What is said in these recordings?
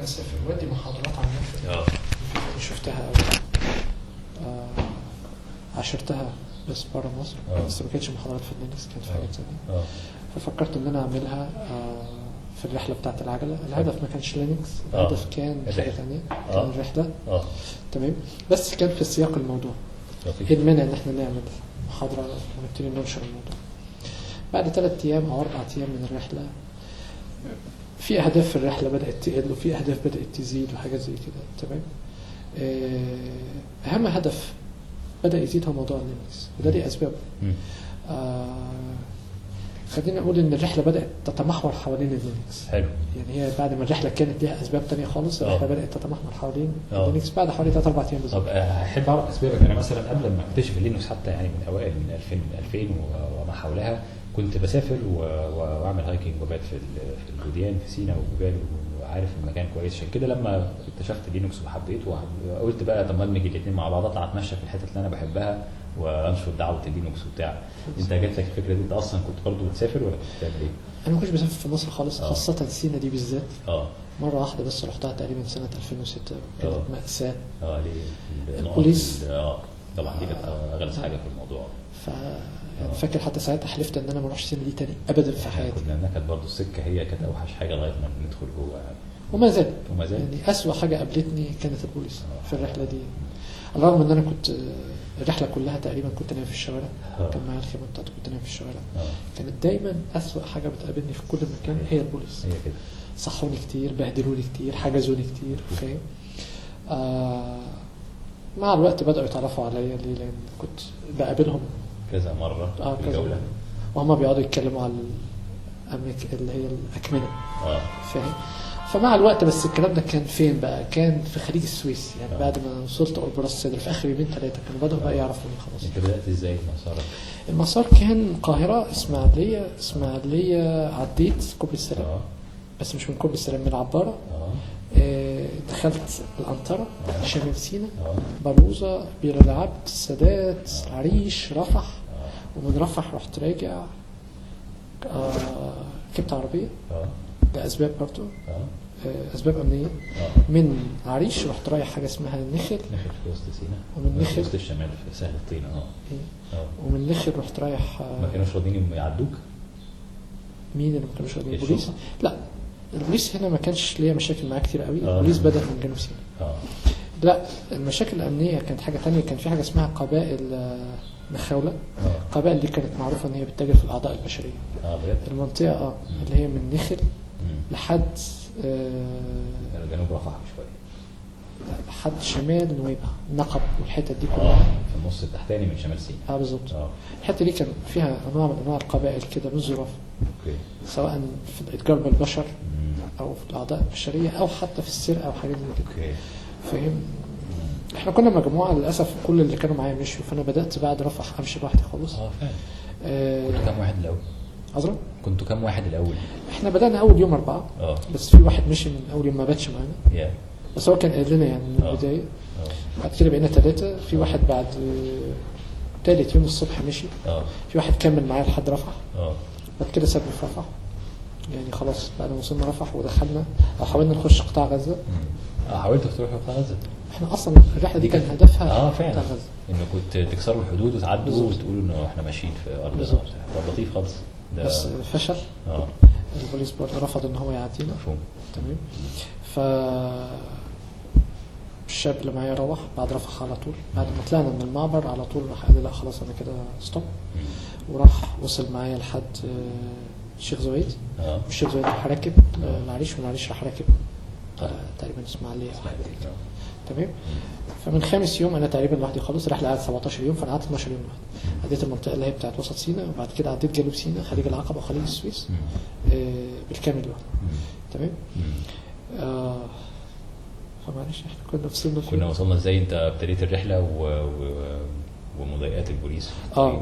بسافر ودي محاضرات عن نفسي اه شفتها أو آه عاشرتها بس بره مصر آه. بس ما كانتش محاضرات في لينكس كانت في آه. حاجات ثانيه اه ففكرت ان انا اعملها آه في الرحله بتاعت العجله الهدف ما كانش لينكس آه. الهدف كان حاجه الرحلة. ثانيه آه. كان الرحله اه تمام بس كان في سياق الموضوع ايه لطيف المانع ان احنا نعمل محاضره ونبتدي ننشر الموضوع بعد ثلاث ايام او اربع ايام من الرحله في اهداف في الرحله بدات تقل وفي اهداف بدات تزيد وحاجات زي كده تمام آه، اهم هدف بدا يزيد هو موضوع اللينكس وده ليه اسباب مم. آه، خلينا نقول ان الرحله بدات تتمحور حوالين اللينكس حلو يعني هي بعد ما الرحله كانت ليها اسباب تانية خالص آه. الرحله بدات تتمحور حوالين آه. اللينكس بعد حوالي ثلاث اربع ايام بالظبط طب آه، احب اعرف اسبابك انا مثلا قبل ما اكتشف اللينكس حتى يعني من اوائل من 2000 من 2000 و- وما حولها كنت بسافر و- و- واعمل هايكنج وبات في ال- في الوديان في سينا وجبال وعارف المكان كويس عشان كده لما اكتشفت لينكس وحبيته وح- قلت بقى طب ما ادمج الاثنين مع بعض اطلع اتمشى في الحتت اللي انا بحبها وانشر دعوه اللينكس وبتاع انت جات لك الفكره دي انت اصلا كنت برضه بتسافر ولا كنت بتعمل ايه؟ انا ما كنتش بسافر في مصر خالص آه. خاصه سينا دي بالذات اه مره واحده بس رحتها تقريبا سنه 2006 كانت آه. ماساه اه ليه؟ النقط البوليس. ال- اه طبعا دي كانت اغلى حاجه في الموضوع ف يعني فاكر حتى ساعتها حلفت ان انا ما اروحش سينا دي تاني ابدا في حياتي كنا نكد برضه السكه هي كانت اوحش حاجه لغايه ما ندخل جوه يعني وما زال وما زال يعني اسوأ حاجه قابلتني كانت البوليس آه. في الرحله دي على الرغم ان انا كنت الرحله كلها تقريبا كنت نايم في الشوارع آه. كان معايا الخيمه بتاعتي كنت نايم في الشوارع اه كانت دايما اسوأ حاجه بتقابلني في كل مكان هي البوليس هي كده صحوني كتير بهدلوني كتير حجزوني كتير فاهم آه مع الوقت بدأوا يتعرفوا عليا ليه لأن كنت بقابلهم كذا مره اه في كذا الجوله وهم بيقعدوا يتكلموا على الأماكن اللي هي الأكمنة اه فاهم فمع الوقت بس الكلام ده كان فين بقى كان في خليج السويس يعني آه. بعد ما وصلت قرب راس سدر في آخر يومين ثلاثة كانوا بدأوا بقى يعرفوني خلاص انت بدات ازاي مسارك؟ المسار كان القاهرة إسماعيلية إسماعيلية عديت كوبري السلام اه بس مش من كوبري السلام من العبارة اه آه، دخلت الأنطرة آه. شمال سينا اه بلوزة بير العبد السادات عريش رفح اه ومن رفح رحت راجع آه، ركبت عربية اه لأسباب برضو اه آه، أسباب أمنية اه من عريش رحت رايح حاجة اسمها النخل نخل في وسط سينا ومن في نخل وسط الشمال في سهل الطينه اه اه ومن النخل رحت رايح آه، ما كانوش راضيين يعدوك مين اللي ما كانوش راضيين الشرطة. البوليس لا البوليس هنا ما كانش ليا مشاكل معاه كتير قوي آه. البوليس بدأ من جنوب سيناء اه لا المشاكل الأمنية كانت حاجة تانية كان في حاجة اسمها قبائل آه، مخاولة اه القبائل دي كانت معروفة إن هي بتتاجر في الأعضاء البشرية اه بجد المنطقة اه اللي هي من نخل مم. لحد آه، كانوا جنوب رفح شويه لحد شمال نويبع نقب والحتت دي اه كلها في النص التحتاني من شمال سينا اه بالظبط اه الحتة دي كان فيها أنواع من أنواع القبائل كده من الظروف اوكي سواء في الإتجار بالبشر مم. أو في الأعضاء البشرية أو حتى في السرقة أو حاجات زي كده اوكي فاهم مم. احنا كنا مجموعة للأسف كل اللي كانوا معايا مشوا فأنا بدأت بعد رفح أمشي لوحدي خالص اه فعلا آه، كنتوا كام واحد الاول؟ عذرا كنتوا كام واحد الاول؟ احنا بدأنا أول يوم أربعة اه بس في واحد مشي من أول يوم ما باتش معانا يا بس هو كان قايل لنا يعني من آه. البداية اه بعد كده بقينا ثلاثة في واحد بعد آه، تالت يوم الصبح مشي اه في واحد كمل معايا لحد رفح اه بعد كده سابني في رفح يعني خلاص بعد ما وصلنا رفح ودخلنا أو حاولنا نخش قطاع غزة مم. اه حاولتوا تروحوا قطاع غزه احنا أصلا الرحلة دي كان هدفها اه قطاع فعلا غزة انه كنت تكسروا الحدود وتعدوا بالظبط. وتقولوا انه احنا ماشيين في ارض بالظبط. طب لطيف خالص ده بس فشل اه البوليس برضه رفض ان هو يعدينا مفهوم تمام ف الشاب اللي معايا روح بعد رفح على طول بعد ما طلعنا من المعبر على طول راح قال لي لا خلاص انا كده ستوب مم. وراح وصل معايا لحد آه، الشيخ زويد اه الشيخ زويد راح راكب آه، العريش ومن العريش راح راكب آه، تقريبا اسماعيليه او حاجه زي كده تمام فمن خامس يوم انا تقريبا لوحدي خالص الرحله قعدت 17 يوم فانا قعدت 12 يوم لوحدي عديت المنطقه اللي هي بتاعت وسط سيناء وبعد كده عديت جنوب سيناء خليج العقبه وخليج السويس مم. آه، بالكامل لوحدي مم. تمام مم. آه فمعلش احنا كنا وصلنا فين؟ كنا وصلنا ازاي انت ابتديت الرحله و... و... ومضايقات البوليس اه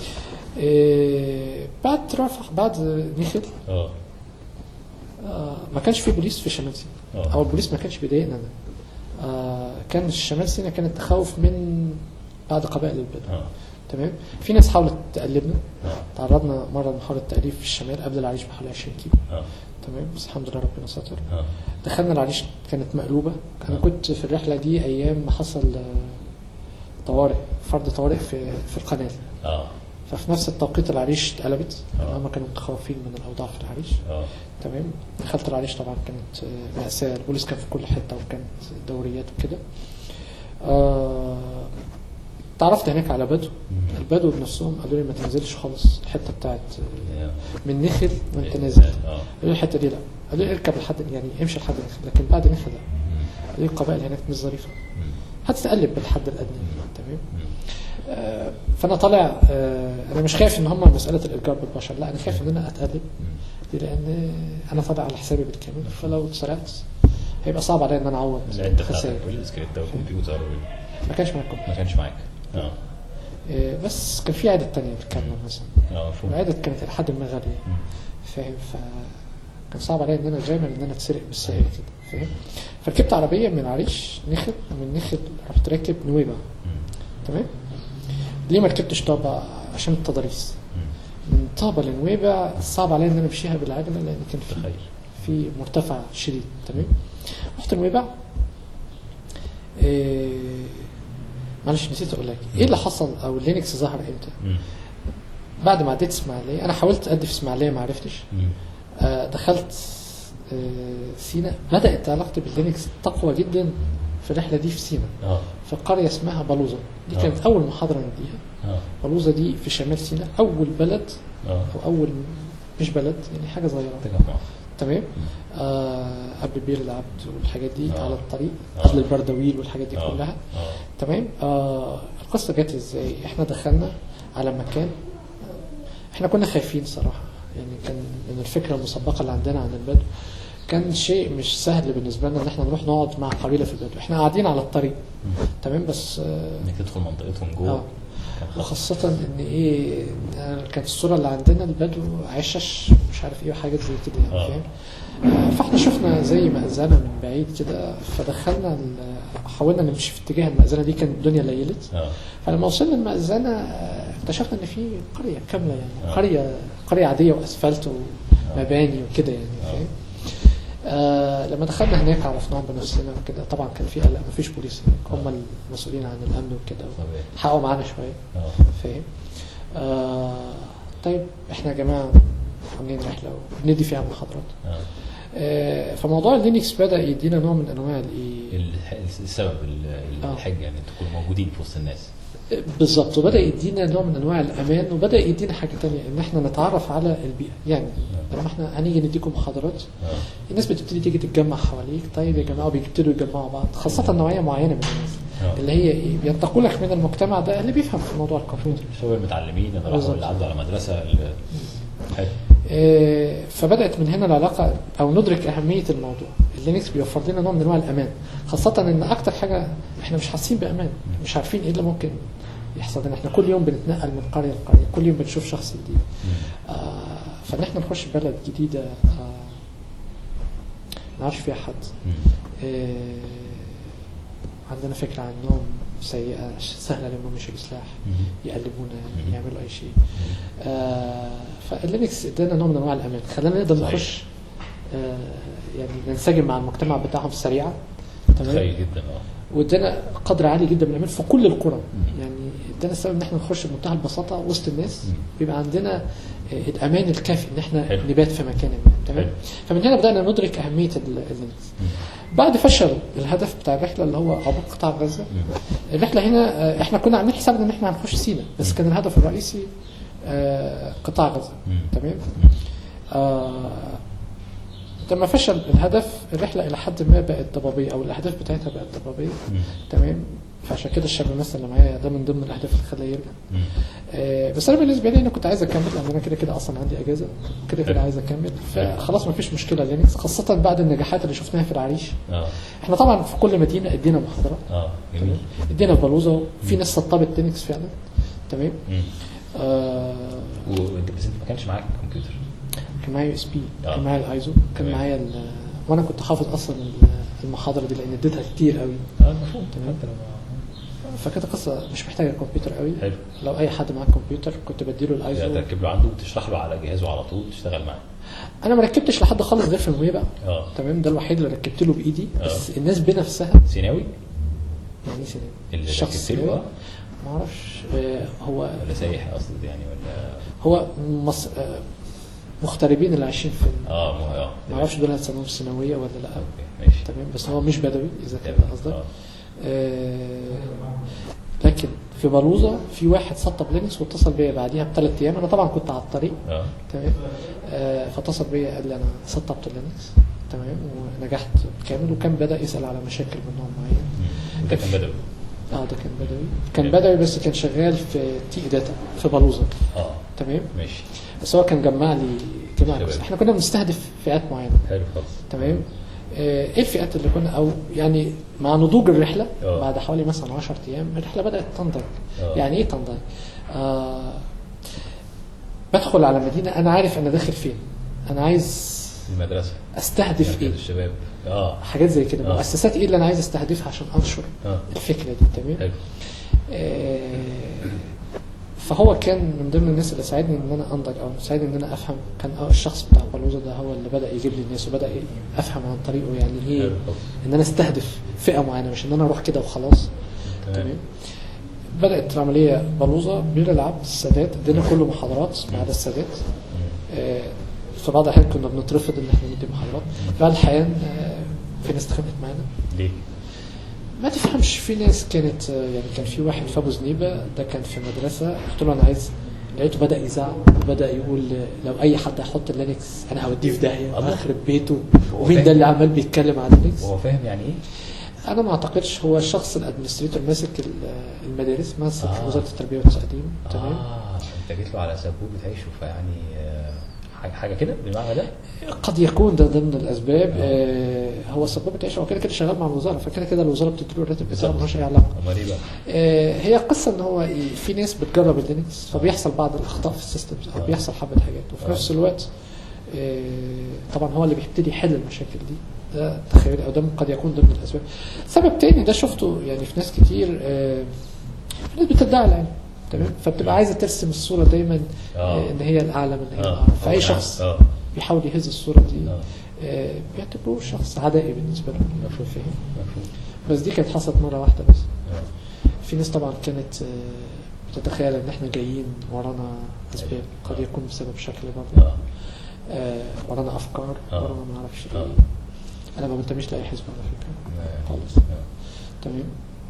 إيه بعد رفح بعد نخل اه آه ما كانش في بوليس في شمال سيناء آه. او البوليس ما كانش بيضايقنا انا آه كان شمال سيناء كانت تخوف من بعض قبائل البدو اه تمام في ناس حاولت تقلبنا اه تعرضنا مره لمحاوله تاليف في الشمال قبل العريش بحوالي 20 كيلو اه تمام بس الحمد لله ربنا ستر اه دخلنا العريش كانت مقلوبه انا آه. كنت في الرحله دي ايام ما حصل آه، طوارئ فرض طوارئ في في القناه اه ففي نفس التوقيت العريش اتقلبت آه. لان هم كانوا متخوفين من الاوضاع في العريش اه تمام دخلت العريش طبعا كانت آه، مأساة البوليس كان في كل حتة وكانت دوريات وكده آه تعرفت هناك على بدو مم. البدو بنفسهم قالوا لي ما تنزلش خالص الحتة بتاعت آه، آه. من نخل وانت نازل اه قالوا لي الحتة دي لا قالوا لي اركب لحد يعني امشي لحد نخل لكن بعد نخل لا مم. قالوا لي القبائل هناك مش ظريفة مم. هتتقلب بالحد الأدنى تمام مم. آه فأنا طالع آه أنا مش خايف إن هم مسألة الإتجار بالبشر لا أنا خايف إن أنا أتقلب دي لان انا طالع على حسابي بالكامل فلو اتسرقت هيبقى صعب عليا ان انا اعوض العده خسائر بتاعتك والسكريبت والكمبيوتر وال- ما كانش معايا كمبيوتر ما كانش معاك اه إيه، بس كان في عدد تانية بالكاميرا مثلا اه مفهوم العدد كانت الى حد ما غاليه مم. فاهم فكان صعب عليا ان انا اغامر ان انا اتسرق بالسهل كده فاهم فركبت عربيه من عريش نخل ومن نخل رحت راكب نويبع مم. تمام ليه ما ركبتش طابة عشان التضاريس مم. من طابة لنويبع صعب عليا ان انا امشيها بالعجله لان كان في تخيل في مرتفع شديد تمام رحت نويبع إيه معلش نسيت اقول لك ايه اللي حصل او لينكس ظهر امتى مم. بعد ما عديت اسماعيليه انا حاولت ادي في اسماعيليه ما عرفتش مم. آه دخلت آه سينا بدات علاقتي باللينكس تقوى جدا في الرحله دي في سينا اه في قريه اسمها بلوزه دي آه. كانت اول محاضره نديها اه بلوزه دي في شمال سيناء اول بلد اه او اول مش بلد يعني حاجه صغيره تجمع تمام آه قبل بير العبد والحاجات دي آه. على الطريق آه. قبل البردويل والحاجات دي آه. كلها اه تمام آه القصه جت ازاي احنا دخلنا على مكان احنا كنا خايفين صراحه يعني كان من الفكره المسبقه اللي عندنا عن البدو كان شيء مش سهل بالنسبه لنا ان احنا نروح نقعد مع قبيله في البدو احنا قاعدين على الطريق مم. تمام بس آه انك تدخل منطقتهم آه. جوه كان خطر. وخاصة ان ايه آه، كانت الصورة اللي عندنا البدو عشش مش عارف ايه وحاجات زي كده يعني آه. فاهم آه، فاحنا شفنا زي مأذنة من بعيد كده فدخلنا ال- حاولنا نمشي في اتجاه المأذنة دي كانت الدنيا ليلت اه فلما وصلنا المأذنة آه، اكتشفنا ان في قرية كاملة يعني آه. قرية قرية عادية واسفلت ومباني وكده يعني آه. فاهم آه لما دخلنا هناك عرفناهم بنفسنا وكده طبعا كان في قلق مفيش بوليس هناك هم المسؤولين عن الامن وكده طبيعي حققوا معانا شويه اه فاهم آه طيب احنا يا جماعه عاملين رحله وبندي فيها محاضرات اه آه فموضوع اللينكس بدا يدينا نوع من انواع الايه الح- السبب ال- آه. الحجه يعني تكونوا موجودين في وسط الناس بالظبط وبدا يدينا نوع من انواع الامان وبدا يدينا حاجه تانية ان احنا نتعرف على البيئه يعني لما احنا هنيجي نديكم محاضرات اه الناس بتبتدي تيجي تتجمع حواليك طيب يا جماعه بيبتدوا يجمعوا بعض خاصه نوعيه معينه من الناس آه. اللي هي ايه بينتقوا لك من المجتمع ده اللي بيفهم في موضوع الكمبيوتر شباب المتعلمين اللي راحوا بالظبط. اللي عدوا على مدرسه ال- حلو آه، فبدات من هنا العلاقه او ندرك اهميه الموضوع اللينكس بيوفر لنا نوع من انواع الامان خاصه ان اكتر حاجه احنا مش حاسين بامان مش عارفين ايه اللي ممكن يحصل لنا احنا كل يوم بنتنقل من قريه لقريه كل يوم بنشوف شخص جديد مم. آه فان احنا نخش بلد جديده آه ما نعرفش فيها حد مم. آه عندنا فكره عنهم سيئه سهله لانهم يشيلوا سلاح مم. يقلبونا مم. يعملوا اي شيء آه فاللينكس ادانا نوع من انواع الامان خلانا نقدر صحيح. نخش آه يعني ننسجم مع المجتمع بتاعهم سريعا تمام تخيل جدا اه وادانا قدر عالي جدا من الامان في كل القرى مم. يعني ادانا السبب ان احنا نخش بمنتهى البساطه وسط الناس مم. بيبقى عندنا آه، الامان الكافي ان احنا حلو. نبات في مكان ما تمام حلو. فمن هنا بدانا ندرك اهميه ال- اللينكس مم. بعد فشل الهدف بتاع الرحله اللي هو عبور قطاع غزه مم. الرحله هنا آه، احنا كنا عاملين حسابنا ان احنا هنخش سينا بس كان الهدف الرئيسي آه، قطاع غزه مم. تمام مم. آه لما فشل الهدف الرحله الى حد ما بقت ضبابيه او الاهداف بتاعتها بقت ضبابيه مم. تمام فعشان كده الشاب مثلا اللي معايا ده من ضمن الاهداف اللي خلاه يرجع مم. آه بس انا بالنسبه لي انا كنت عايز اكمل لان انا كده كده اصلا عندي اجازه كده كده حلو. عايز اكمل فخلاص ما فيش مشكله لينكس خاصه بعد النجاحات اللي شفناها في العريش اه احنا طبعا في كل مدينه ادينا محاضرات اه جميل ادينا في بلوزه في ناس سطبت لينكس فعلا تمام مم. آه وانت بس انت ما كانش معاك كمبيوتر كان معايا يو اس بي آه. كان معايا الايزو كان تمام. معايا ال- وانا كنت حافظ اصلا ال- المحاضره دي لان اديتها كتير قوي اه المفهوم حتى لو فكانت قصه مش محتاجه كمبيوتر قوي حلو لو اي حد معاه كمبيوتر كنت بديله الايزو تركب له عنده وتشرح له على جهازه على طول تشتغل معاه انا ما ركبتش لحد خالص غير في المويه اه تمام ده الوحيد اللي ركبت له بايدي آه. بس الناس بنفسها سيناوي يعني سنين اللي الشخص ركبت له آه. ما اعرفش آه، هو ولا سايح اقصد يعني ولا هو مص... آه، مغتربين اللي عايشين في اه مو اه ما اعرفش دول هتسموهم ثانويه ولا لا اوكي ماشي تمام بس هو مش بدوي اذا كان تمام. قصدك آه. آه، لكن في بلوزه في واحد سطب لينكس واتصل بيا بعديها بثلاث ايام انا طبعا كنت على الطريق اه تمام آه، فاتصل بيا قال لي انا سطبت لينكس تمام ونجحت كامل وكان بدا يسال على مشاكل من نوع معين مم. ده كان بدوي اه ده كان بدوي كان بدوي بس كان شغال في تي داتا في بلوزه اه تمام ماشي بس هو كان جمع لي جمع لي شباب. بس احنا كنا بنستهدف فئات معينه حلو خالص تمام آه، ايه الفئات اللي كنا او يعني مع نضوج الرحله آه. بعد حوالي مثلا 10 ايام الرحله بدات تنضج آه. يعني ايه تنضج؟ آه بدخل على مدينه انا عارف انا داخل فين انا عايز المدرسه استهدف مركز ايه الشباب اه حاجات زي كده آه. مؤسسات ايه اللي انا عايز استهدفها عشان انشر اه الفكره دي تمام حلو آه، فهو كان من ضمن الناس اللي ساعدني ان انا انضج او ساعدني ان انا افهم كان آه الشخص بتاع بلوزه ده هو اللي بدا يجيب لي الناس وبدا ي- افهم عن طريقه يعني ايه حلو خالص ان انا استهدف فئه معينه مش ان انا اروح كده وخلاص تمام تمام بدات العمليه بلوزه بنلعب السادات ادينا كله محاضرات ما عدا السادات مم. آه، في بعض الاحيان كنا بنترفض ان احنا ندي محاضرات في بعض الاحيان آه، في ناس اتخانقت معانا ليه؟ ما تفهمش في ناس كانت آه، يعني كان في واحد في ابو زنيبه ده كان في مدرسه قلت له انا عايز لقيته بدا يزعق وبدا يقول آه، لو اي حد هيحط لينكس انا هوديه في داهيه الله. هخرب بيته هو ومين فاهم. ده اللي عمال بيتكلم على لينكس وهو فاهم يعني ايه؟ انا ما اعتقدش هو الشخص الادمنستريتور ماسك ال- المدارس ماسك آه. وزاره التربيه والتعليم تمام اه انت جيت له على سبوبة عيشه فيعني آه، حاجه حاجه كده بالمعنى ده؟ قد يكون ده ضمن الاسباب آه. آه هو سبوبة عيش هو كده كده شغال مع الوزاره فكده كده الوزاره بتديله الراتب بتاعه بالظبط. ملوش اي علاقه امال ايه بقى؟ آه هي قصه ان هو إيه، في ناس بتجرب اللينكس فبيحصل بعض الاخطاء في السيستمز او آه. بيحصل حبه حاجات وفي آه. نفس الوقت آه طبعا هو اللي بيبتدي يحل المشاكل دي ده تخيل او ده قد يكون ضمن الاسباب سبب تاني ده شفته يعني في ناس كتير آه في ناس بتدعي العلم تمام فبتبقى عايزه ترسم الصوره دايما آه. آه ان هي الاعلى من هي اه الاعرف فاي آه. شخص اه بيحاول يهز الصوره دي اه آه، بيعتبروه شخص عدائي بالنسبه له مفهوم. فاهم مفهوم بس دي كانت حصلت مره واحده بس آه. في ناس طبعا كانت آه، بتتخيل ان احنا جايين ورانا اسباب قد يكون بسبب شكل برضه اه آه، ورانا افكار آه. ورانا ما اعرفش آه. ايه انا ما بنتميش لاي حزب على فكره آه. خالص آه. تمام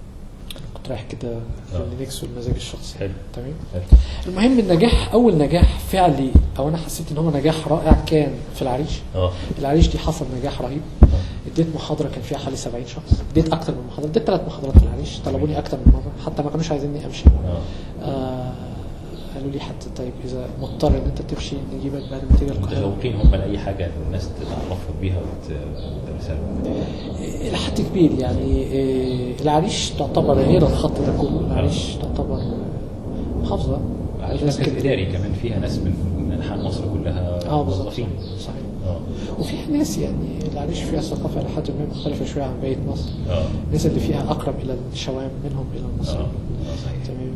كنت رايح كده آه. للنكس والمزاج الشخصي حلو تمام حلو. المهم النجاح اول نجاح فعلي او انا حسيت ان هو نجاح رائع كان في العريش اه العريش دي حصل نجاح رهيب اديت محاضره كان فيها حوالي 70 شخص اديت اكتر من محاضره اديت ثلاث محاضرات في العريش طلبوني اكتر من مره حتى ما كانوش عايزيني امشي اه آه قالوا لي حتى طيب اذا مضطر ان انت تمشي نجيبك بعد ما تيجي القاهره متشوقين هم لاي حاجه الناس تعرفهم بيها وت- وتدرسها لهم الى حد كبير يعني آه العريش تعتبر غير الخط ده كله العريش تعتبر محافظه عايش ناس مركز كتير. اداري كمان فيها ناس من من انحاء مصر كلها اه بالظبط موظفين صحيح اه وفيها ناس يعني العريش فيها ثقافه الى حد ما مختلفه شويه عن بقيه مصر اه الناس اللي فيها اقرب الى الشوام منهم الى اه المصريين آه، صحيح تمام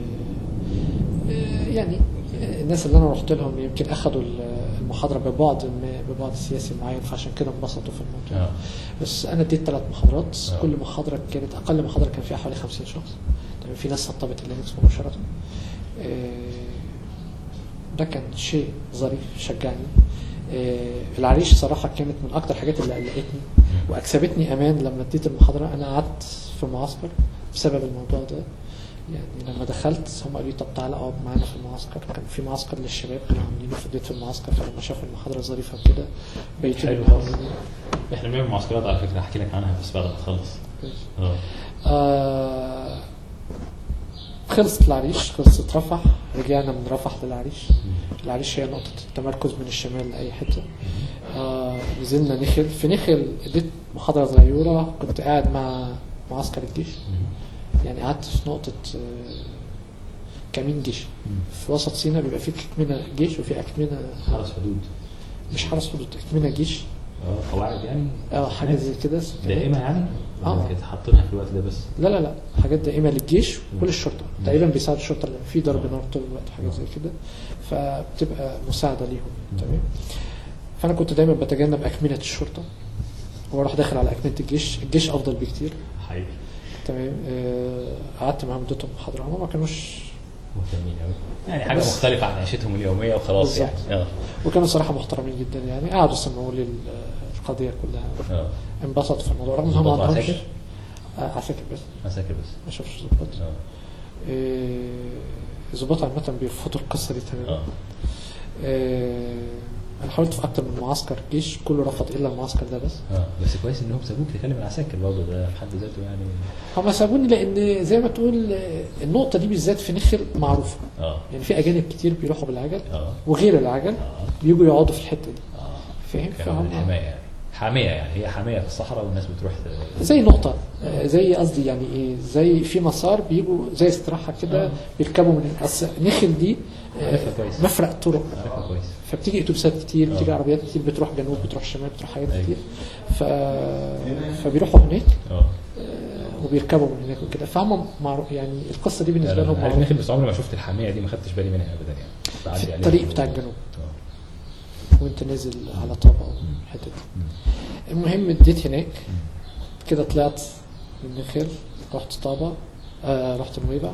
آه، آه، يعني آه، الناس اللي انا رحت لهم يمكن اخذوا ال- المحاضره ببعد ما ببعد سياسي معين فعشان كده انبسطوا في الموضوع اه بس انا اديت ثلاث محاضرات آه. كل محاضره كانت اقل محاضره كان فيها حوالي 50 شخص تمام في ناس سطبت اللينكس مباشره آه، ده كان شيء ظريف شجعني آه، العريش صراحه كانت من اكتر الحاجات اللي قلقتني واكسبتني امان لما اديت المحاضره انا قعدت في معسكر بسبب الموضوع ده يعني لما دخلت هم قالوا لي طب تعالى اقعد معانا في المعسكر كان في معسكر للشباب كانوا عاملينه فضيت في المعسكر فلما شافوا المحاضره ظريفه وكده بيتوا حلو خالص. احنا بنعمل معسكرات على فكره هحكي لك عنها بس بعد ما تخلص اه آه خلصت العريش خلصت رفح رجعنا من رفح للعريش العريش هي نقطة التمركز من الشمال لأي حتة آه نزلنا نخل في نخل اديت محاضرة صغيرة كنت قاعد مع معسكر الجيش يعني قعدت في نقطة آه كمين جيش في وسط سيناء بيبقى في أكمنة جيش وفي أكمنة حرس حدود مش حرس حدود أكمنة جيش اه قواعد يعني اه حاجه زي كده ستينات. دائمه يعني آه. ولا كانت حاطينها في الوقت ده بس لا لا لا حاجات دائمه للجيش وللشرطه تقريبا بيساعد الشرطه لأن في ضرب نار طول الوقت حاجه زي كده فبتبقى مساعده ليهم تمام فانا كنت دايما بتجنب اكمنه الشرطه واروح داخل على اكمنه الجيش الجيش افضل بكتير حقيقي تمام آه، قعدت معاهم اديتهم محاضره هم ما كانوش مهتمين قوي يعني حاجه بس- مختلفه عن عيشتهم اليوميه وخلاص يعني بالظبط. اه وكانوا صراحه محترمين جدا يعني قعدوا سمعوا لي ال- القضيه كلها اه انبسطوا في الموضوع رغم ان هم ما ظباط عندهمش عساكر؟ آه، عساكر بس عساكر بس ما شافش ظباط اه آه، الظباط عامه بيرفضوا القصه دي تماما اه آه، انا حاولت في اكتر من معسكر جيش كله رفض الا المعسكر ده بس اه بس كويس انهم سابوك تكلم العساكر برضه ده في حد ذاته يعني هم سابوني لان زي ما تقول آه، النقطه دي بالذات في نخل معروفه اه يعني في اجانب كتير بيروحوا بالعجل اه وغير العجل اه بيجوا يقعدوا في الحته دي اه فاهم كانوا من فهم الحمايه يعني حاميه يعني هي حاميه في الصحراء والناس بتروح ت- زي نقطة آه، زي قصدي يعني ايه زي في مسار بيجوا زي استراحة كده آه. بيركبوا من أصل نخل دي آه، عارفها كويس. مفرق طرق عارفها كويس فبتيجي اتوبيسات كتير بتيجي آه. عربيات كتير بتروح جنوب بتروح شمال بتروح حاجات أيوة. كتير ف... فبيروحوا هناك اه آه، وبيركبوا من هناك وكده فهم معروف يعني القصة دي بالنسبة انا لهم عارف معروفة نخل بس عمري ما شفت الحاميه دي ما خدتش بالي منها ابدا يعني بعدي في عليها. الطريق بتاع الجنوب اه وانت نازل على طابة الحتة دي المهم اديت هناك كده طلعت من النخل رحت طابة آه رحت نويبع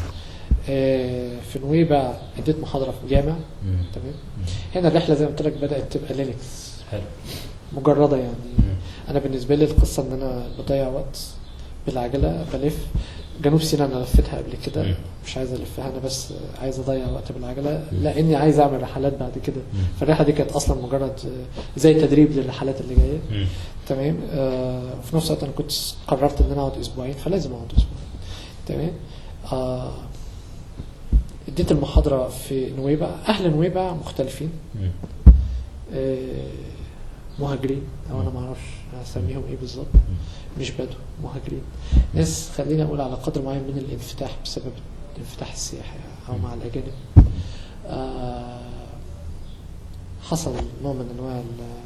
آه في نويبع اديت محاضرة في جامع مم. تمام هنا الرحلة زي ما قلت لك بدأت تبقى لينكس حلو مجردة يعني مم. انا بالنسبة لي القصة ان انا بضيع وقت بالعجلة بلف جنوب سيناء انا لفتها قبل كده مم. مش عايز الفها انا بس عايز اضيع وقت بالعجلة لاني عايز اعمل رحلات بعد كده مم. فالرحلة دي كانت اصلا مجرد آه، زي تدريب للرحلات اللي جاية مم. تمام آه في نفس الوقت انا كنت قررت ان انا اقعد اسبوعين فلازم اقعد اسبوعين تمام آه اديت المحاضره في نويبع اهل نويبع مختلفين مم. آه مهاجرين او انا ما اعرفش اسميهم ايه بالظبط مش بدو مهاجرين ناس خليني اقول على قدر معين من الانفتاح بسبب الانفتاح السياحي او مع الاجانب آه حصل نوع من انواع ال-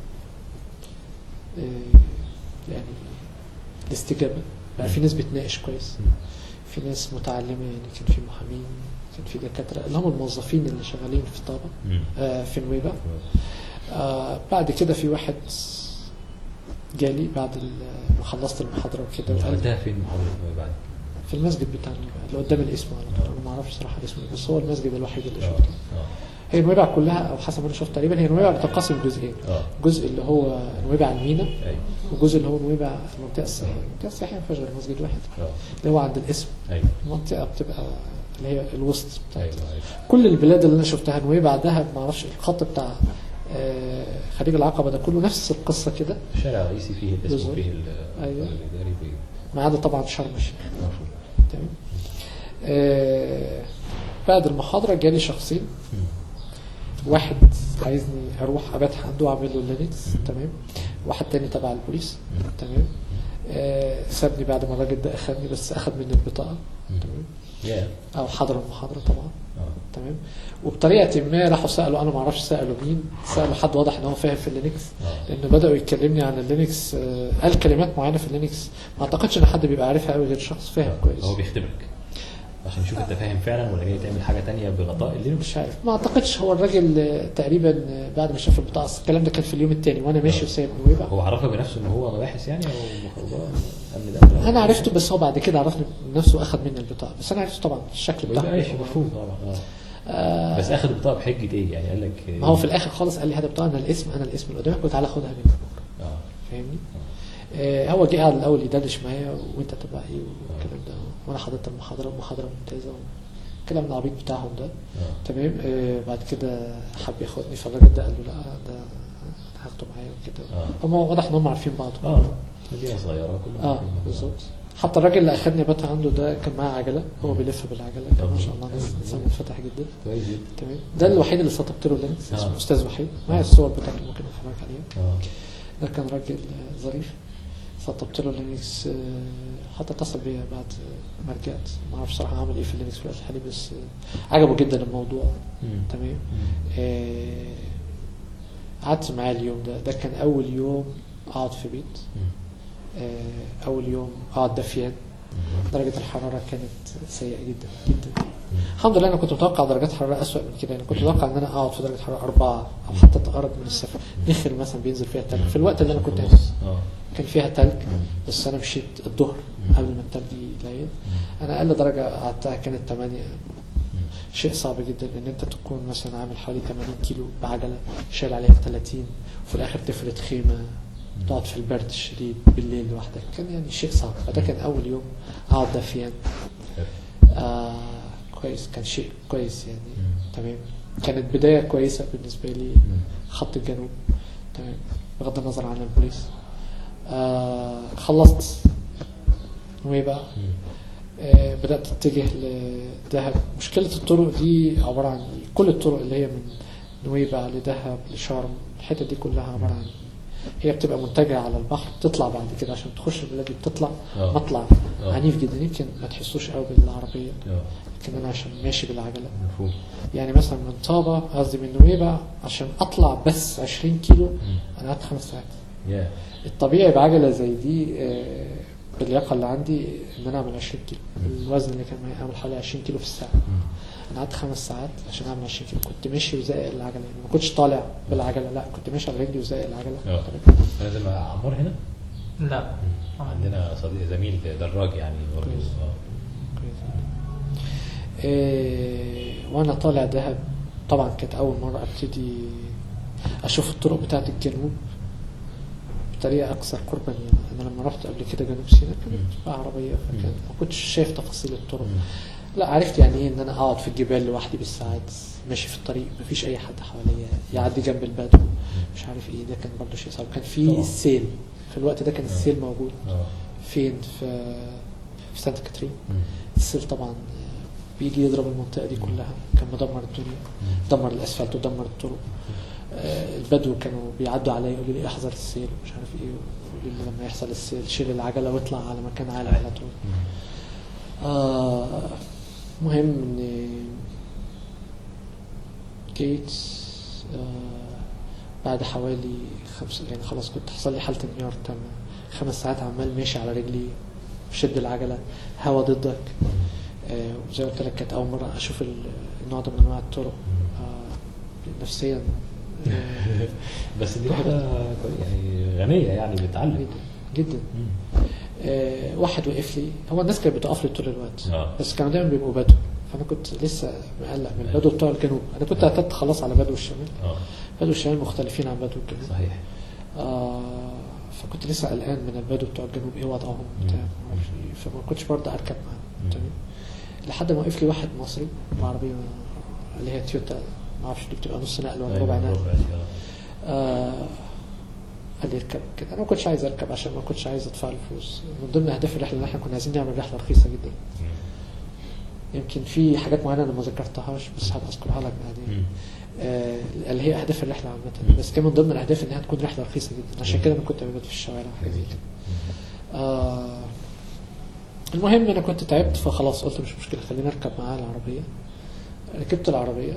آه، يعني الاستجابه بقى في ناس بتناقش كويس في ناس متعلمه يعني كان في محامين كان في دكاتره اللي هم الموظفين اللي شغالين في طابه مم. آه في نويبع آه بعد كده في واحد جالي بعد ال- ما خلصت المحاضره وكده انت وقال لي عملتها فين محاضرة بعد؟ في المسجد بتاعنا اللي قدام الاسم على طول انا ما اعرفش صراحه اسمه إيه، بس هو المسجد الوحيد اللي اه شفته اه هي نويبع كلها او حسب ما انا شفت تقريبا هي نويبع بتنقسم جزئين اه جزء اللي هو نويبع المينا ايوه وجزء اللي هو نويبع المنطقه السياحيه المنطقه السياحيه ما فيهاش غير مسجد واحد اه اللي هو عند الاسم ايوه المنطقه بتبقى اللي هي الوسط بتاعت ايوه ايوه كل البلاد اللي انا شفتها نويبع دهب ما اعرفش الخط بتاع آه، خليج العقبه ده كله نفس القصه كده الشارع الرئيسي فيه الاسم بالظبط. وفيه ال- أيوة. الاداري فيه ما عدا طبعا شرم الشيخ مفهوم. تمام آه، بعد المحاضره جالي شخصين مم. واحد عايزني اروح ابات عنده واعمل له لينكس تمام واحد تاني تبع البوليس تمام آه، سابني بعد ما الراجل ده اخدني بس اخد مني البطاقه تمام يا او حضر المحاضره طبعا اه تمام وبطريقه ما راحوا سالوا انا ما اعرفش سالوا مين سالوا حد واضح ان هو فاهم في اللينكس اه لان بداوا يكلمني عن اللينكس آه، قال كلمات معينه في اللينكس ما اعتقدش ان حد بيبقى عارفها قوي غير شخص فاهم كويس هو بيختبرك عشان يشوف انت فاهم فعلا ولا جاي تعمل حاجه تانية بغطاء اللينكس مش عارف ما اعتقدش هو الراجل آه، تقريبا آه، بعد ما شاف البطاقه أصل الكلام ده كان في اليوم الثاني وانا ماشي وسايب نويبع هو عرفك بنفسه ان هو مباحث يعني او مخابرات امن دوله انا عرفته بس هو بعد كده عرفني بنفسه واخد مني البطاقه بس انا عرفته طبعا الشكل يبقى بتاعه ماشي مفهوم طبعا اه آه بس اخد البطاقه بحجه ايه يعني قال لك ما هو في الاخر خالص قال لي هذا بطاقه انا الاسم انا الاسم اللي قدامك وتعالى خدها مني اه فاهمني آه هو جه قعد الاول يدردش معايا وانت تبع ايه والكلام ده وانا حضرت المحاضره المحاضره ممتازه الكلام العبيط بتاعهم ده اه تمام آه بعد كده حب ياخدني فالراجل ده قال له لا ده أنا هاخده معايا وكده اه هم واضح ان هم عارفين بعض اه مدينه صغيره كلهم اه عارفين بعض. بالظبط حتى الراجل اللي اخدني بات عنده ده كان معاه عجله هو بيلف بالعجله كان ما شاء الله ناس انسان منفتح جدا كويس جدا تمام ده الوحيد اللي سطبت له لينكس اسمه آه. استاذ وحيد معايا الصور بتاعته ممكن افهمك عليها اه ده كان راجل آه، ظريف سطبت له لينكس آه، حتى اتصل بيا بعد آه، ما رجعت ما اعرفش صراحه عمل ايه في اللينكس في الوقت الحالي بس آه، عجبه جدا الموضوع مم. تمام مم. آه، قعدت معاه اليوم ده ده كان اول يوم اقعد في بيت مم. آه، اول يوم اقعد دفيان درجة الحرارة كانت سيئة جدا جدا الحمد لله انا كنت متوقع درجات حرارة اسوأ من كده انا كنت متوقع ان انا اقعد في درجة حرارة أربعة او حتى تقرب من الصفر نخل مثلا بينزل فيها تلج في الوقت اللي انا كنت هناك اه كان فيها تلج بس انا مشيت الظهر قبل ما التلج يليل انا اقل درجة قعدتها كانت 8 شيء صعب جدا ان انت تكون مثلا عامل حوالي 80 كيلو بعجلة شايل عليها 30 وفي الاخر تفرد خيمة تقعد في البرد الشديد بالليل لوحدك كان يعني شيء صعب فده كان اول يوم اقعد دافيان آه كويس كان شيء كويس يعني تمام كانت بداية كويسة بالنسبة لي خط الجنوب تمام بغض النظر عن البوليس آه خلصت نويبع آه بدأت اتجه لدهب مشكلة الطرق دي عبارة عن كل الطرق اللي هي من نويبع لدهب لشرم الحتة دي كلها عبارة عن هي بتبقى منتجعة على البحر تطلع بعد كده عشان تخش البلاد دي بتطلع آه. مطلع آه. عنيف جدا يمكن ما تحسوش قوي بالعربية اه لكن انا عشان ماشي بالعجلة مفهوم يعني مثلا من طابة قصدي من نويبع عشان اطلع بس 20 كيلو انا قعدت خمس ساعات يا الطبيعي بعجلة زي دي آه، باللياقة اللي عندي ان انا اعمل 20 كيلو الوزن اللي كان معايا اعمل حوالي 20 كيلو في الساعة انا قعدت خمس ساعات عشان اعمل 20 كيلو كنت ماشي وزائق العجلة يعني ما كنتش طالع بالعجلة لا كنت ماشي على رجلي وزائق العجلة اه لازم عمار هنا لا عندنا صديق زميل دراج يعني برضه كويس. اه كويس. إيه وانا طالع دهب طبعا كانت اول مره ابتدي اشوف الطرق بتاعه الجنوب بطريقه اكثر قربا يعني انا لما رحت قبل كده جنوب سيناء كانت بعربيه فكان ما كنتش شايف تفاصيل الطرق لا عرفت يعني ايه ان انا اقعد في الجبال لوحدي بالساعات ماشي في الطريق مفيش اي حد حواليا يعدي جنب البدو مش عارف ايه ده كان برضه شيء صعب كان في طبعا. السيل في الوقت ده كان السيل موجود اه فين في في سانتا كاترين مم. السيل طبعا بيجي يضرب المنطقة دي كلها كان مدمر الدنيا دمر الأسفلت ودمر الطرق آه، البدو كانوا بيعدوا عليا يقولوا لي احذر السيل ومش عارف ايه يقولوا لي لما يحصل السيل شيل العجلة واطلع على مكان عالي على طول آه مهم ان جيت آه بعد حوالي خمس يعني خلاص كنت حصل لي حالة انهيار تامة خمس ساعات عمال ماشي على رجلي شد العجلة هوا ضدك آه وزي ما قلت لك كانت أول مرة أشوف ال- النوع ده من أنواع الطرق آه نفسيا آه بس دي واحده كوي- يعني غنيه يعني بتعلم جدا جدا آه واحد وقف لي هو الناس كانت بتقف لي طول الوقت آه. بس كانوا دايما بيبقوا بدو فانا كنت لسه مقلق من البدو بتوع الجنوب انا كنت اعتدت خلاص على بدو الشمال اه بدو الشمال مختلفين عن بدو الجنوب صحيح آه فكنت لسه قلقان من البدو بتوع الجنوب ايه وضعهم بتاع ما اعرفش إيه. فما كنتش برضه اركب معاهم تمام لحد ما وقف لي واحد مصري بعربيه اللي هي تويوتا ما اعرفش دي بتبقى نص نقل ولا ربع أيوة، نقل ربع، آه. آه قال لي اركب كده انا ما كنتش عايز اركب عشان ما كنتش عايز ادفع له فلوس من ضمن اهداف الرحله ان احنا كنا عايزين نعمل رحله رخيصه جدا مم. يمكن في حاجات معينه انا ما ذكرتهاش بس هبقى اذكرها لك بعدين مم. آه اللي هي اهداف الرحله عامه بس كان من ضمن الاهداف انها تكون رحله رخيصه جدا عشان كده انا كنت ببات في الشوارع وحاجات زي كده آه المهم انا كنت تعبت فخلاص قلت مش مشكله خليني اركب معاه العربيه ركبت العربيه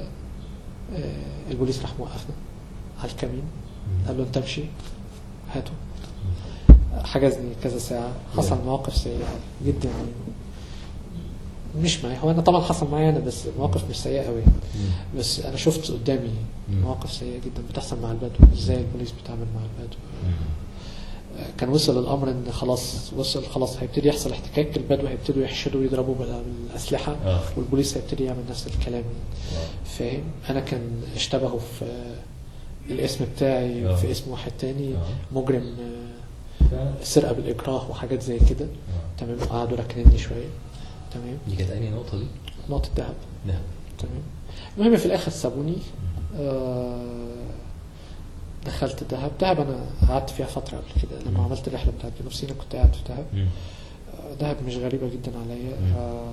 آه البوليس راح موقفنا على الكمين قال له انت امشي هاته حجزني كذا ساعه حصل مواقف سيئه جدا يعني مش معايا هو انا طبعا حصل معايا انا بس مواقف مش سيئه قوي مم. بس انا شفت قدامي مم. مواقف سيئه جدا بتحصل مع البدو ازاي البوليس بيتعامل مع البدو مم. كان وصل الامر ان خلاص وصل خلاص هيبتدي يحصل احتكاك البدو هيبتدوا يحشدوا ويضربوا بال- بالاسلحه آه. والبوليس هيبتدي يعمل نفس الكلام آه. فاهم انا كان اشتبهوا في الاسم بتاعي آه. في اسم واحد تاني آه. مجرم ف- آه، سرقه بالاكراه وحاجات زي كده آه. تمام وقعدوا راكنيني شويه تمام دي كانت انهي نقطه دي؟ نقطه دهب نعم تمام المهم في الاخر سابوني آه دخلت دهب دهب انا قعدت فيها فتره قبل كده لما عملت الرحله بتاعت جنوب سيناء كنت قاعد في دهب مم. آه، دهب مش غريبه جدا عليا مم. آه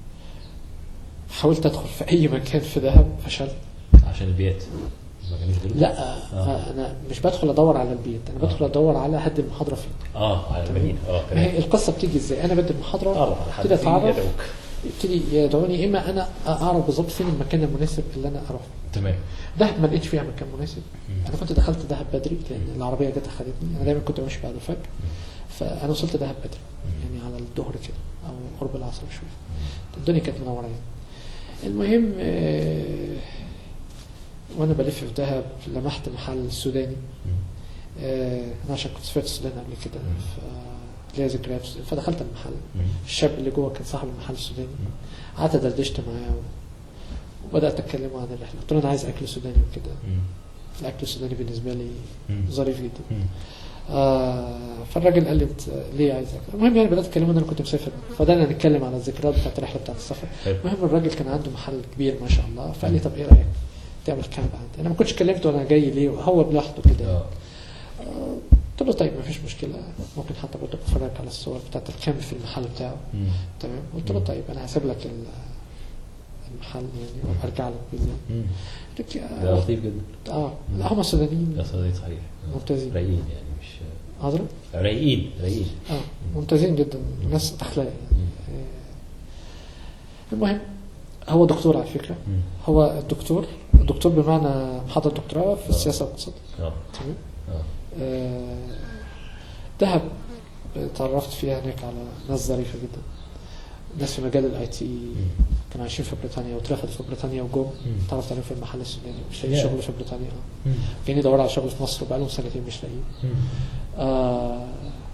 حاولت ادخل في اي مكان في دهب فشلت عشان البيات ما كانوش دول لا آه. انا مش بدخل ادور على البيت انا بدخل ادور على هد المحاضره فين اه على المدينه اه ما هي تمام القصه بتيجي ازاي انا بدي المحاضره اه ابتدي اتعرف يدعوك. يبتدي يدعوني اما انا اعرف بالظبط فين المكان المناسب اللي انا اروح تمام دهب ما لقيتش فيها مكان مناسب مم. انا كنت دخلت دهب بدري لان العربيه جت اخذتني انا دايما كنت ماشي بعد الفجر فانا وصلت دهب بدري يعني على الظهر كده او قرب العصر شويه الدنيا كانت منوره يعني المهم آه، وانا بلف في دهب لمحت محل سوداني مم. آه، انا عشان كنت سافرت السودان قبل كده مم. ف ليا ذكريات في السودان. فدخلت المحل مم. الشاب اللي جوه كان صاحب المحل السوداني قعدت دردشت معاه و- وبدات اتكلم عن الرحله قلت له انا عايز اكل سوداني وكده مم. الاكل السوداني بالنسبه لي مم. ظريف جدا مم. آه فالراجل قال لي انت ليه عايز اكل المهم يعني بدات اتكلم ان انا كنت مسافر فبدانا نتكلم على الذكريات بتاعت الرحله بتاعت السفر حلو. المهم الراجل كان عنده محل كبير ما شاء الله فقال لي طب ايه رايك تعمل كامب عندي انا ما كنتش كلمته وانا جاي ليه هو لوحده كده اه قلت له طيب ما فيش مشكله ممكن حتى برضه اتفرج على الصور بتاعت الكامب في المحل بتاعه مم. تمام قلت له طيب انا هسيب لك ال- المحل يعني وابقى ارجع لك بالليل مم. قلت له ده يا- لطيف جدا اه لا هم السودانيين ده صديق صحيح ممتازين رايقين يعني مش حاضر رايقين رايقين اه ممتازين جدا ناس اخلاق يعني. مم. آه، المهم هو دكتور على فكره مم. هو الدكتور الدكتور بمعنى محاضر دكتوراه في السياسه والاقتصاد اه تمام اه آه، دهب تعرفت فيها هناك على ناس ظريفه جدا ناس في مجال الاي تي كانوا عايشين في بريطانيا واترفضوا في بريطانيا وجم مم. تعرفت عليهم في المحل السوداني مش لاقيين Yeah. شغل في بريطانيا اه مم. كانوا يدوروا على شغل في مصر وبقالهم سنتين مش لاقيين مم. آه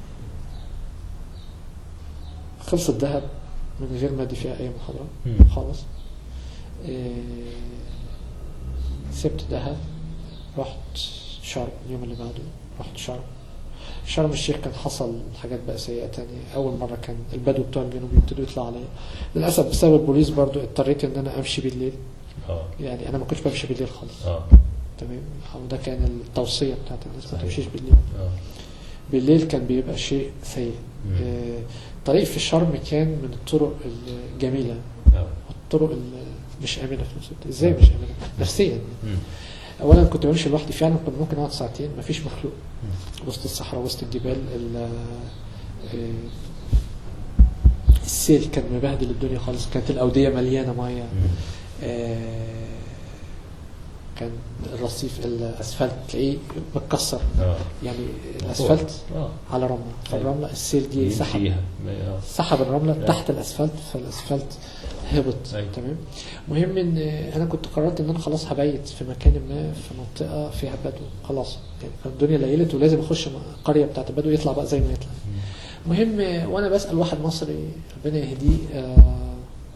خلص الذهب من غير ما ادي فيها اي محاضره مم. خالص آه سبت دهب رحت شرم اليوم اللي بعده رحت شرم شرم الشيخ كان حصل حاجات بقى سيئة تانية أول مرة كان البدو بتوع الجنوب يبتدوا يطلعوا عليا للأسف بسبب البوليس برضو اضطريت إن أنا أمشي بالليل اه يعني أنا ما كنتش بمشي بالليل خالص اه تمام أو ده كان التوصية بتاعت الناس ما صحيح. تمشيش بالليل اه بالليل كان بيبقى شيء سيء مم. آه، الطريق في شرم كان من الطرق الجميلة اه الطرق اللي مش آمنة في نفس الوقت ازاي مش آمنة نفسيا يعني. مم. اولا كنت بمشي لوحدي فعلا كنت ممكن اقعد ساعتين مفيش مخلوق مم. وسط الصحراء وسط الجبال ال- آه، السيل كان مبهدل الدنيا خالص كانت الاوديه مليانه ميه مم. آه، كان الرصيف الاسفلت تلاقيه متكسر اه يعني الاسفلت اه على رمله فالرمله السيل جه يمشي سحب فيها اه سحب الرمله لا. تحت الاسفلت فالاسفلت هبط أيوة. تمام مهم ان انا كنت قررت ان انا خلاص هبيت في مكان ما في منطقه فيها بدو خلاص يعني كانت الدنيا ليلت ولازم اخش القريه بتاعت البدو يطلع بقى زي ما يطلع مهم وانا بسال واحد مصري ربنا يهديه آه،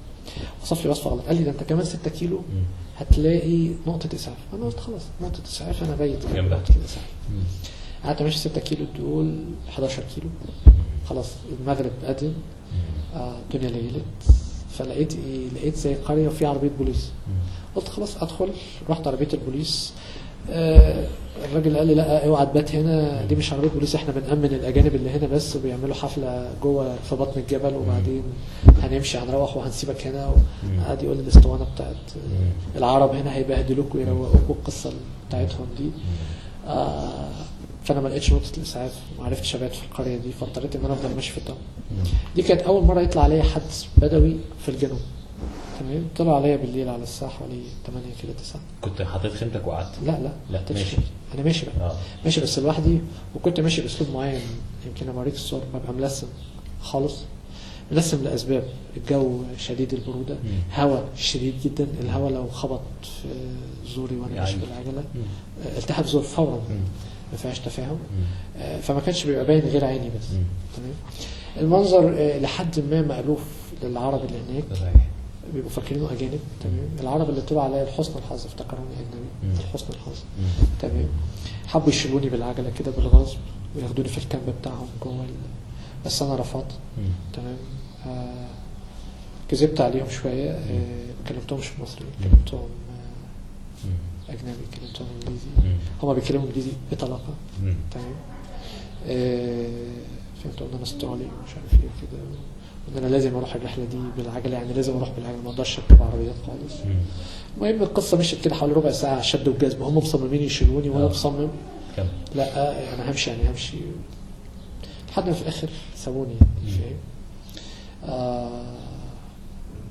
وصف لي وصفه غلط قال لي ده انت كمان 6 كيلو مم. هتلاقي نقطه اسعاف انا قلت خلاص نقطه اسعاف انا بايت جنب جنبها. نقطه الاسعاف مم. قعدت ماشي 6 كيلو دول 11 كيلو خلاص المغرب أذن مم. آه، الدنيا ليلت فلقيت ايه لقيت زي قريه وفي عربيه بوليس مم. قلت خلاص ادخل رحت عربيه البوليس آه الراجل قال لي لا اوعى تبات هنا دي مش عربيه بوليس احنا بنامن الاجانب اللي هنا بس وبيعملوا حفله جوه في بطن الجبل وبعدين هنمشي هنروح وهنسيبك هنا مم. قعد يقول لي الاسطوانه بتاعت مم. العرب هنا هيبهدلوك ويروقوك القصه بتاعتهم دي آه فانا ما لقيتش نقطه الاسعاف ما عرفتش ابات في القريه دي فاضطريت ان انا افضل ماشي في الطريق مم. دي كانت اول مره يطلع عليا حد بدوي في الجنوب تمام طلع عليا بالليل على الساعه حوالي 8 كده 9 كنت حطيت خيمتك وقعدت لا لا لا، كنتش ماشي. كده. انا ماشي بقى اه ماشي بس لوحدي وكنت ماشي باسلوب معين يمكن اوريك الصور ببقى ملسم خالص ملسم لاسباب الجو شديد البروده مم. هواء شديد جدا الهواء لو خبط في زوري وانا ماشي يعني. بالعجله مم. آه، التهب زور فورا مم. ما فيهاش تفاهم مم. آه، فما كانش بيبقى باين غير عيني بس مم. تمام المنظر آه، لحد ما مألوف للعرب اللي هناك صحيح بيبقوا فاكرينه اجانب تمام العرب اللي طلعوا عليا لحسن الحظ افتكروني اجنبي مم. لحسن الحظ مم. تمام حبوا يشيلوني بالعجله كده بالغصب وياخدوني في الكامب بتاعهم جوه ال... بس انا رفضت مم. تمام آه كذبت عليهم شويه آه ما كلمتهمش مصري كلمتهم آه مم. اجنبي كلمتهم انجليزي مم. هما بيتكلموا انجليزي بطلاقه مم. تمام آه فهمت ان انا استرالي ومش عارف ايه كده وان انا لازم اروح الرحله دي بالعجله يعني لازم اروح بالعجله ما اقدرش اركب عربيات خالص مم. المهم القصه مشيت كده حوالي ربع ساعه شد وجذب هم مصممين يشيلوني وانا آه. مصمم كم لا آه، انا همشي يعني همشي لحد ما في الاخر سابوني يعني مم. فاهم آه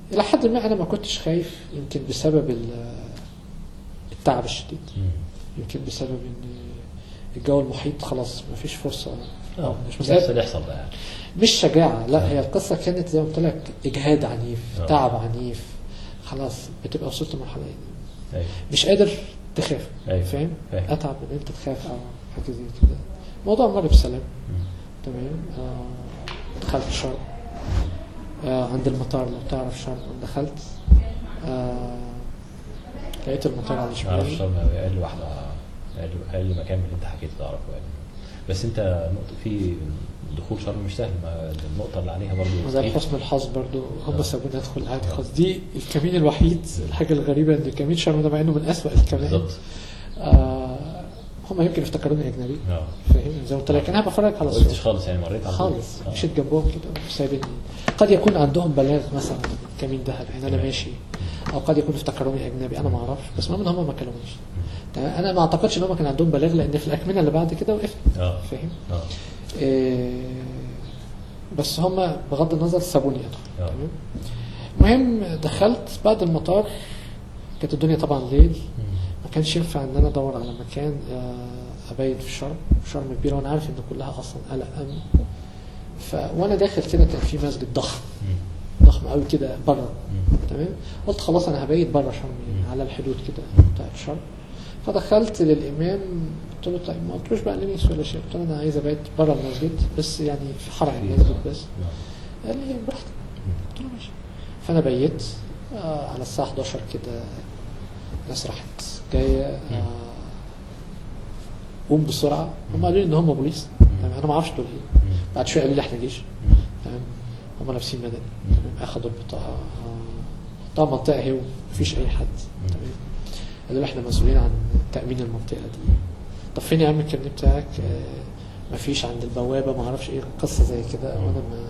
الى حد ما انا ما كنتش خايف يمكن بسبب ال- التعب الشديد مم. يمكن بسبب ان الجو المحيط خلاص ما فيش فرصه اه مش مش مسألة يحصل يحصل بقى مش شجاعه لا هي القصه كانت زي ما قلت لك اجهاد عنيف آه. تعب عنيف خلاص بتبقى وصلت لمرحله إيه؟ ايوه مش قادر تخاف أيوة. فاهم فاهم. اتعب ان انت تخاف او حاجه زي كده الموضوع مر بسلام مم. تمام آه دخلت شرم آه عند المطار لو تعرف شرم دخلت آه لقيت المطار على ما اعرفش شمالي شرم أوي، اقل واحده اقل اقل مكان من اللي انت حكيته تعرفه يعني بس انت نقطه في دخول شرم مش سهل ما النقطه اللي عليها برضه وزي كتير. حسن الحظ برضو هم آه. سابوني ادخل عادي خالص دي الكمين الوحيد الحاجه الغريبه ان كمين شرم ده مع انه من اسوأ الكمين بالظبط آه هم يمكن افتكروني اجنبي اه فاهم زي ما قلت لك انا بتفرج على ما الصور قلتش خالص يعني مريت على طول. خالص آه. مشيت جنبهم كده وسايبني قد يكون عندهم بلاغ مثلا كمين دهب يعني انا تمام. ماشي او قد يكون افتكروني اجنبي انا ما اعرفش بس المهم ان هم ما كلمونيش تمام انا ما اعتقدش ان هم كان عندهم بلاغ لان في الاكمنه اللي بعد كده وقفت اه فاهم اه إيه بس هم بغض النظر سابوني ادخل آه. تمام المهم دخلت بعد المطار كانت الدنيا طبعا ليل مم. ما كانش ينفع ان انا ادور على مكان آه، ابيت في شرم شرم كبيره وانا عارف ان كلها اصلا قلق امن ف وانا داخل كده كان في مسجد ضخم مم. ضخم قوي كده بره مم. تمام قلت خلاص انا هبيت بره شرم يعني مم. على الحدود كده بتاعت شرم فدخلت للامام قلت له طيب ما قلتلوش بقى لميس ولا شيء قلت له انا عايز ابيت بره المسجد بس يعني في حرم المسجد بس آه. قال لي براحتك مم. قلت له ماشي فانا بيت آه على الساعه 11 كده الناس راحت جايه آه قوم بسرعه هم قالوا لي ان هم بوليس تمام انا ما اعرفش دول ايه مم. بعد شويه قالوا لي احنا جيش مم. تمام هم لابسين مدني تمام اخدوا البطاقه آه، طبعا منطقه هي مفيش اي حد تمام قالوا لي احنا مسؤولين عن تامين المنطقه دي طب فين يا عم الكارنيه بتاعك آه، مفيش عند البوابه ما اعرفش ايه قصه زي كده وانا ما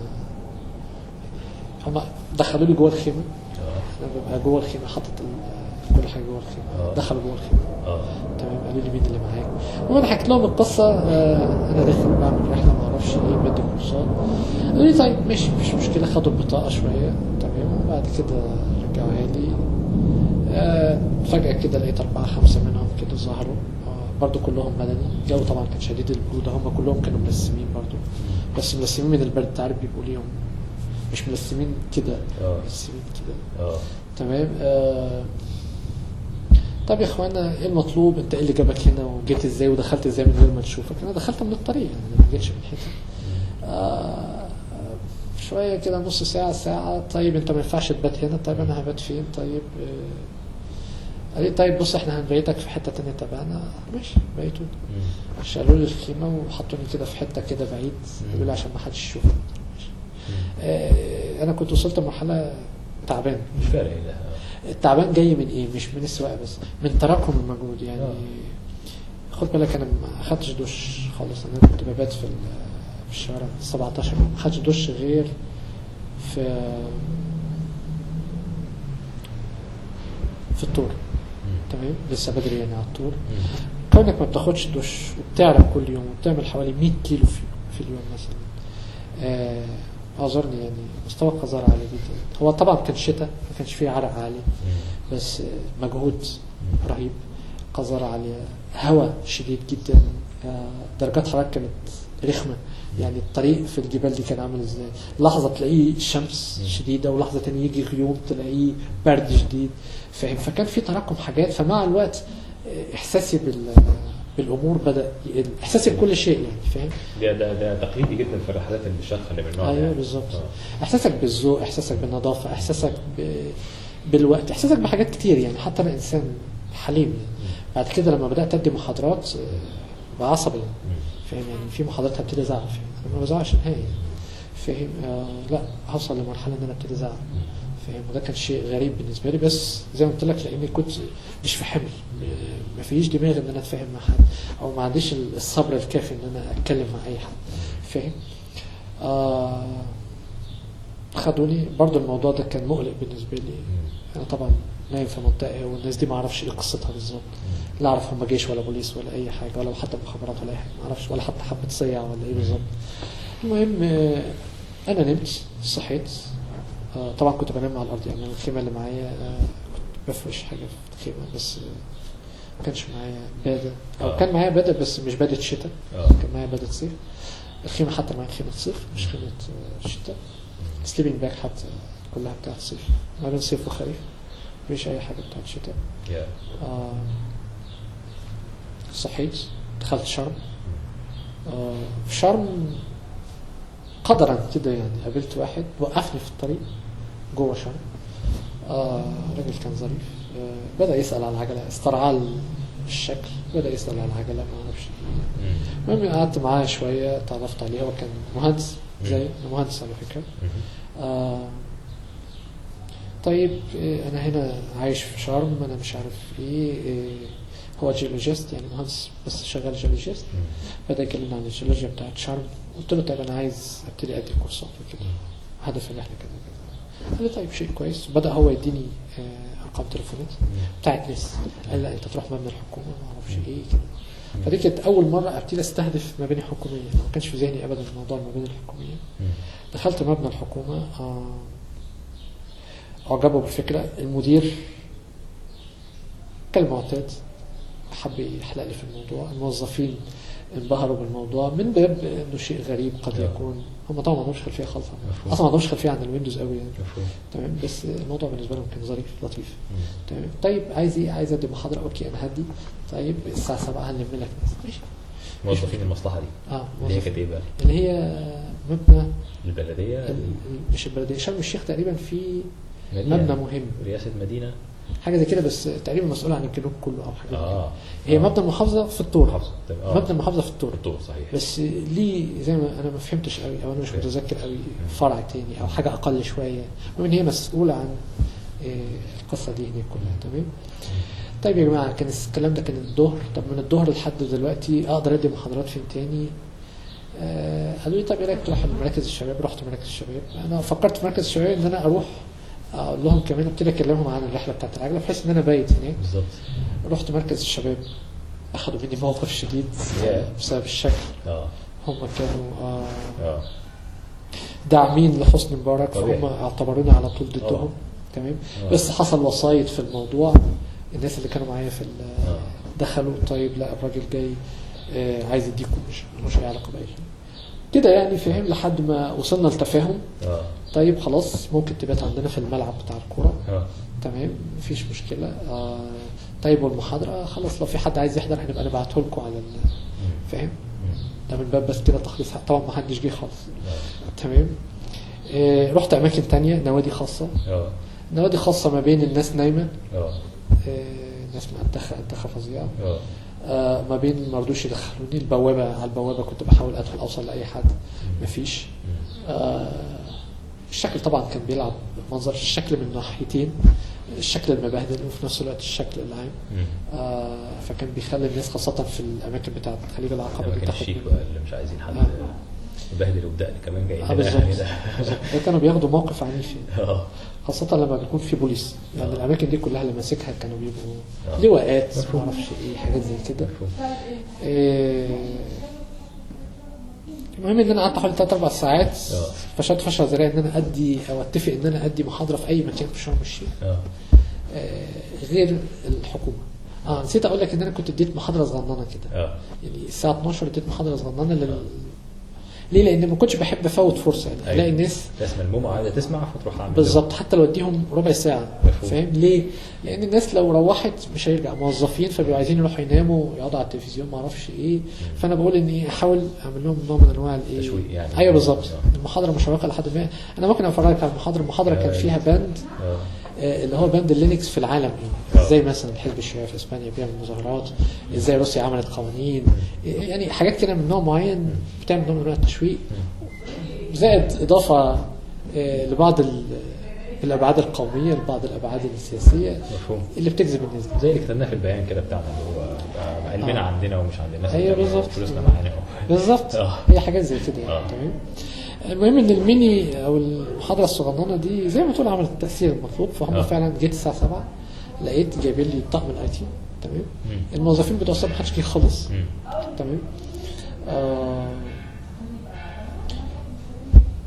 هم دخلوا لي جوه الخيمه اه انا ببقى جوه الخيمه حاطط ال- كل حاجه جوه الخيمه آه. دخلوا جوه الخيمه اه تمام قالوا لي مين اللي معاك وانا حكيت لهم القصه آه انا داخل بعمل رحله ما اعرفش ايه بدي كورسات قالوا لي طيب ماشي مفيش مشكله خدوا البطاقه شويه تمام وبعد كده رجعوها لي آه فجاه كده لقيت اربعه خمسه منهم كده ظهروا آه برضو كلهم مدني الجو طبعا كان شديد البروده هم كلهم كانوا ملثمين برضو بس ملثمين من البرد انت عارف بيبقوا ليهم مش ملثمين كده اه ملثمين كده اه تمام آه طب يا اخوانا ايه المطلوب انت ايه اللي جابك هنا وجيت ازاي ودخلت ازاي من غير ما تشوفك انا دخلت من الطريق يعني ما جيتش من حته آه شويه كده نص ساعه ساعه طيب انت ما ينفعش تبات هنا طيب انا هبات فين طيب آه قال لي طيب بص احنا هنبيتك في حته تانية تبعنا ماشي بيتوا مم. شالوا لي الخيمه وحطوني كده في حته كده بعيد يقول لي عشان ما حدش يشوفك ماشي. آه انا كنت وصلت لمرحله تعبان مش فارق ايه ده آه. التعبان جاي من ايه مش من السواقه بس من تراكم المجهود يعني آه. خد بالك انا ما اخدتش دش خالص انا كنت ببات في ال- في الشارع 17 ما اخدتش دش غير في في الطور مم. تمام لسه بدري يعني على الطور مم. كونك ما بتاخدش دش وبتعرق كل يوم وبتعمل حوالي 100 كيلو في, في اليوم مثلا آه، اعذرني يعني مستوى القذارة عالي جدا هو طبعا كان شتاء ما كانش فيه عرق عالي مم. بس آه، مجهود رهيب قذارة عالية هواء شديد جدا آه، درجات حرارة كانت رخمة يعني الطريق في الجبال دي كان عامل ازاي لحظة تلاقيه شمس مم. شديدة ولحظة تانية يجي غيوم تلاقيه برد شديد فاهم فكان في تراكم حاجات فمع الوقت آه، احساسي بال بالامور بدا يقل احساسي بكل شيء يعني فاهم ده ده ده تقليدي جدا في الرحلات اللي الشاقه اللي من النوع ده ايوه يعني. بالظبط آه. احساسك بالذوق احساسك بالنظافه احساسك ب... بالوقت احساسك بحاجات كتير يعني حتى انا انسان حليم يعني بعد كده لما بدات ادي محاضرات آه، بقى عصبي يعني. مم. فاهم يعني في محاضرات هبتدي ازعل فيها انا ما بزعلش نهائي يعني. فاهم آه لا هوصل لمرحله ان انا ابتدي ازعل فاهم وده كان شيء غريب بالنسبه لي بس زي ما قلت لك لاني كنت مش في حمل م- ما فيش دماغ ان انا اتفاهم مع حد او ما عنديش الصبر الكافي ان انا اتكلم مع اي حد فاهم آه خدوني برضو الموضوع ده كان مقلق بالنسبه لي مم. انا طبعا نايم في منطقه والناس دي ما اعرفش ايه قصتها بالظبط لا اعرف هم جيش ولا بوليس ولا اي حاجه ولا حتى مخابرات ولا اي حاجه ما اعرفش ولا حتى حبه صيع ولا ايه بالظبط المهم آه، انا نمت صحيت آه طبعا كنت بنام على الارض يعني أنا الخيمه اللي معايا آه كنت بفرش حاجه في الخيمه بس آه ما كانش معايا باده او آه. كان معايا باده بس مش باده شتاء اه كان معايا باده صيف الخيمه حتى معايا خيمه صيف مش خيمه آه، شتاء سليبنج باك حتى كلها بتاعت صيف ما بين صيف وخريف مفيش اي حاجه بتاعت شتاء يا آه صحيت دخلت شرم آه في شرم قدرا كده يعني قابلت واحد وقفني في الطريق جوه شرم آه راجل كان ظريف آه بدأ يسأل على العجلة استرعى الشكل بدأ يسأل على العجلة ما اعرفش إيه. مم. المهم قعدت معاه شوية تعرفت عليه هو كان مهندس زي مم. أنا مهندس على فكرة مم. آه طيب إيه انا هنا عايش في شرم انا مش عارف ايه, إيه هو جيولوجيست يعني مهندس بس شغال جيولوجيست مم. بدا يكلمني عن الجيولوجيا بتاعت شرم قلت له طيب انا عايز ابتدي ادي كورسات وكده هدف الرحله كذا كذا قال لي طيب شيء كويس بدا هو يديني آه، ارقام تليفونات بتاعت ناس قال لا انت تروح مبنى الحكومه ما اعرفش ايه كده فدي كانت اول مره ابتدي استهدف مباني حكوميه ما كانش في ذهني ابدا موضوع المباني الحكوميه مم. دخلت مبنى الحكومة آه، أعجبه بالفكرة المدير كالمعتاد حب يحلق لي في الموضوع الموظفين انبهروا بالموضوع من باب انه شيء غريب قد آه. يكون هم طبعا ما عندهمش خلفيه خالص عنه. مفهوم. اصلا ما عندهمش خلفيه عن الويندوز قوي يعني مفهوم تمام بس الموضوع بالنسبه لهم كان ظريف لطيف مم. تمام طيب عايز ايه عايز ادي محاضره اوكي انا هدي طيب الساعه 7 هنلم لك ناس ماشي موظفين المصلحه دي اه اللي هي موظف. كانت ايه بقى؟ اللي هي مبنى البلديه ال- ال- مش البلديه شرم الشيخ تقريبا في مدينة. مبنى مهم رئاسه مدينه حاجه زي كده بس تقريبا مسؤول عن الجنوب كله او حاجه زي كده. اه هي آه. مبنى المحافظه في الطور محافظة. طيب، آه. مبنى المحافظه في الطور الدكتور صحيح بس ليه زي ما انا ما فهمتش قوي او انا مش فاهم. متذكر قوي فرع تاني او حاجه اقل شويه المهم ان هي مسؤوله عن آه، القصه دي هناك كلها تمام طيب يا جماعه كان الكلام ده كان الظهر طب من الظهر لحد دلوقتي اقدر ادي محاضرات فين تاني آه قالوا لي طب ايه رايك تروح مراكز الشباب رحت مراكز الشباب انا فكرت في مركز الشباب ان انا اروح اقول لهم كمان ابتدي اكلمهم عن الرحله بتاعت العجله بحيث ان انا بايت هناك بالظبط رحت مركز الشباب اخذوا مني موقف شديد Yeah. بسبب الشكل اه هم كانوا آه اه داعمين لحسني مبارك طبيعي. فهم اعتبروني على طول ضدهم آه. تمام آه. بس حصل وسايط في الموضوع الناس اللي كانوا معايا في ال- آه. دخلوا طيب لا الراجل جاي آه، عايز يديكم مش ملوش اي علاقه باي شيء كده يعني فاهم لحد ما وصلنا لتفاهم اه طيب خلاص ممكن تبات عندنا في الملعب بتاع الكوره اه تمام مفيش مشكله آه طيب والمحاضره خلاص لو في حد عايز يحضر هنبقى نبعته لكم على ال- فاهم مم. ده من باب بس كده تخليص حق. طبعا ما حدش جه خالص آه. تمام آه رحت اماكن تانية نوادي خاصه اه نوادي خاصه ما بين الناس نايمه اه آه ناس مأنتخه انتخه فظيعه اه آه ما بين ما رضوش يدخلوني البوابه على البوابه كنت بحاول ادخل اوصل لاي حد مفيش مم. آه الشكل طبعا كان بيلعب منظر الشكل من ناحيتين الشكل المبهدل وفي نفس الوقت الشكل العام مم. آه فكان بيخلي الناس خاصة في الأماكن بتاعت خليج العقبة دي الاماكن تاخد الشيك منه. بقى اللي مش عايزين حد آه. يبهدل وبدأ كمان جاي اه لنا بالظبط يعني ده. بالظبط. ده كانوا بياخدوا موقف عنيف يعني. اه خاصة لما بيكون في بوليس يعني آه. الأماكن دي كلها اللي ماسكها كانوا بيبقوا آه. لواءات مفهوم. معرفش إيه حاجات زي كده مفهوم. إيه، المهم ان انا قعدت حوالي 3 4 ساعات آه. فشلت فشل ذريع ان انا ادي او اتفق ان انا ادي محاضره في اي مكان في شرم الشيخ اه آه، غير الحكومه اه نسيت اقول لك ان انا كنت اديت محاضره صغننه كده اه يعني الساعه 12 اديت محاضره صغننه لل... ليه؟ لان ما كنتش بحب افوت فرصه يعني أيوة. الاقي الناس ناس ملمومه عايزه تسمع فتروح اعمل بالظبط حتى لو اديهم ربع ساعه مفهوم. فاهم ليه؟ لان الناس لو روحت مش هيرجع موظفين فبيبقوا عايزين يروحوا يناموا يقعدوا على التلفزيون ما اعرفش ايه فانا بقول ان ايه احاول اعمل لهم نوع من انواع الايه تشويق يعني. ايوه بالظبط آه. المحاضره مشوقه لحد ما انا ممكن افرجك على المحاضره المحاضره كان آه. فيها باند اه آه، اللي هو باند اللينكس في العالم آه. يعني ازاي مثلا الحزب الشيوعي في اسبانيا بيعمل مظاهرات ازاي روسيا عملت قوانين يعني حاجات كده من نوع معين بتعمل نوع من انواع التشويق زائد اضافه آه، لبعض ال- الابعاد القوميه لبعض الابعاد السياسيه مفهوم اللي بتجذب الناس دي زي اللي كتبناه في البيان كده بتاعنا اللي هو يبقى علمنا آه. عندنا ومش عند الناس أيوة اللي بالظبط. فلوسنا معانا بالظبط آه. هي حاجات زي كده يعني آه. تمام المهم ان الميني او المحاضره الصغننه دي زي ما تقول عملت التاثير المطلوب فهم آه. فعلا جيت الساعه 7 لقيت جايبين لي طقم الاي تي تمام مم. الموظفين بتوع الصبح محدش جه خالص مم. تمام آه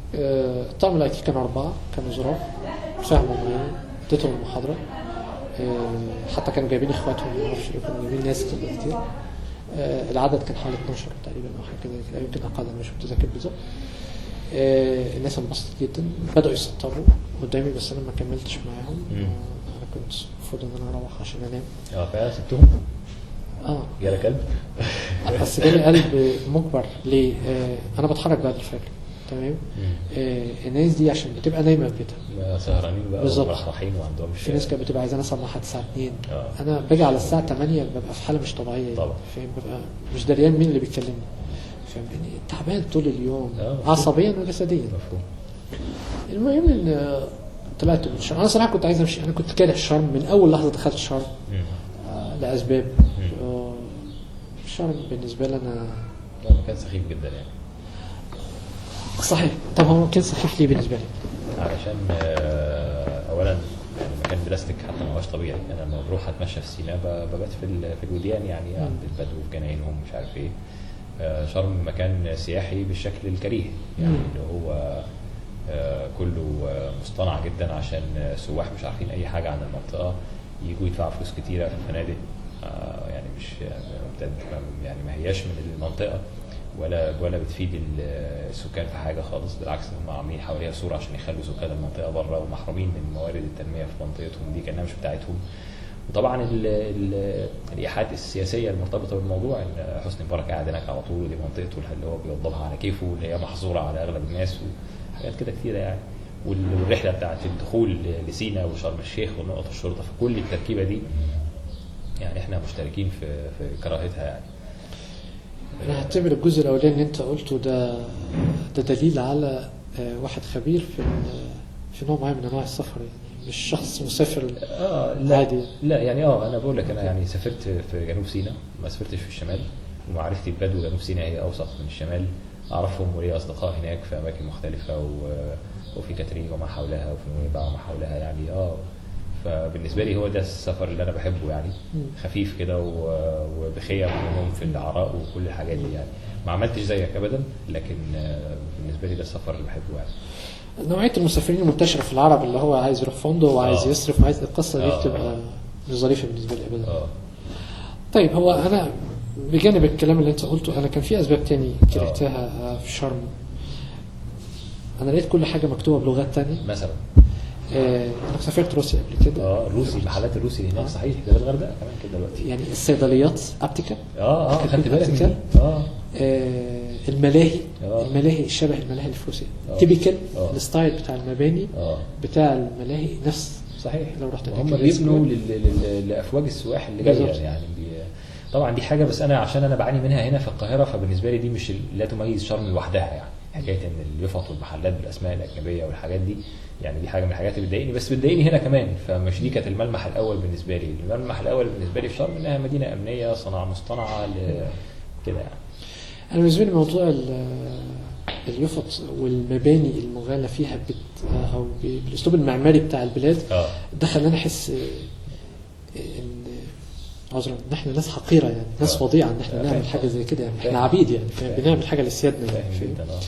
آه، الطاقم الاي تي كانوا اربعه كانوا ظراف فهموا معايا اديتهم المحاضره آه، حتى كانوا جايبين اخواتهم ما اعرفش ليه كانوا جايبين ناس كده كتير آه، العدد كان حوالي 12 تقريبا او حاجه كده كده يمكن اقل انا مش متذكر بالظبط آه، الناس انبسطت جدا بداوا يسطروا قدامي بس انا ما كملتش معاهم مم. آه، انا كنت المفروض ان انا اروح عشان انام اه فعلا سبتهم اه جالك قلب بس جالي قلب مجبر ليه؟ آه انا بتحرك بعد الفجر تمام؟ آه الناس دي عشان بتبقى نايمه في بيتها سهرانين بقى بالظبط. ومرحرحين وعندهم في ناس كانت بتبقى عايزاني اصحى لحد الساعه 2 آه. انا باجي على الساعه 8 ببقى في حاله مش طبيعيه يعني. طبعا. فاهم ببقى مش دريان مين اللي بيكلمني فاهم يعني تعبان طول اليوم آه. عصبيا وجسديا مفهوم المهم ان آه، طلعت من شرم انا صراحه كنت عايز امشي انا كنت كاره الشرم من اول لحظه دخلت شرم مم. آه لاسباب آه الشرم بالنسبه لي انا لا مكان سخيف جدا يعني صحيح طب هو كان سخيف ليه بالنسبه لي؟ علشان آه، اولا يعني مكان دراستك حتى ما هوش طبيعي انا لما بروح اتمشى في سيناء ب- ببات في ال- في الوديان يعني عند البدو في جناينهم مش عارف ايه آه، شرم مكان سياحي بالشكل الكريه يعني مم. اللي هو آه، كله آه، مصطنع جدا عشان آه، سواح مش عارفين اي حاجه عن المنطقه يجوا يدفعوا فلوس كتيره في الفنادق آه، يعني مش يعني يعني ما هياش من المنطقه ولا ولا بتفيد ال- السكان في حاجه خالص بالعكس هم عاملين حواليها سور عشان يخلوا سكان المنطقه بره ومحرومين من موارد التنميه في منطقتهم دي كانها مش بتاعتهم وطبعا ال ال الايحاءات السياسيه المرتبطه بالموضوع ان حسني مبارك قاعد هناك على طول ودي منطقته اللي هو بيوضبها على كيفه واللي هي محظوره على اغلب الناس وحاجات كده كتيره يعني وال- والرحله بتاعت الدخول لسينا وشرم الشيخ ونقط الشرطه فكل التركيبه دي يعني احنا مشتركين في في كراهتها يعني انا هعتبر الجزء الاولاني اللي انت قلته ده ده دليل على آه، واحد خبير في ال- في نوع معين من انواع السفر يعني مش شخص مسافر اه لا عادي. لا يعني اه انا بقول لك انا يعني سافرت في جنوب سيناء ما سافرتش في الشمال ومعرفتي ببدو جنوب سيناء هي اوسط من الشمال اعرفهم ولي اصدقاء هناك في اماكن مختلفه و... وفي كاترين وما حولها وفي نويبع وما حولها يعني اه فبالنسبه لي هو ده السفر اللي انا بحبه يعني مم. خفيف كده و- وبخيم ونوم في العراء وكل الحاجات دي يعني ما عملتش زيك ابدا لكن آه، بالنسبه لي ده السفر اللي بحبه يعني نوعيه المسافرين المنتشره في العرب اللي هو عايز يروح فندق وعايز آه. يصرف وعايز القصه دي آه. بتبقى مش ظريفه بالنسبه لي ابدا اه طيب هو انا بجانب الكلام اللي انت قلته انا كان في اسباب تاني كرهتها آه، في شرم انا لقيت كل حاجه مكتوبه بلغات تانية مثلا آه، انا سافرت روسيا قبل كده اه الروسي المحلات الروسي اللي هناك صحيح ده في الغردقه كمان كده دلوقتي يعني الصيدليات ابتيكا اه اه كانت خدت بالك من أبتيكا. دي اه آه، الملاهي آه. الملاهي شبه الملاهي اللي في روسيا آه. تيبيكال آه. الستايل بتاع المباني اه بتاع الملاهي نفس صحيح لو رحت هناك هم الناس بيبنوا كمان. لل- لل- لافواج السواح اللي جايه بالظبط. يعني بي... طبعا دي حاجه بس انا عشان انا بعاني منها هنا في القاهره فبالنسبه لي دي مش ال- لا تميز شرم لوحدها يعني حكايه ان اليفط والمحلات بالاسماء الاجنبيه والحاجات دي يعني دي حاجه من الحاجات اللي بتضايقني بس بتضايقني هنا كمان فمش دي كانت الملمح الاول بالنسبه لي الملمح الاول بالنسبه لي في شرم انها مدينه امنيه صناعه مصطنعه ل... كده يعني انا بالنسبه لي موضوع ال- اليفط والمباني المغالى فيها بت او ب- بالاسلوب المعماري بتاع البلاد اه ده خلاني احس آه، ان عذرا ان احنا ناس حقيره يعني ناس آه. وضيعه ان احنا آه، نعمل فاهم. حاجه زي كده يعني فاهم. احنا عبيد يعني فاهم؟ فاهم. بنعمل حاجه لسيادنا يعني فاهم فاهم؟ جدا اه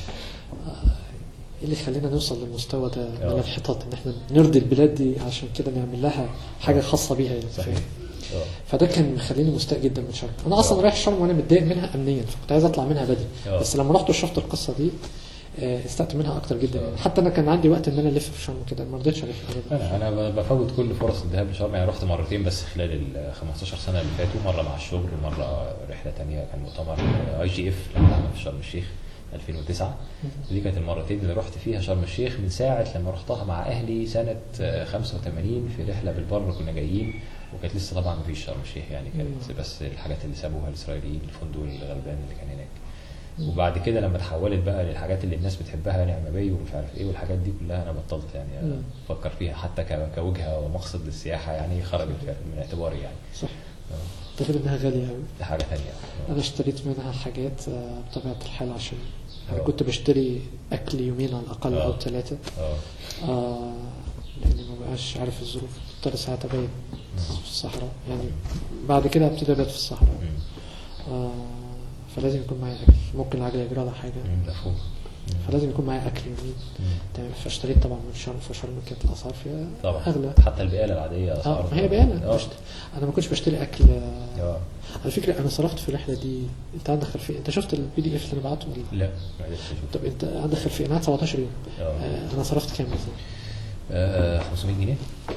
ايه اللي خلينا نوصل للمستوى ده من آه. الانحطاط ان احنا نرضي البلاد دي عشان كده نعمل لها حاجه خاصه بيها يعني صحيح فاهم؟ اه فده كان مخليني مستاء جدا من شرم انا اصلا آه. رايح شرم وانا متضايق منها امنيا فكنت عايز اطلع منها بدري آه. بس لما رحت وشفت القصه دي آه، استقت منها اكتر جدا آه. يعني حتى انا كان عندي وقت ان انا الف في شرم كده ما رضيتش الف ابدا انا انا بفوت كل فرص الذهاب لشرم يعني رحت مرتين بس خلال ال 15 سنه اللي فاتوا مره مع الشغل ومره رحله تانية كان مؤتمر اي جي اف لما اتعمل في شرم الشيخ 2009 ودي كانت المرتين اللي رحت فيها شرم الشيخ من ساعه لما رحتها مع اهلي سنه آه، 85 في رحله بالبر كنا جايين وكانت لسه طبعا ما فيش شرم الشيخ يعني كانت بس الحاجات اللي سابوها الاسرائيليين الفندق الغلبان اللي كان هناك وبعد كده لما تحولت بقى للحاجات اللي الناس بتحبها نعمة بي ومش عارف ايه والحاجات دي كلها انا بطلت يعني مم. افكر فيها حتى ك- كوجهه ومقصد للسياحه يعني خرجت من اعتباري يعني صح آه، ده غير انها غاليه قوي دي حاجه ثانيه انا اشتريت منها حاجات آه، بطبيعه الحال عشان آه. أنا كنت بشتري اكل يومين على الاقل آه. او ثلاثه اه آه لاني ما بقاش عارف الظروف اضطر ساعات ابيت في الصحراء يعني بعد كده ابتدي ابات في الصحراء مم. آه فلازم يكون معايا اكل ممكن العجله يجرى لها حاجه مم، مفهوم فلازم يكون معايا اكل يومين تمام فاشتريت طبعا من شرم فشرم كانت الاسعار فيها طبعا اغلى حتى البقاله العاديه اه اسعار ما هي بقالة اه بشت... انا ما كنتش بشتري اكل اه على فكره انا صرفت في الرحله دي انت عندك خلفيه انت شفت البي دي اف اللي انا بعته ولا لا ما عرفتش اشوف طب انت عندك خلفيه انا قعدت 17 يوم اه آه انا صرفت كام مثلا؟ آه، 500 جنيه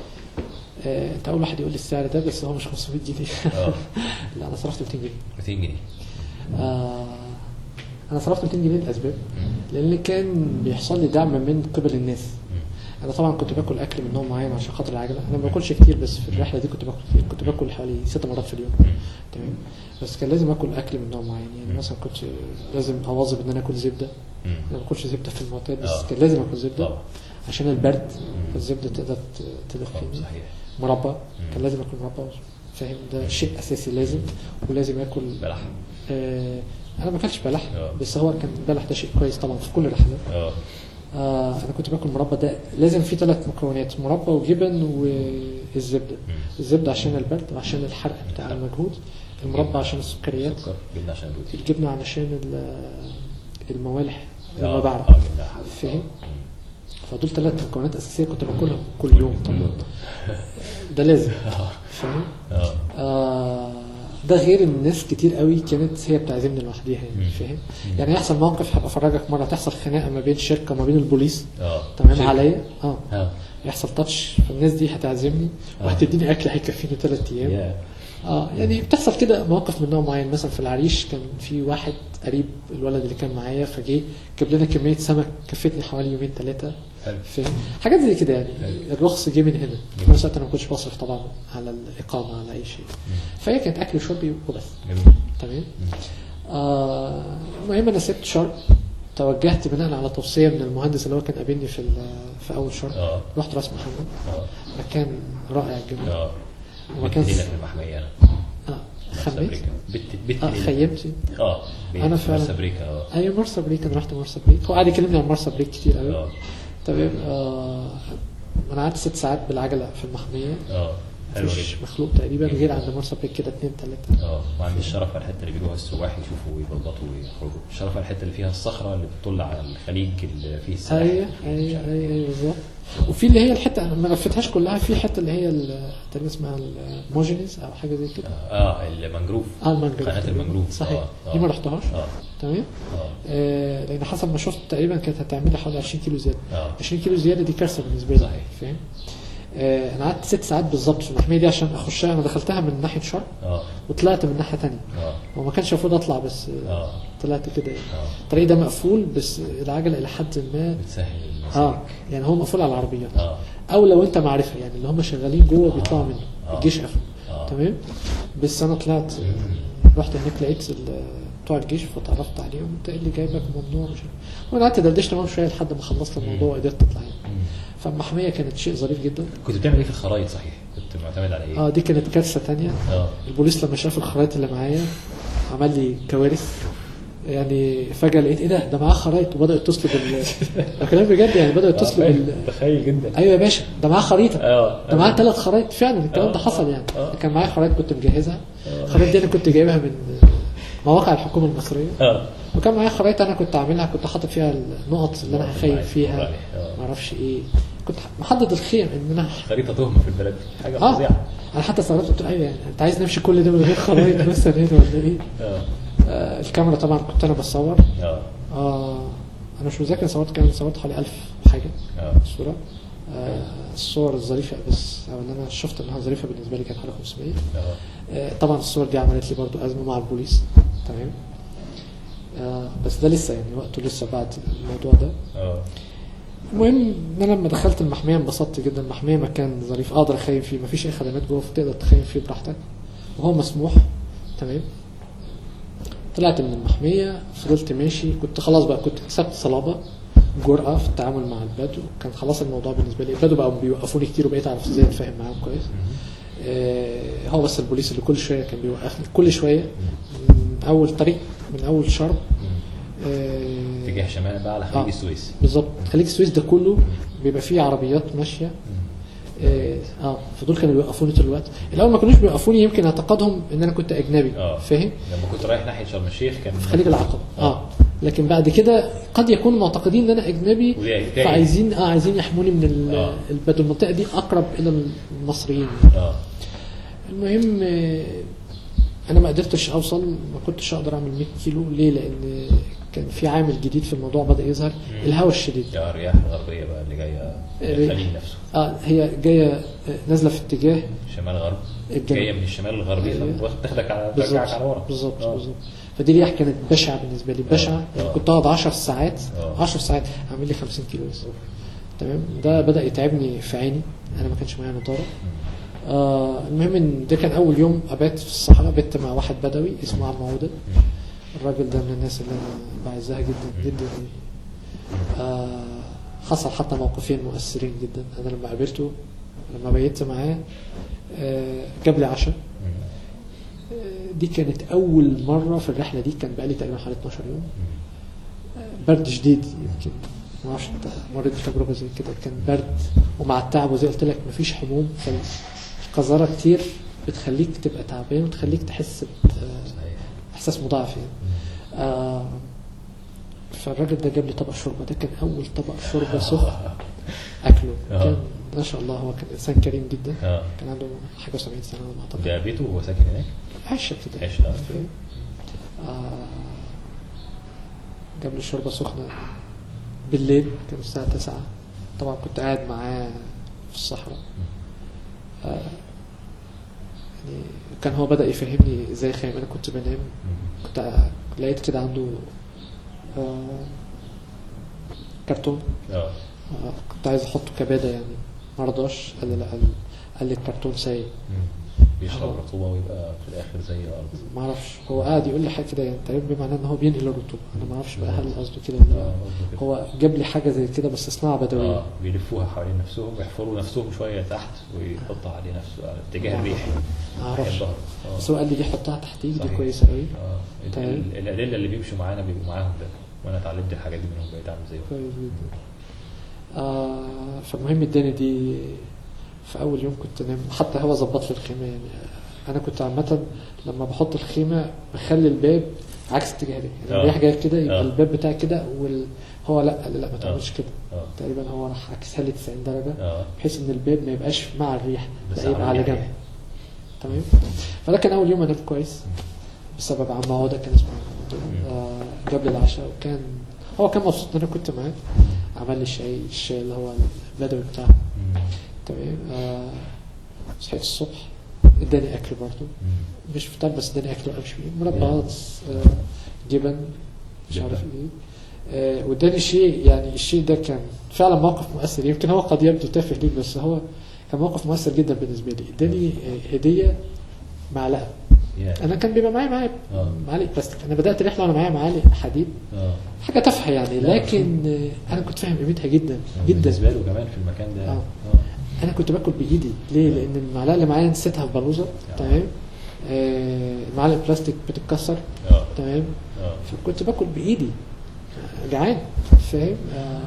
آه انت اول واحد يقول لي السعر ده بس هو مش 500 جنيه اه لا انا صرفت 200 جنيه 200 جنيه آه انا صرفت 200 جنيه لاسباب مم. لان كان بيحصل لي دعم من قبل الناس مم. انا طبعا كنت باكل اكل من نوع معين عشان خاطر العجله انا ما باكلش كتير بس في الرحله دي كنت باكل كتير كنت باكل حوالي ست مرات في اليوم مم. تمام بس كان لازم اكل اكل من نوع معين يعني مم. مثلا كنت لازم اواظب ان انا اكل زبده مم. انا ما باكلش زبده في المعتاد بس آه. كان لازم اكل زبده طبعا عشان البرد مم. الزبده تقدر ت- طبعا، تدفيني صحيح مربى كان لازم اكل مربى فاهم ده شيء اساسي لازم ولازم اكل بلح آه انا ما اكلتش بلح آه. بس هو كان البلح ده شيء كويس طبعا في كل رحله اه آه انا كنت باكل مربى ده لازم فيه ثلاث مكونات مربى وجبن والزبده مم. الزبده عشان البرد وعشان الحرق بتاع المجهود المربى عشان السكريات سكر جبنه عشان البروتين الجبنه علشان ال- الموالح لما آه، بعرق اه جبنه حلوة. فاهم؟ مم. فدول ثلاث مكونات اساسيه كنت باكلها كل يوم طبعا ده لازم اه فاهم اه آه ده غير ان ناس كتير قوي كانت هي بتعزمني لوحديها يعني مم. فاهم مم. يعني يحصل موقف هبقى افرجك مره تحصل خناقه ما بين شركه وما بين البوليس اه تمام شركة. عليا اه اه يحصل تاتش فالناس دي هتعزمني آه. وهتديني اكل هيكفيني ثلاث ايام يا اه يعني بتحصل كده مواقف من نوع معين مثلا في العريش كان في واحد قريب الولد اللي كان معايا فجه جاب لنا كميه سمك كفتني حوالي يومين ثلاثه حلو فاهم حاجات زي كده يعني حلو. الرخص جه من هنا في نفس الوقت انا ما كنتش بصرف طبعا على الاقامه على اي شيء فهي كانت اكل وشربي وبس جميل تمام آه، المهم انا سبت شرم توجهت بناء على توصيه من المهندس اللي هو كان قابلني في ال- في اول شرم اه رحت راس محمد اه مكان رائع جدا اه ومكان بنت ليلة في المحمية انا اه مرسى خميت بريكا. بنت بنت اه ليلة. خيمت اه أنا فعلا- مرسى بريكا اه ايوه مرسى بريك انا رحت مرسى بريك هو قعد يكلمني عن مرسى بريك كتير قوي اه تمام آه انا قعدت ست ساعات بالعجله في المحميه اه حلو مفيش جدا مخلوق تقريبا غير عند مرسى بريك كده اثنين ثلاثه اه وعندي الشرف على الحته اللي بيجوها السواح يشوفوا ويبلطوا ويخرجوا الشرف على الحته اللي فيها الصخره اللي بتطل على الخليج اللي فيه السلاح ايوه ايوه ايوه ايوه بالظبط وفي اللي هي الحته انا ما لفتهاش كلها في حته اللي هي ال- تقريبا اسمها الموجينيز او حاجه زي كده اه المنجروف اه المانجروف قناه المنجروف صحيح آه، آه. دي ما رحتهاش اه تمام اه آه لان حسب ما شفت تقريبا كانت هتعمل لي حوالي 20 كيلو زياده اه 20 كيلو زياده دي كارثه بالنسبه لي صحيح. فاهم آه انا قعدت ست ساعات بالظبط في المحميه دي عشان اخشها انا دخلتها من ناحيه شرق اه وطلعت من ناحيه ثانيه اه وما كانش المفروض اطلع بس آه اه طلعت كده يعني. اه الطريق ده مقفول بس العجله الى حد ما بتسهل اه المسالك يعني هو مقفول على العربيات اه او لو انت معرفه يعني اللي هم شغالين جوه بيطلعوا منه آه. الجيش قفل اه تمام بس انا طلعت رحت هناك لقيت ال- بتوع الجيش فتعرفت عليهم انت ايه اللي جايبك ممنوع مش عارف وانا قعدت دردشت معاهم شويه لحد ما خلصت الموضوع وقدرت اطلع يعني مم. فالمحميه كانت شيء ظريف جدا كنت بتعمل ايه في الخرايط صحيح؟ كنت معتمد على ايه؟ اه دي كانت كارثه تانية اه البوليس لما شاف الخرائط اللي معايا عمل لي كوارث يعني فجاه لقيت ايه ده ده معاه خرايط وبداوا يتصلوا بال ده كلام بجد يعني بداوا يتصلوا بال تخيل جدا ايوه يا باشا ده معاه خريطه اه ده معاه ثلاث خرايط فعلا الكلام ده آه. حصل يعني آه. كان معايا خرايط كنت مجهزها آه. الخرايط دي انا كنت جايبها من مواقع الحكومه المصريه اه وكان معايا خرايط انا كنت عاملها كنت حاطط فيها النقط اللي انا هخيم فيها آه. ما اعرفش ايه كنت محدد الخيم ان انا خريطه تهمه في البلد حاجه اه فظيعه انا حتى استغربت قلت له ايوه يعني انت عايز نمشي كل ده من غير خرايط مثلا هنا ولا ايه؟ اه آه الكاميرا طبعا كنت انا بصور اه آه انا مش متذكر صورت كام صورت حوالي 1000 حاجه اه صوره آه الصور الظريفه بس او اللي انا شفت انها ظريفه بالنسبه لي كان حوالي 500 اه آه طبعا الصور دي عملت لي برضو ازمه مع البوليس تمام آه بس ده لسه يعني وقته لسه بعد الموضوع ده اه المهم ان انا لما دخلت المحميه انبسطت جدا المحميه مكان ظريف اقدر اخيم فيه مفيش اي خدمات جوه فتقدر تخيم فيه براحتك وهو مسموح تمام طلعت من المحميه فضلت ماشي كنت خلاص بقى كنت كسبت صلابه جرأة في التعامل مع البدو كان خلاص الموضوع بالنسبه لي البدو بقوا بيوقفوني كتير وبقيت اعرف ازاي اتفاهم معاهم كويس آه هو بس البوليس اللي كل شويه كان بيوقفني كل شويه من اول طريق من اول شرم آه اتجاه شمال بقى على خليج آه. السويس بالظبط خليج السويس ده كله بيبقى فيه عربيات ماشيه اه آه، فدول كانوا بيوقفوني طول الوقت الاول ما كانوش بيوقفوني يمكن اعتقادهم ان انا كنت اجنبي اه فاهم لما كنت رايح ناحيه شرم الشيخ كان في خليج العقبه اه آه. لكن بعد كده قد يكونوا معتقدين ان انا اجنبي ودي- دي- فعايزين اه عايزين يحموني من ال- آه. البدو المنطقه دي اقرب الى المصريين اه المهم آه، انا ما قدرتش اوصل ما كنتش اقدر اعمل 100 كيلو ليه لان كان في عامل جديد في الموضوع بدا يظهر الهواء الشديد يا الرياح الغربيه بقى اللي جايه من الريح. الخليج نفسه اه هي جايه آه، نازله في اتجاه شمال غرب الجنوب. جايه من الشمال الغربي أيوة. فواخد- تاخدك على بالظبط ترجعك على ورا بالظبط آه. بالظبط فدي رياح كانت بشعه بالنسبه لي بشعه آه. كنت اقعد 10 ساعات آه. 10 ساعات اعمل لي 50 كيلو بس تمام ده بدا يتعبني في عيني انا ما كانش معايا نضاره آه المهم ان ده كان اول يوم ابات في الصحراء بت مع واحد بدوي اسمه عم عوده الراجل ده من الناس اللي انا بعزها جدا جدا يعني. آه حصل حتى موقفين مؤثرين جدا انا لما قابلته لما بيت معاه آه جاب لي عشاء آه، دي كانت اول مره في الرحله دي كان بقالي تقريبا حوالي 12 يوم آه، برد شديد يمكن ما اعرفش انت مريت بتجربه زي كده كان برد ومع التعب وزي قلت لك مفيش حموم فالقذاره كتير بتخليك تبقى تعبان وتخليك تحس ب- آه، صحيح احساس مضاعف يعني آه فالراجل ده جاب لي طبق شوربه ده كان اول طبق شوربه سخن اكله آه. كان ما شاء الله هو كان انسان كريم جدا اه كان عنده حاجه 70 سنه على ما اعتقد ده بيته وهو ساكن هناك عشه كده عشة. فاهم؟ آه جاب لي شوربه سخنه بالليل كان الساعه 9 طبعا كنت قاعد معاه في الصحراء آه يعني كان هو بدا يفهمني ازاي خايم انا كنت بنام كنت لقيت كده عنده آه كرتون اه آه كنت عايز احطه كباده يعني ما رضاش قال لي لا قال, قال لي الكرتون سايب بيشرب رطوبه ويبقى في الاخر زي الارض ما اعرفش هو قاعد يقول لي حاجه كده يعني تقريبا بمعنى ان هو بينقل الرطوبه انا ما اعرفش بقى هل قصده كده ولا اه لا قصده كده. هو جاب لي حاجه زي كده بس صناعه بدويه اه بيلفوها حوالين نفسهم ويحفروا نفسهم شويه تحت ويحطها عليه نفسه على اتجاه الريح ما اعرفش ناحية الظهر. آه. بس هو قال لي دي حطها تحت ايدي صحيح. كويسه قوي اه ال- طيب. ال- الادله اللي بيمشوا معانا بيبقوا معاهم ده وانا اتعلمت الحاجات دي منهم بقيت اعمل زيهم كويس جدا آه فالمهم اداني دي في اول يوم كنت نام حتى هو ظبط لي الخيمه يعني انا كنت عامه لما بحط الخيمه بخلي الباب عكس اتجاه الريح يعني آه. الريح جايه كده يبقى آه. الباب بتاعي كده وال... هو لا قال لي لا ما تعملش كده اه تقريبا هو راح عكسها لي 90 درجه اه بحيث ان الباب ما يبقاش مع الريح بس لا يبقى على الريح. جنب تمام فده كان اول يوم انام كويس بسبب عم عوده كان اسمه عم عودة. آه جاب لي العشاء وكان هو كان مبسوط ان انا كنت معاه عمل لي الشاي الشاي اللي هو البدوي بتاعه مم. تمام آه صحيت الصبح اداني اكل برضه مم. مش فطار بس اداني اكل امشي بيه مربعات آه جبن مش عارف ايه آه واداني شيء يعني الشيء ده كان فعلا موقف مؤثر يمكن هو قد يبدو تافه ليك بس هو كان موقف مؤثر جدا بالنسبه لي اداني آه هديه معلقه يا. انا كان بيبقى معايا معايا آه. معالق بلاستيك انا بدات رحله وانا معايا معالق حديد اه حاجه تافهه يعني لا، لكن آه انا كنت فاهم قيمتها جدا جدا بالنسبه له كمان في المكان ده آه. اه انا كنت باكل بايدي ليه لان المعلقه اللي معايا نسيتها في بلوزه آه. تمام آه المعلقه البلاستيك بتتكسر اه تمام اه فكنت باكل بايدي جعان فاهم آه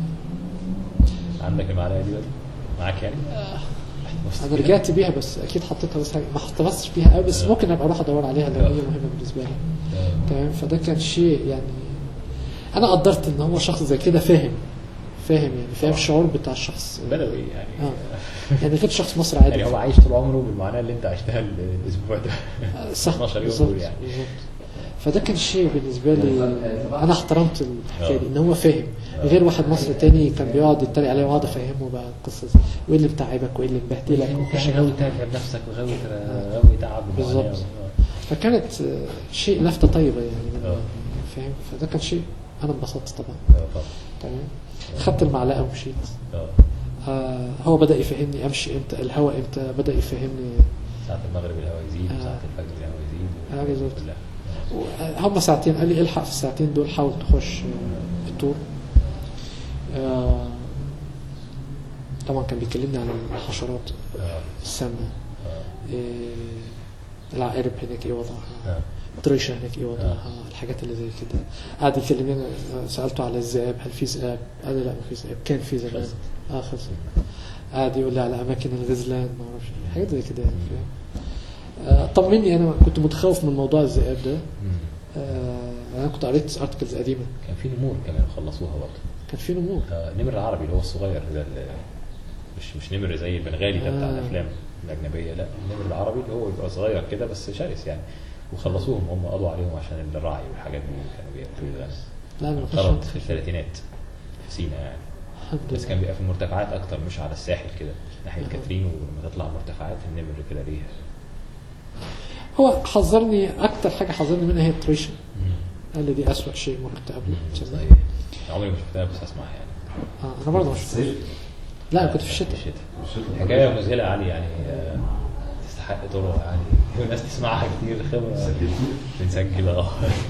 عندك المعلقه دي بقى معاك يعني؟ انا رجعت بيها بس اكيد حطيتها بس ما احتفظتش بيها قوي بس آه. ممكن ابقى اروح ادور عليها لو آه. هي مهمه بالنسبه لي آه. تمام فده كان شيء يعني انا قدرت ان هو شخص زي كده فاهم فاهم يعني فاهم آه. الشعور بتاع الشخص بدوي يعني اه يعني غير شخص مصري عادي يعني هو عايش طول عمره بالمعاناه اللي انت عشتها ال- الاسبوع ده آه، صح 12 يوم بالظبط دول يعني. بالظبط فده كان شيء بالنسبه لي انا احترمت الحكايه دي ان هو فاهم آه. غير واحد مصري تاني كان بيقعد يتريق عليه واقعد افهمه بقى القصص دي وايه اللي متعبك وايه اللي مبهدلك انت وخش غاوي تتعب نفسك وغاوي غاوي تعب ومعاناة. بالظبط. فكانت آه، شيء لفته طيبه يعني من آه. فاهم فده كان شيء انا انبسطت طبعا اه طبعا تمام خدت المعلقه ومشيت اه آه هو بدا يفهمني امشي امتى الهواء امتى بدا يفهمني ساعة المغرب الهواء يزيد آه. وساعة الفجر الهواء يزيد آه، بالظبط. كلها. هم ساعتين قال لي الحق في الساعتين دول حاول تخش آه، الطور آه، طبعا كان بيكلمني عن الحشرات اه السامة اه آه، العقارب هناك ايه وضعها اه الطريشة هناك ايه وضعها الحاجات اللي زي كده قعد يكلمني أنا سألته على الذئاب هل في ذئاب قال لي لا ما في ذئاب كان في زمان خلصت. اه خلص قعد يقول لي على اماكن الغزلان ما اعرفش إيه، حاجات زي كده يعني فاهم آه، طمني انا كنت متخوف من موضوع الذئاب ده مم. آه، انا كنت قريت ارتكلز قديمه كان في نمور كمان خلصوها برضه كان في نمور آه، النمر العربي اللي هو الصغير ده اللي مش مش نمر زي البنغالي ده بتاع آه. الافلام الاجنبيه لا النمر العربي اللي هو يبقى صغير كده بس شرس يعني وخلصوهم هم قضوا عليهم عشان الرعي والحاجات دي كانوا بياكلوا الغنم لا انا ما طرد كنتش في الثلاثينات في سينا يعني الحمد بس لله كان بيبقى في المرتفعات اكتر مش على الساحل كده ناحيه كاترين ولما تطلع مرتفعات النمر كده ليه هو حذرني اكتر حاجه حذرني منها هي التريشن قال لي دي اسوأ شيء ممكن تقابله تصدق؟ صحيح عمري ما شفتها بس اسمعها يعني آه انا برضه مش الصيف لا انا كنت في في الشتاء الشتاء حكايه مذهله علي يعني آه، تستحق طرق يعني والناس تسمعها كتير خبره بنسجل اه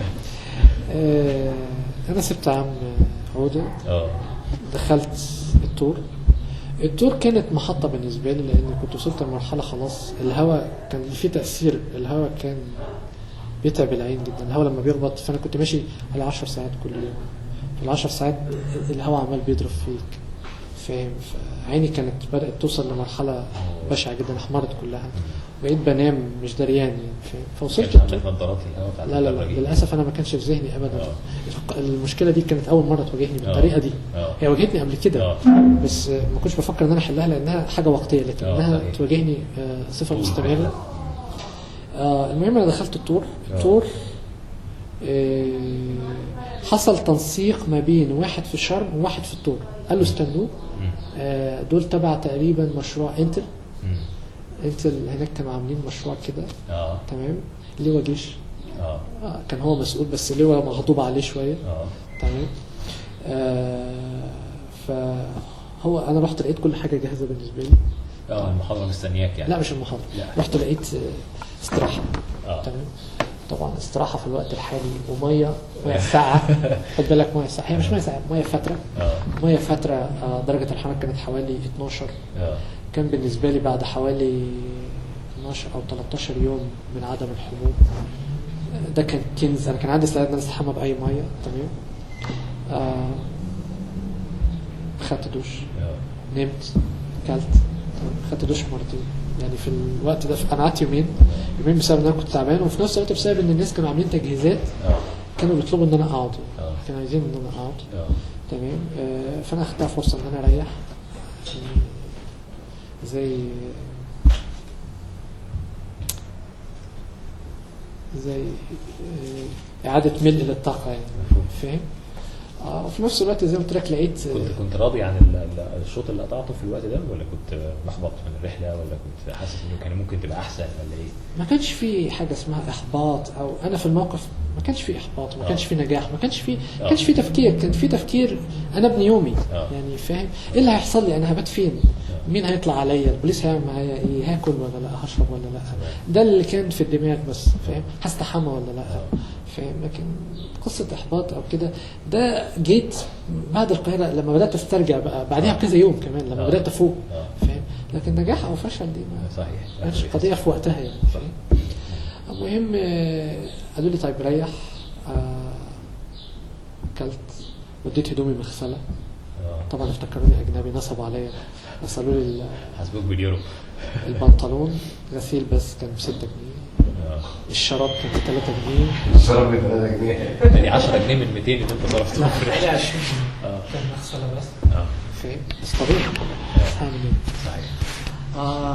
آه انا سبت عم عوده اه دخلت التور التور كانت محطة بالنسبة لي لأن كنت وصلت لمرحلة خلاص الهواء كان فيه تأثير الهواء كان بيتعب العين جدا الهواء لما بيخبط فأنا كنت ماشي على 10 ساعات كل يوم في العشر ساعات الهواء عمال بيضرب فيك فاهم فعيني كانت بدأت توصل لمرحلة بشعة جدا احمرت كلها بقيت بنام مش دريان يعني فاهم فوصلت كانش عندك التور نظارات الهواء بتاعت لا لا لا الدراجين؟ للاسف انا ما كانش في ذهني ابدا آه. المشكله دي كانت اول مره تواجهني بالطريقه دي آه. هي واجهتني قبل كده آه. بس آه، ما كنتش بفكر ان انا احلها لانها حاجه وقتيه لكن آه، انها صحيح. تواجهني آه، صفه مستمره آه، المهم انا دخلت التور آه. التور آه، حصل تنسيق ما بين واحد في شرم وواحد في التور قال له استنوه مم. آه، دول تبع تقريبا مشروع انتل مم. انتل هناك كانوا عاملين مشروع كده اه تمام لواء جيش اه آه، كان هو مسؤول بس لواء مغضوب عليه شويه اه تمام آه فهو انا رحت لقيت كل حاجه جاهزه بالنسبه لي اه المحاضره مستنياك يعني لا مش المحاضره لا. رحت لقيت آه، استراحه اه تمام طبعا استراحه في الوقت الحالي وميه ميه ساقعه خد بالك ميه ساقعه هي مش ميه ساقعه ميه فتره اه ميه فتره آه، درجه الحراره كانت حوالي 12 اه كان بالنسبه لي بعد حوالي 12 او 13 يوم من عدم الحموم آه، ده كان كنز انا كان عندي استعداد ان انا استحمى باي ميه تمام آه خدت دوش اه نمت كلت تمام؟ خدت دوش مرتين يعني في الوقت ده انا قعدت يومين يومين بسبب ان انا كنت تعبان وفي نفس الوقت بسبب ان الناس كانوا عاملين تجهيزات اه كانوا بيطلبوا ان انا اقعد آه. كانوا عايزين ان انا اقعد اه تمام آه، فانا اخدتها فرصه ان انا اريح يعني زي زي آه، اعاده ملء للطاقه يعني فاهم اه وفي نفس الوقت زي ما قلت لك لقيت كنت كنت راضي عن ال- ال- الشوط اللي قطعته في الوقت ده ولا كنت محبط من الرحله ولا كنت حاسس انه كان ممكن تبقى احسن ولا ايه؟ ما كانش في حاجه اسمها احباط او انا في الموقف ما كانش في احباط ما آه. كانش في نجاح ما كانش في آه. ما كانش في تفكير كان في تفكير انا ابني يومي آه. يعني فاهم ايه اللي هيحصل لي انا هبات فين مين هيطلع عليا البوليس هيعمل معايا ايه هاكل ولا لا هشرب ولا لا ده اللي كان في الدماغ بس فاهم هستحمى ولا لا فاهم لكن قصه احباط او كده ده جيت بعد القاهره لما بدات استرجع بقى بعدها بكذا يوم كمان لما آه. بدات افوق آه. فاهم لكن نجاح او فشل دي ما صحيح ما كانتش قضيه في وقتها يعني فاهم المهم آه، قالوا لي طيب ريح آه، اكلت وديت هدومي مغسله اه طبعا افتكروني اجنبي نصبوا عليا غسلوا لي ال- حاسبوك باليورو البنطلون غسيل بس كان ب 6 جنيه اه الشراب كان ب 3 جنيه الشراب ب 3 جنيه يعني 10 جنيه من 200 اللي انت صرفتهم في الرحله 20 اه كان مغسله بس اه فاهم بس طبيعي هعمل ايه صحيح آه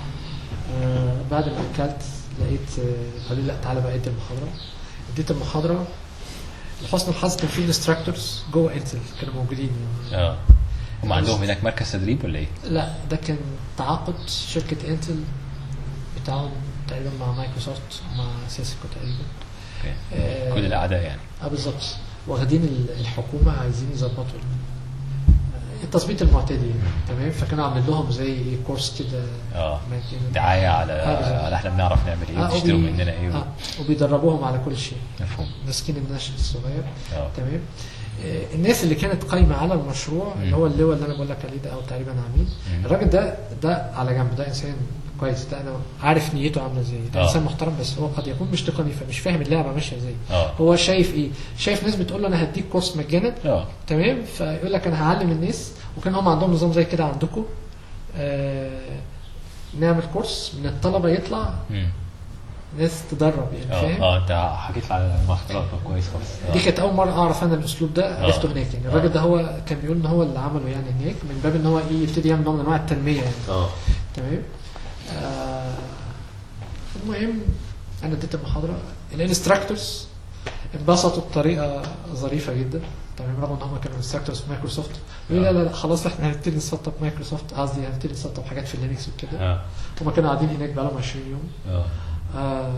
آه بعد ما اكلت لقيت آه، قالوا لي لا تعالى بقى ادي المحاضره اديت المحاضره لحسن الحظ كان في انستراكتورز جوه انتل كانوا موجودين يعني اه هم عندهم هناك مركز تدريب ولا ايه؟ لا ده كان تعاقد شركه انتل بتاعهم تقريبا مع مايكروسوفت مع سيسكو تقريبا اوكي آه. كل الاعداء يعني اه بالظبط واخدين ال- الحكومه عايزين يظبطوا ال- التظبيط المعتدي يعني تمام فكانوا عاملين لهم زي كورس كده اه مجاني. دعايه على آه، بالظبط. على احنا بنعرف نعمل ايه آه، وتشتروا وبي- مننا ايه آه وبيدربوهم على كل شيء مفهوم ماسكين الناشئ الصغير اه تمام آه، الناس اللي كانت قايمه على المشروع مم. اللي هو اللواء اللي انا بقول لك عليه ده او تقريبا عميد مم. الراجل ده ده على جنب ده انسان كويس ده انا عارف نيته عامله ازاي ده آه. انسان محترم بس هو قد يكون مش تقني فمش فاهم اللعبه ماشيه ازاي اه هو شايف ايه شايف ناس بتقول له انا هديك كورس مجانا اه تمام فيقول لك انا هعلم الناس وكان هم عندهم نظام زي كده عندكم آه نعمل كورس من الطلبه يطلع مم. ناس تدرب يعني اه فاهم اه انت حكيت لي على المعسكرات طب كويس خالص آه. دي كانت اول مره اعرف انا الاسلوب ده آه. عرفته هناك يعني الراجل ده هو كان بيقول ان هو اللي عمله يعني هناك من باب ان هو ايه يبتدي يعمل نوع من انواع التنميه يعني اه تمام آه المهم انا اديت المحاضره الانستراكتورز انبسطوا بطريقه ظريفه جدا تمام رغم ان هم كانوا انستراكتورز في مايكروسوفت يقولوا لي لا لا لا خلاص احنا هنبتدي نسطب مايكروسوفت قصدي هنبتدي نسطب حاجات في لينكس وكده اه هم كانوا قاعدين هناك بقالهم 20 يوم اه آه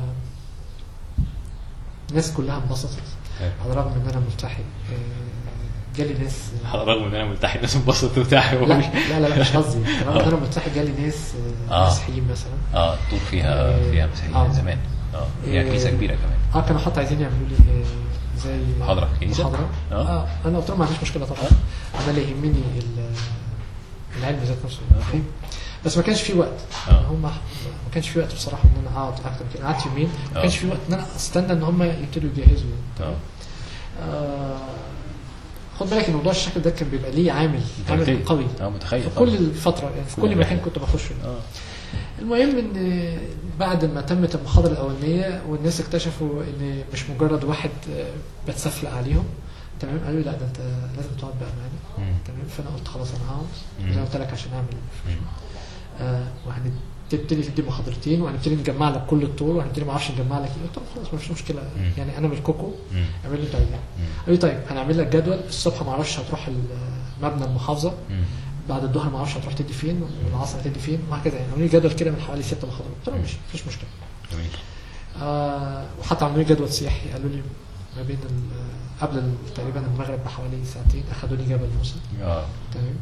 الناس كلها انبسطت أيوة. على الرغم ان انا ملتحي آه، جالي ناس على الرغم ان انا ملتحي الناس انبسطت وبتاعي لا لا لا, لا مش قصدي على الرغم ان انا ملتحي جالي ناس آه، آه. مسيحيين مثلا اه الطور فيها فيها مسيحيين آه. زمان اه فيها إيه. كنيسه كبيره كمان اه كانوا حتى عايزين يعملوا لي آه، زي محاضرة في الكنيسة؟ محاضرة آه. اه انا قلت لهم ما عنديش مشكله طبعا انا اللي يهمني ال- العلم ذات نفسه فاهم؟ بس ما كانش في وقت آه. هم ما كانش في وقت بصراحه ان انا اقعد اكتر كده قعدت يومين ما آه. كانش في وقت ان انا استنى ان هم يبتدوا يجهزوا اه آه خد بالك الموضوع الشكل ده كان بيبقى ليه عامل عامل متخيل. قوي اه متخيل في طبعاً. كل الفتره يعني في كل كل مكان الرحلة. كنت بخشه اه المهم ان بعد ما تمت المحاضره الاولانيه والناس اكتشفوا ان مش مجرد واحد آه، بتسفلق عليهم تمام قالوا لي لا ده انت لازم تقعد بقى معانا مم. تمام فانا قلت خلاص انا هقعد مم. زي ما قلت لك عشان اعمل مم. آه وهنبتدي تدي محاضرتين وهنبتدي نجمع لك كل الطول وهنبتدي ما اعرفش نجمع لك ايه قلت لهم خلاص مفيش مشكله مم. يعني انا ملككم مم. اعملوا اللي انتوا عايزينه مم. قالوا لي طيب هنعمل لك جدول الصبح ما اعرفش هتروح ال- مبنى المحافظه مم. بعد الظهر ما اعرفش هتروح تدي فين والعصر هتدي فين وهكذا يعني عملوا لي جدول كده من حوالي ست محاضرات قلت لهم ماشي مفيش مشكله جميل آه وحتى عملوا لي جدول سياحي قالوا لي ما بين ال- قبل ال- تقريبا المغرب بحوالي ساعتين اخذوا لي جبل موسى اه تمام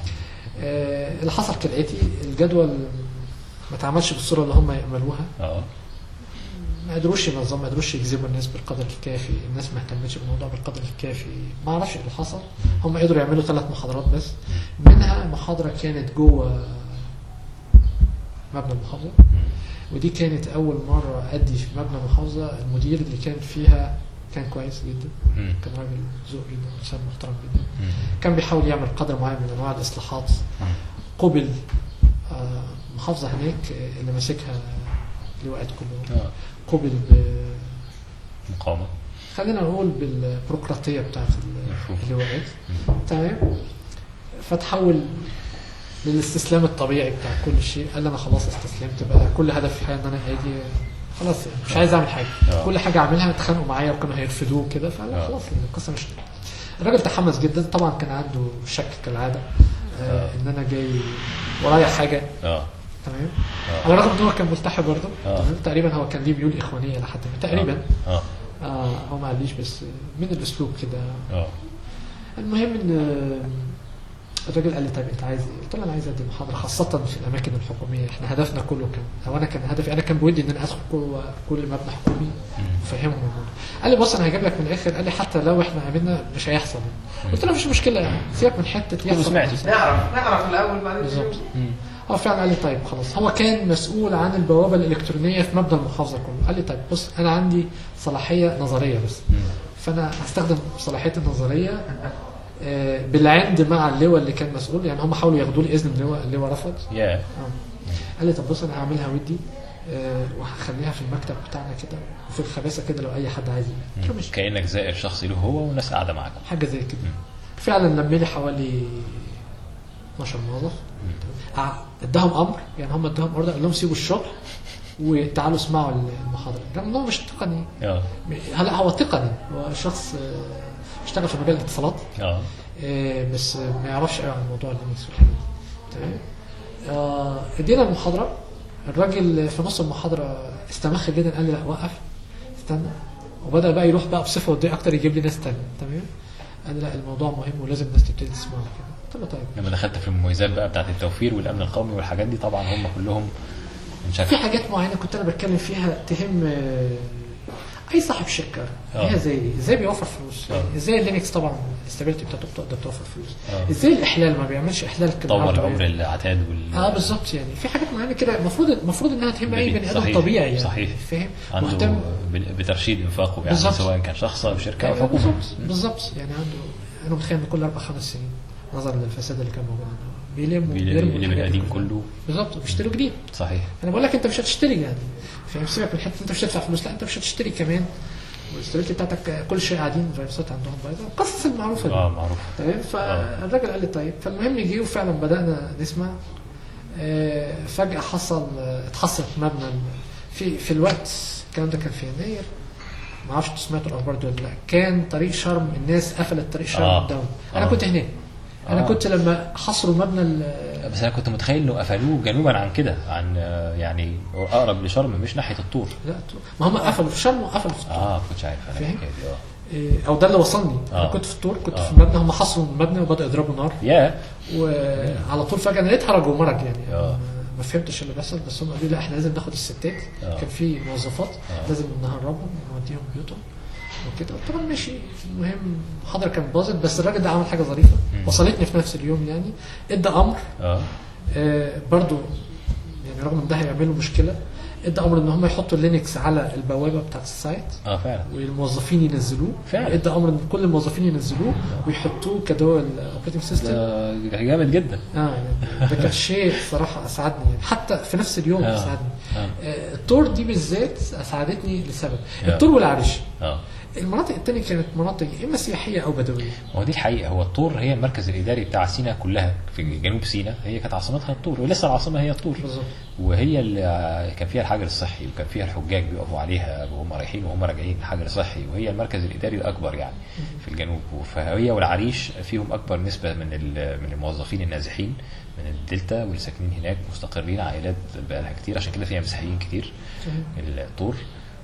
آه اللي حصل كالاتي الجدول ما اتعملش بالصوره اللي هم يأملوها اه ما قدروش ينظموا ما قدروش يجذبوا الناس بالقدر الكافي الناس ما اهتمتش بالموضوع بالقدر الكافي ما اعرفش ايه اللي حصل هم قدروا يعملوا ثلاث محاضرات بس منها محاضره كانت جوه مبنى المحافظه مم. ودي كانت اول مره ادي في مبنى المحافظه المدير اللي كان فيها كان كويس جدا مم. كان راجل ذوق جدا انسان محترم جدا مم. كان بيحاول يعمل قدر معين من انواع الاصلاحات مم. قبل آه، محافظه هناك آه، اللي ماسكها لواءات كلهم اه قبل ب مقاومه خلينا نقول بالبيروقراطيه بتاعت ال- مفهوم. اللواءات مم. تمام فتحول للاستسلام الطبيعي بتاع كل شيء قال لي انا خلاص استسلمت بقى كل هدف في الحياه ان انا اجي خلاص يعني مش عايز اعمل حاجه آه. كل حاجه اعملها اتخانقوا معايا وكانوا هيرفضوه كده آه. فخلاص القصه مش كده الراجل تحمس جدا طبعا كان عنده شك كالعاده آه آه. ان انا جاي ورايا حاجه اه تمام آه. على الرغم ان هو كان ملتحي برضه آه. تمام تقريبا هو كان ليه ميول اخوانيه لحد ما تقريبا اه آه هو ما قاليش بس من الاسلوب كده اه المهم ان الراجل قال لي طيب انت عايز ايه؟ قلت له انا عايز ادي محاضره خاصه في الاماكن الحكوميه احنا هدفنا كله كان او انا كان هدفي انا كان بودي ان انا ادخل جوه كل مبنى حكومي وافهمهم الموضوع قال لي بص انا هجيب لك من الاخر قال لي حتى لو احنا عملنا مش هيحصل قلت له مفيش مشكله يعني سيبك من حته يحصل سمعت. نعرف نعرف الاول بعدين بالظبط نشوف. مم. هو فعلا قال لي طيب خلاص هو كان مسؤول عن البوابه الالكترونيه في مبنى المحافظه كله قال لي طيب بص انا عندي صلاحيه نظريه بس مم. فانا هستخدم صلاحيتي النظريه آه، بالعند مع اللواء اللي كان مسؤول يعني هم حاولوا ياخدوا لي اذن من اللواء اللواء رفض يا آه. قال لي طب بص انا هعملها ودي آه، وهخليها في المكتب بتاعنا كده وفي الخباثه كده لو اي حد عايز يجي. قلت له ماشي كانك زائر شخصي له هو والناس قاعده معاكم حاجه زي كده فعلا لم لي حوالي 12 موظف آه، اداهم امر يعني هم اداهم اوردر قال لهم سيبوا الشغل وتعالوا اسمعوا المحاضره رغم ان هو مش تقني اه هلا هو تقني هو شخص آه، اشتغل في مجال الاتصالات اه آه، بس آه، ما يعرفش قوي عن موضوع اللينكس والحاجات دي تمام آه، ادينا المحاضره الراجل في نص المحاضره استمخ جدا قال لي لا وقف استنى وبدا بقى يروح بقى بصفه وديه اكتر يجيب لي ناس تانية تمام قال لي لا الموضوع مهم ولازم الناس تبتدي تسمعه كده قلت له طيب لما دخلت في المميزات بقى بتاعت التوفير والامن القومي والحاجات دي طبعا هم كلهم في انشكوا حاجات معينه كنت انا بتكلم فيها تهم آه، اي صاحب شركه آه. هي زي دي ازاي بيوفر فلوس آه. ازاي اللينكس طبعا الاستابيليتي بتاعته بتقدر توفر فلوس آه. ازاي الاحلال ما بيعملش احلال كده طور هاردوير. عمر العتاد وال اه بالظبط يعني في حاجات معينه كده المفروض المفروض انها تهم اي جميل. بني ادم صحيح. طبيعي يعني صحيح. فاهم عنده مهتم ب- بترشيد انفاقه يعني بالظبط. سواء كان شخص او شركه او أيوة حكومه بالظبط بالظبط يعني عنده انا متخيل ان كل اربع خمس سنين نظرا للفساد اللي كان موجود عنده بيلموا بيلم بيرموا بيلم الحاجات دي القديم كلها. كله بالظبط بيشتروا جديد صحيح انا بقول لك انت مش هتشتري يعني فاهم سيبك من حته انت مش هتدفع فلوس لا انت مش هتشتري كمان والستوريتي بتاعتك كل شيء قاعدين فيروسات عندهم بايظه القصص المعروفه دي اه معروف تمام فالراجل قال لي طيب فالمهم جه وفعلا بدانا نسمع آه، فجاه حصل آه، اتحصلت مبنى ال- في في الوقت الكلام ده كان في يناير ما اعرفش انتوا سمعتوا الاخبار دي ولا لا كان طريق شرم الناس قفلت طريق شرم آه. قدامهم انا آه. كنت هناك انا آه. كنت لما حصروا مبنى ال- بس انا كنت متخيل انه قفلوه جنوبا عن كده عن آه، يعني اقرب لشرم مش ناحيه الطور لا ما هم قفلوا في شرم وقفلوا في اه ما كنتش عارف انا فاهم؟ الحكايه دي اه إيه، او ده اللي وصلني انا آه. كنت في الطور كنت آه. في المبنى هم حصروا المبنى وبداوا يضربوا نار يا وعلى طول فجاه انا لقيت هرج ومرج يعني آه. ما- ما فهمتش اللي بيحصل بس هم قالوا لي لا احنا لازم ناخد الستات آه. كان في موظفات آه. لازم نهربهم ونوديهم بيوتهم وكده طبعا ماشي المهم المحاضره كانت باظت بس الراجل ده عمل حاجه ظريفه مم. وصلتني في نفس اليوم يعني ادى امر اه آه برضو يعني رغم ان ده هيعملوا مشكله ادى امر ان هم يحطوا لينكس على البوابه بتاعت السايت اه فعلا والموظفين ينزلوه فعلا. ادى امر ان كل الموظفين ينزلوه ويحطوه كدول الاوبريتنج سيستم ده جامد جدا اه يعني ده كان شيء صراحه اسعدني يعني حتى في نفس اليوم آه. اسعدني اه آه التور دي بالذات اسعدتني لسبب آه. التور والعريش اه المناطق التانية كانت مناطق اما سياحيه او بدويه هو دي الحقيقه هو الطور هي المركز الاداري بتاع سيناء كلها في جنوب سيناء هي كانت عاصمتها الطور ولسه العاصمه هي الطور بالظبط وهي اللي كان فيها الحجر الصحي وكان فيها الحجاج بيقفوا عليها وهم رايحين وهم راجعين حجر صحي وهي المركز الاداري الاكبر يعني في الجنوب فهي والعريش فيهم اكبر نسبه من ال- من الموظفين النازحين من الدلتا واللي ساكنين هناك مستقرين عائلات بقالها كتير عشان كده فيها مسيحيين كتير الطور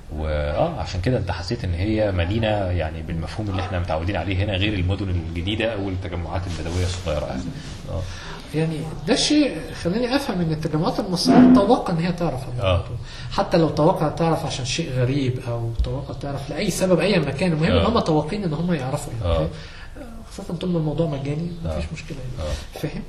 واه عشان كده انت حسيت ان هي مدينه يعني بالمفهوم اللي احنا متعودين عليه هنا غير المدن الجديده او التجمعات البدويه الصغيره يعني اه يعني ده شيء خلاني افهم ان التجمعات المصريه توقع ان هي تعرف عن آه. الموضوع حتى لو توقع تعرف عشان شيء غريب او توقع تعرف لاي سبب اي مكان المهم آه. ان هم توقعين ان هم يعرفوا يعني آه. فاهم؟ خصوصا طول ما الموضوع مجاني آه. مفيش مشكله يعني اه فاهم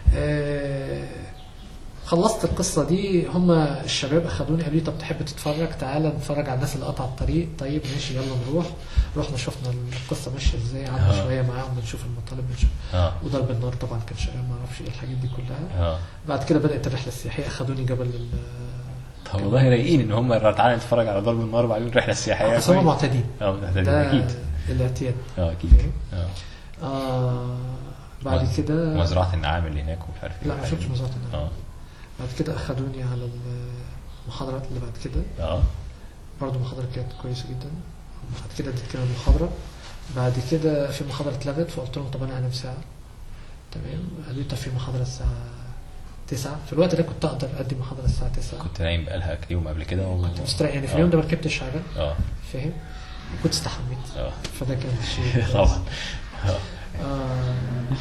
آه خلصت القصه دي هم الشباب اخدوني قالوا لي طب تحب تتفرج تعالى نتفرج على الناس اللي قطع الطريق طيب ماشي يلا نروح رحنا شفنا القصه ماشيه ازاي قعدنا آه. شويه معاهم بنشوف المطالب بنشوف اه وضرب النار طبعا كان شغال ما اعرفش ايه الحاجات دي كلها اه بعد كده بدات الرحله السياحيه اخدوني جبل ال طب والله رايقين ان هم تعالى نتفرج على ضرب النار وبعدين رحله سياحيه بس هم كويس. معتادين اه محتاجين ده اكيد الاعتياد اه اكيد فاهم؟ اه آه بعد مز- كده مزرعه النعام اللي هناك ومش عارف ايه لا ما شفتش مزرعه النعام اه بعد كده اخدوني على المحاضرات اللي بعد كده اه برضه محاضرة كانت كويسة جدا بعد كده اديت كمان محاضرة بعد كده في محاضرة اتلغت فقلت لهم طب انا هنام ساعة تمام قالوا لي طب في محاضرة الساعة 9 في الوقت ده كنت اقدر ادي محاضرة الساعة 9 كنت نايم بقالها كام يوم قبل كده و... كنت مستريح يعني في آه. اليوم ده ما ركبتش عجل اه فاهم وكنت استحميت اه فده كان شيء طبعا اه آه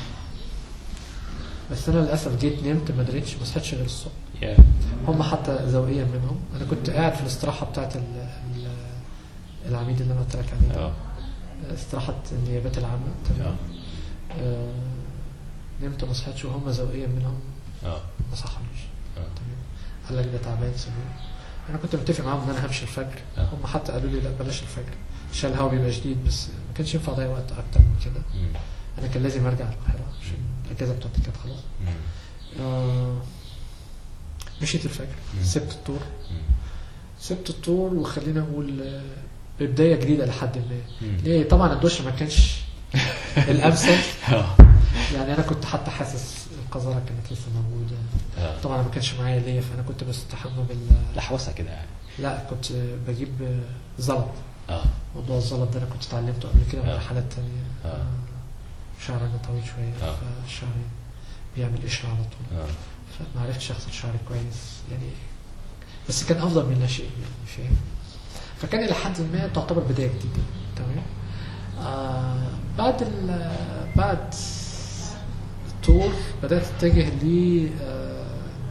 بس انا للاسف جيت نمت ما دريتش ما صحيتش غير الصبح يا هم حتى ذوقيا منهم انا كنت قاعد في الاستراحه بتاعت ال- ال- العميد اللي انا قلت لك عليه ده اه استراحه النيابات العامه تمام آه نمت ما صحيتش وهم ذوقيا منهم اه ما صحونيش اه تمام قال لك ده تعبان سيبوه انا كنت متفق معاهم ان انا همشي الفجر آه. هم حتى قالوا لي لا بلاش الفجر عشان الهواء بيبقى شديد بس ما كانش ينفع اضيع وقت اكتر من كده مم. انا كان لازم ارجع القاهره عشان الاجازه بتاعتي كانت خلاص مم. آه مشيت الفجر مم. سبت الطور مم. سبت الطور وخلينا نقول آه، ببدايه جديده لحد ما مم. ليه طبعا الدش ما كانش الامثل اه يعني انا كنت حتى حاسس القذاره كانت لسه موجوده آه. طبعا ما كانش معايا ليا فانا كنت بستحمى بال لحوسه كده يعني لا كنت بجيب آه، زلط اه موضوع الزلط ده انا كنت اتعلمته قبل كده من آه. رحلات تانية آه. آه، شعري انا طويل شويه آه. فشعري بيعمل قشره على طول اه فما عرفتش اغسل شعري كويس يعني بس كان افضل من لا شيء يعني فاهم فكان الى حد ما تعتبر بدايه جديده تمام آه بعد ال بعد التور بدات اتجه ل آه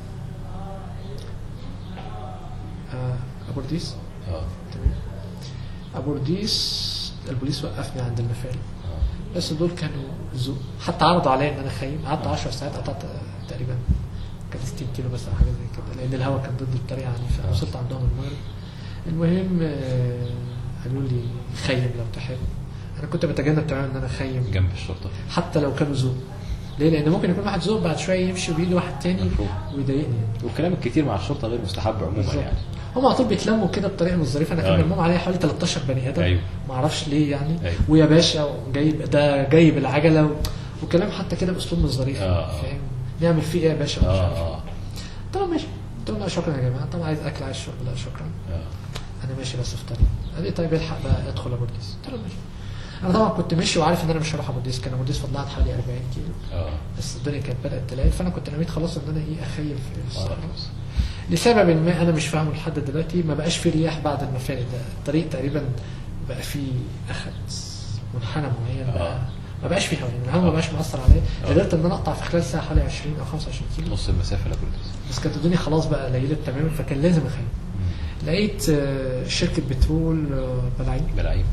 آه ابورديس اه تمام ابورديس البوليس وقفني عند المفال اه بس دول كانوا ذوق حتى عرضوا عليا ان انا خايم قعدت 10 ساعات قطعت تقريبا كان 60 كيلو بس او حاجه زي كده لان الهواء كان ضدي بطريقه عنيفه آه. وصلت عندهم المغرب المهم آه، قالوا لي خيم لو تحب انا كنت بتجنب تماما ان انا اخيم جنب الشرطه حتى لو كانوا ذوق ليه؟ لان ممكن يكون واحد ذوق بعد شويه يمشي ويجي واحد تاني مفهوم. ويضايقني والكلام الكتير مع الشرطه غير مستحب عموما بالظبط. يعني هم على طول بيتلموا كده بطريقه مش ظريفه انا كان أيوة. ملموم عليا حوالي 13 بني ادم أيوة. ما اعرفش ليه يعني أيوة. ويا باشا وجايب ده جايب العجله و... وكلام حتى كده باسلوب مش ظريف آه. فاهم نعمل فيه ايه يا باشا ومش عارف اه اه قلت لهم ماشي قلت لهم لا شكرا يا جماعه طبعا عايز اكل عايز شرب لا شكرا اه انا ماشي بس في طريق قال لي طيب الحق بقى ادخل ابو ديس قلت له ماشي انا طبعا كنت ماشي وعارف ان انا مش هروح ابو ديس كان ابو ديس فضلها حوالي 40 كيلو اه بس الدنيا كانت بدات تليل فانا كنت نويت خلاص ان انا ايه اخيل في الصحراء خلاص. لسبب ما انا مش فاهمه لحد دلوقتي ما بقاش في رياح بعد المفارق ده الطريق تقريبا بقى فيه اخد منحنى معين بقى آه. ما بقاش فيه هواء يعني الهواء ما بقاش مؤثر عليا آه. قدرت ان انا اقطع في خلال ساعه حوالي 20 او 25 كيلو نص المسافه لابو ديس بس كانت الدنيا خلاص بقى ليلت تماما فكان لازم اخيم لقيت آه، شركه بترول آه، بلاعين بلعيب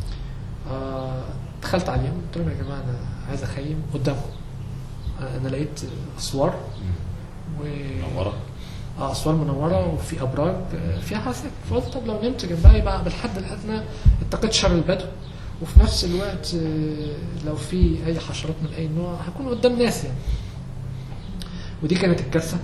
آه، دخلت عليهم قلت لهم يا جماعه انا عايز اخيم قدامكم آه، انا لقيت اسوار و منوره اه اسوار منوره وفي ابراج آه، فيها حسك فقلت طب لو نمت جنبها يبقى بالحد الادنى اتقيت شر البدو وفي نفس الوقت آه، لو في اي حشرات من اي نوع هكون قدام ناس يعني ودي كانت الكارثه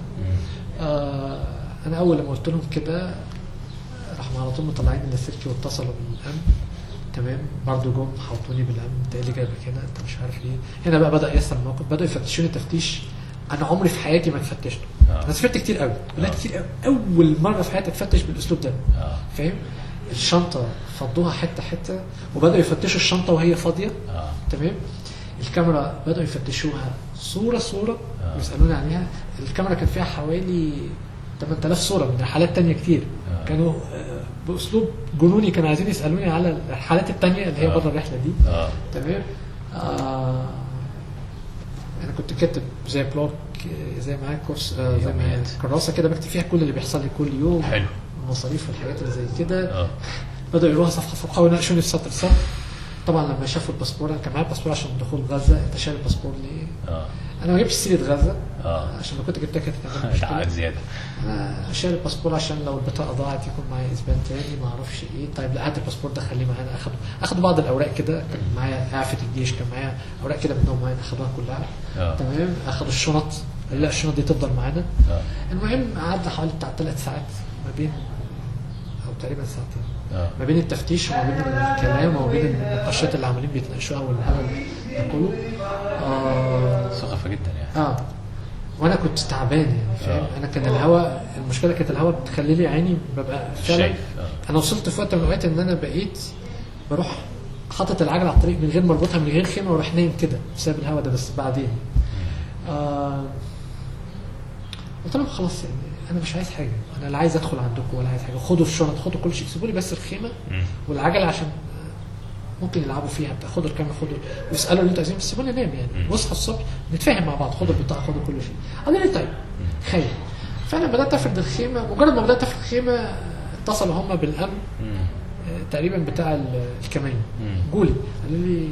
آه انا اول لما قلت لهم كده راحوا على طول مطلعين من السلكي واتصلوا بالامن تمام برضه جم حوطوني بالامن انت ايه اللي جايبك هنا انت مش عارف ليه هنا بقى بدا يحصل الموقف بداوا يفتشوني تفتيش انا عمري في حياتي ما اتفتشت آه. انا سافرت كتير قوي آه. بلاد كتير قوي اول مره في حياتي اتفتش بالاسلوب ده اه فاهم الشنطه فضوها حته حته وبداوا يفتشوا الشنطه وهي فاضيه اه تمام الكاميرا بدأوا يفتشوها صورة صورة آه. ويسألوني عليها الكاميرا كان فيها حوالي 8000 صورة من حالات تانية كتير آه. كانوا آه، بأسلوب جنوني كانوا عايزين يسألوني على الحالات التانية اللي هي آه. بره الرحلة دي اه تمام آه انا كنت كاتب زي بلوك آه، زي معايا كورس آه زي معايا يوميات. كراسه كده بكتب فيها كل اللي بيحصل لي كل يوم حلو المصاريف والحاجات اللي زي كده اه بدأوا يقروها صفحة صفحة ويناقشوني في سطر سطر طبعا لما شافوا الباسبور أنا كان معايا باسبور عشان دخول غزة أنت شايل الباسبور ليه؟ اه أنا ما جبتش سيرة غزة اه عشان لو كنت جبتها كانت هتعمل ده مشكلة عاد زياده أنا شايل الباسبور عشان لو البطاقة ضاعت يكون معايا إثبات تاني ما أعرفش إيه طيب لا هات الباسبور ده خليه معانا أخدوا أخدوا بعض الأوراق كده كان معايا إعفاء الجيش كان معايا أوراق كده منهم معايا أخدوها كلها اه تمام أخدوا الشنط قال لا الشنط دي تفضل معانا اه المهم قعدنا حوالي بتاع ثلاث ساعات ما بين أو تقريبا ساعتين اه ما بين التفتيش وما بين الكلام وما بين النقاشات اللي عمالين بيتناقشوها والهبل ده كله آه, ثقافه جدا يعني اه وانا كنت تعبان يعني فاهم آه. انا كان الهواء المشكله كانت الهواء بتخلي لي عيني ببقى فعلا شايف اه انا وصلت في وقت من الاوقات ان انا بقيت بروح حاطط العجله على الطريق من غير ما اربطها من غير خيمه واروح نايم كده بسبب الهواء ده بس بعدين آه قلت لهم خلاص يعني انا مش عايز حاجه انا لا عايز ادخل عندكم ولا عايز حاجه خدوا الشنط خدوا كل شيء سيبوا لي بس الخيمه مم. والعجله عشان ممكن يلعبوا فيها بتاع خدوا الكاميرا خدوا ويسالوا اللي انتوا عايزين بس سيبوني انام يعني مم. واصحى الصبح نتفاهم مع بعض خدوا البطاقه خدوا كل شيء قالوا لي طيب خير فانا بدات افرد الخيمه مجرد ما بدات افرد الخيمه اتصلوا هم بالامن مم. آه، تقريبا بتاع ال- الكمان مم. جولي قالوا لي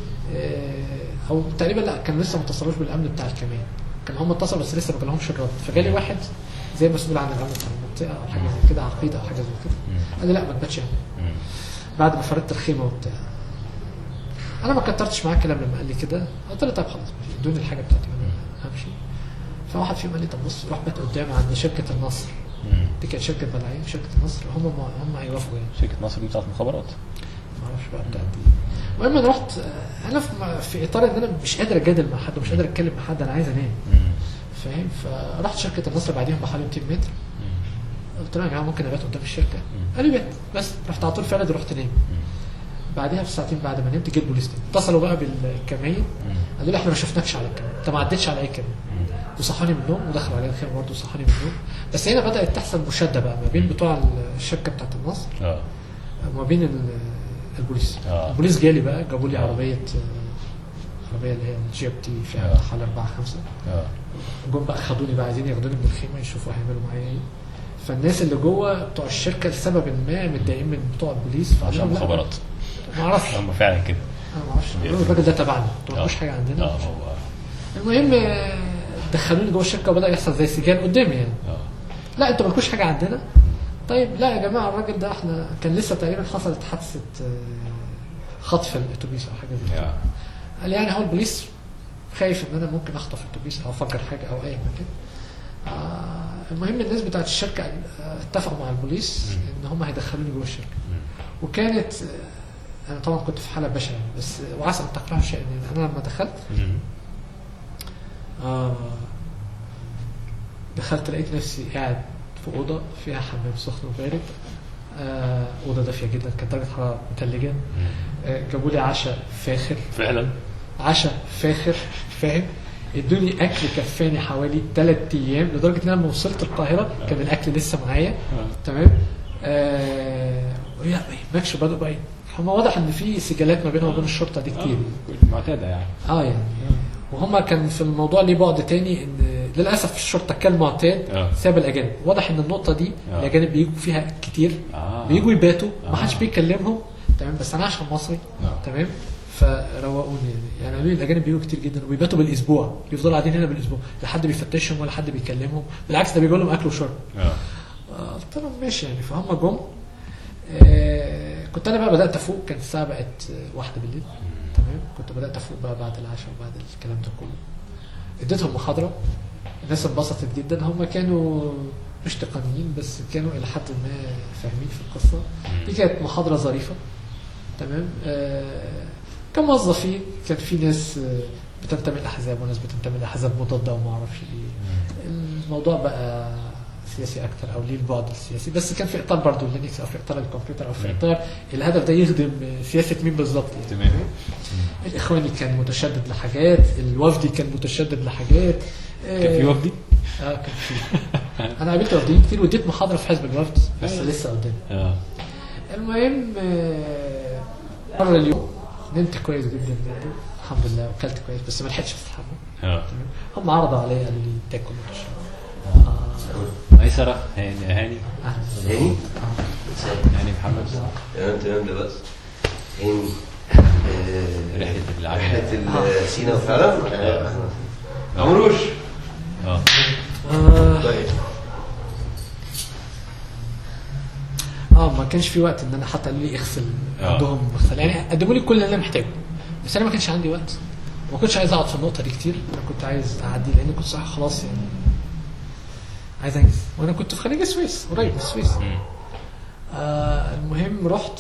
آه، او تقريبا لا كانوا لسه ما اتصلوش بالامن بتاع الكمان كان هم اتصلوا بس لسه ما جالهمش الرد فجالي واحد زي مسؤول عن الامن بتاع المنطقه او حاجه زي كده عقيده او حاجه زي كده مم. قال لي لا ما تباتش هنا مم. بعد ما فردت الخيمه وبتاع انا ما كترتش معاه كلام لما قال لي كده قلت له طب خلاص ماشي ادوني الحاجه بتاعتي وانا همشي فواحد فيهم قال لي طب بص روح بات قدامي عند شركه النصر مم. دي كانت شركه بلاعين شركه النصر هم هم هيوافقوا يعني شركه نصر دي بتاعت مخابرات ما اعرفش بقى بتاعت ايه المهم انا رحت آه، انا في, في اطار ان انا مش قادر اجادل مع حد ومش قادر اتكلم مع حد انا عايز انام مم. فاهم فرحت شركه النصر بعديهم بحوالي 200 متر مم. قلت لهم يا جماعه ممكن ابات قدام الشركه قال لي بات بس رحت على طول فعلا رحت نايم مم. بعدها بساعتين بعد ما نمت جه البوليس تاني. اتصلوا بقى بالكمين مم. قالوا لي احنا ما شفناكش على الكاميرا انت ما عدتش على اي كاميرا وصحاني من النوم ودخلوا عليا الخير برضه صحاني من النوم بس هنا بدات تحصل مشاده بقى ما بين بتوع الشركه بتاعت النصر اه وما بين ال- البوليس آه. البوليس جالي بقى جابوا لي آه. عربيه آه، عربيه اللي هي الجي اب تي فيها آه. حوالي اربعه خمسه اه جم بقى خدوني بقى عايزين ياخدوني من الخيمه يشوفوا هيعملوا معايا ايه فالناس اللي جوه بتوع الشركه لسبب ما متضايقين من بتوع البوليس فقالوا عشان لهم لا، مخابرات ما اعرفش هم فعلا كده انا ما اعرفش قالوا الراجل ده تبعنا ما تعرفوش آه. حاجه عندنا اه هو المهم آه، دخلوني جوه الشركه وبدا يحصل زي سجان قدامي يعني اه لا انتوا مالكوش حاجه عندنا طيب لا يا جماعه الراجل ده احنا كان لسه تقريبا حصلت حادثه آه، خطف الاتوبيس او حاجه زي كده آه. قال يعني هو البوليس خايف ان انا ممكن اخطف اتوبيس او افجر حاجه او اي مكان آه المهم الناس بتاعت الشركه آه، اتفقوا مع البوليس ان هم هيدخلوني جوه الشركه وكانت آه، انا طبعا كنت في حاله بشعه بس وعسى ان تكرهوا شيئا يعني انا لما دخلت مم. آه دخلت لقيت نفسي قاعد في اوضه فيها حمام سخن وبارد آه اوضه دافيه جدا كانت درجه حراره متلجه آه جابوا لي عشاء فاخر فعلا عشاء فاخر فاهم ادوني اكل كفاني حوالي ثلاث ايام لدرجه ان انا لما وصلت القاهره كان الاكل لسه معايا تمام آه وهي ما يهمكش بدأوا بقى هم واضح ان في سجالات ما بينهم وبين الشرطه دي كتير معتاده يعني اه يعني وهم كان في الموضوع ليه بعد تاني ان للاسف الشرطه كالمعتاد آه. ساب الاجانب واضح ان النقطه دي آه. الاجانب بيجوا فيها كتير آه. بيجوا يباتوا ما آه. حدش بيكلمهم تمام بس انا عشان مصري آه. تمام فروقوني يعني يعني قالوا لي الاجانب بيجوا كتير جدا وبيباتوا بالاسبوع يفضلوا قاعدين هنا بالاسبوع لا حد بيفتشهم ولا حد بيكلمهم بالعكس ده بيجوا لهم اكل وشرب اه آه، قلت لهم ماشي يعني فهم جم آه كنت انا بقى بدات افوق كانت الساعه بقت آه، واحدة بالليل تمام كنت بدات افوق بقى بعد العشاء وبعد الكلام ده كله اديتهم محاضره الناس انبسطت جدا هم كانوا مش تقنيين بس كانوا الى حد ما فاهمين في القصه دي كانت محاضره ظريفه تمام آه كموظفين كان في ناس آه، بتنتمي لاحزاب وناس بتنتمي لاحزاب مضاده وما اعرفش ايه الموضوع بقى سياسي اكتر او ليه البعد السياسي بس كان في اطار برضه لينكس او في اطار الكمبيوتر او في مم. اطار الهدف ده يخدم سياسه مين بالظبط يعني تمام. الاخواني كان متشدد لحاجات الوفدي كان متشدد لحاجات كان في وفدي؟ اه كان في انا قابلت وفديين كتير واديت محاضره في حزب الوفد بس آه. لسه قدامي اه المهم آه، مره اليوم نمت كويس جدا جدا الحمد لله وكلت كويس بس ما لحقتش استحمى اه تمام هم عرضوا عليا قالوا لي تاكل وتشرب ميسره هاني هاني أهلا. هاني هاني محمد تمام تمام ده بس هاني آه، رحلة العجلة. رحلة ال- سينا فعلا آه. عمروش اه آه، طيب اه ما كانش في وقت ان انا حتى قالوا لي اغسل آه. عندهم اغسل يعني قدموا لي كل اللي انا محتاجه بس انا ما كانش عندي وقت ما كنتش عايز اقعد في النقطه دي كتير انا كنت عايز اعدي لان كنت صح خلاص يعني عايز انجز وانا كنت في خليج السويس قريب من السويس مم. آه المهم رحت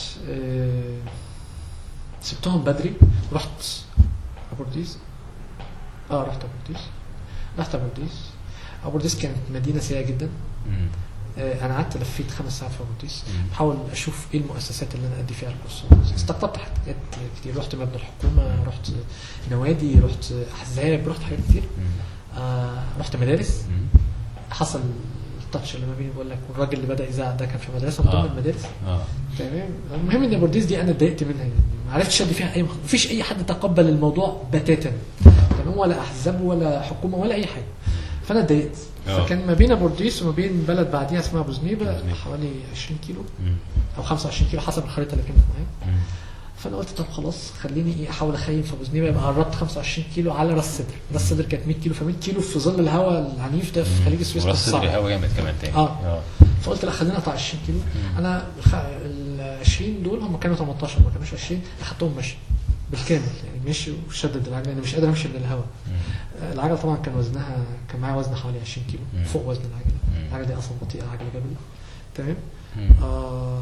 آه سبتهم بدري رحت ابورديس اه رحت ابورديس رحت ابورديس ابورديس كانت مدينه سيئه جدا مم. آه، انا قعدت لفيت خمس ساعات في ابورديس مم. بحاول اشوف ايه المؤسسات اللي انا ادي فيها الكورسات استقطبت حاجات كتير رحت مبنى الحكومه رحت نوادي رحت احزاب رحت حاجات كتير مم. آه رحت مدارس مم. حصل التاتش اللي ما بيني بقول لك والراجل اللي بدا يزعق ده كان في مدرسه من ضمن آه. المدارس اه تمام المهم ان بورديس دي انا اتضايقت منها يعني ما عرفتش ادي فيها اي مخ... مفيش اي حد تقبل الموضوع بتاتا تمام ولا احزاب ولا حكومه ولا اي حاجه فانا اتضايقت آه. فكان ما بين بورديس وما بين بلد بعديها اسمها ابو زنيبه أبو زنيبة. حوالي 20 كيلو مم. او 25 كيلو حسب الخريطه اللي كانت معايا مم. فانا قلت طب خلاص خليني ايه احاول اخيم في ابو زنيبه يبقى قربت 25 كيلو على راس سدر راس سدر كانت 100 كيلو ف 100 كيلو في ظل الهواء العنيف ده في خليج السويس كان وراس صعب صدري هوا جامد كمان تاني آه. فقلت لا خلينا اقطع 20 كيلو انا الخ- ال 20 دول هم كانوا 18 ما كانوش 20 اخدتهم مشي بالكامل يعني مشي وشدد العجله انا مش قادر امشي من الهواء آه، العجله طبعا كان وزنها كان معايا وزن حوالي 20 كيلو مم. فوق وزن العجله مم. العجله دي اصلا بطيئه عجله جبل تمام مم. آه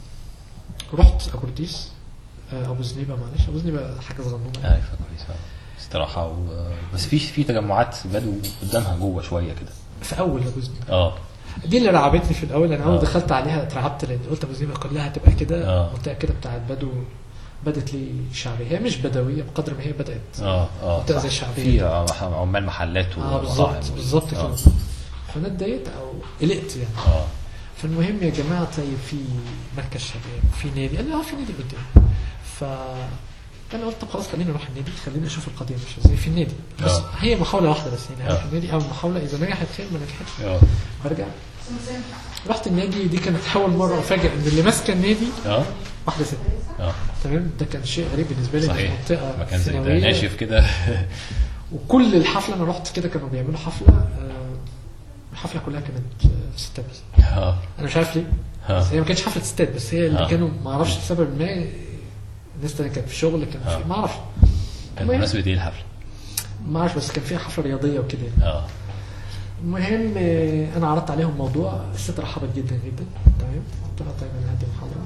رحت ابورديس آه ابو زنيبه معلش ابو زنيبه حاجه صغنونه عارفه كويس آه. استراحه و... بس في في تجمعات بدو قدامها جوه شويه كده في اول ابو زنيبه اه دي اللي رعبتني في الاول انا اول آه. دخلت عليها اترعبت لان قلت ابو زنيبه كلها هتبقى كده آه. منطقه كده بتاعت بدو بدت لي شعبيه هي مش بدويه بقدر ما هي بدات اه اه منطقه صح. زي شعبيه في آه، مح- عمال محلات اه ومطاعم بالظبط و- بالظبط آه. كده فانا اتضايقت او قلقت يعني اه فالمهم يا جماعه طيب في مركز شباب في نادي قال لي اه في نادي قدام ف انا قلت طب خلاص خلينا نروح النادي خلينا نشوف القضيه ماشيه ازاي في النادي بس آه. هي محاوله واحده بس يعني آه. هروح النادي او محاوله اذا نجحت خير ما نجحتش اه برجع رحت النادي دي كانت اول مره افاجئ ان اللي ماسكه النادي اه واحده ست اه تمام ده كان شيء غريب بالنسبه لي صحيح في منطقه مكان زي ده ثانوية. ناشف كده وكل الحفله انا رحت كده كانوا بيعملوا حفله آه، الحفله كلها كانت آه، ستات بس اه انا مش عارف ليه آه. بس هي ما كانتش حفله ستات بس هي اللي آه. كانوا ما اعرفش لسبب ما الناس تانية كانت في شغل كان آه. في ما اعرفش كان المهم. بمناسبه ايه الحفله؟ ما اعرف بس كان فيها حفله رياضيه وكده اه المهم آه، انا عرضت عليهم موضوع الست رحبت جدا جدا تمام قلت لها طيب انا هدي محاضره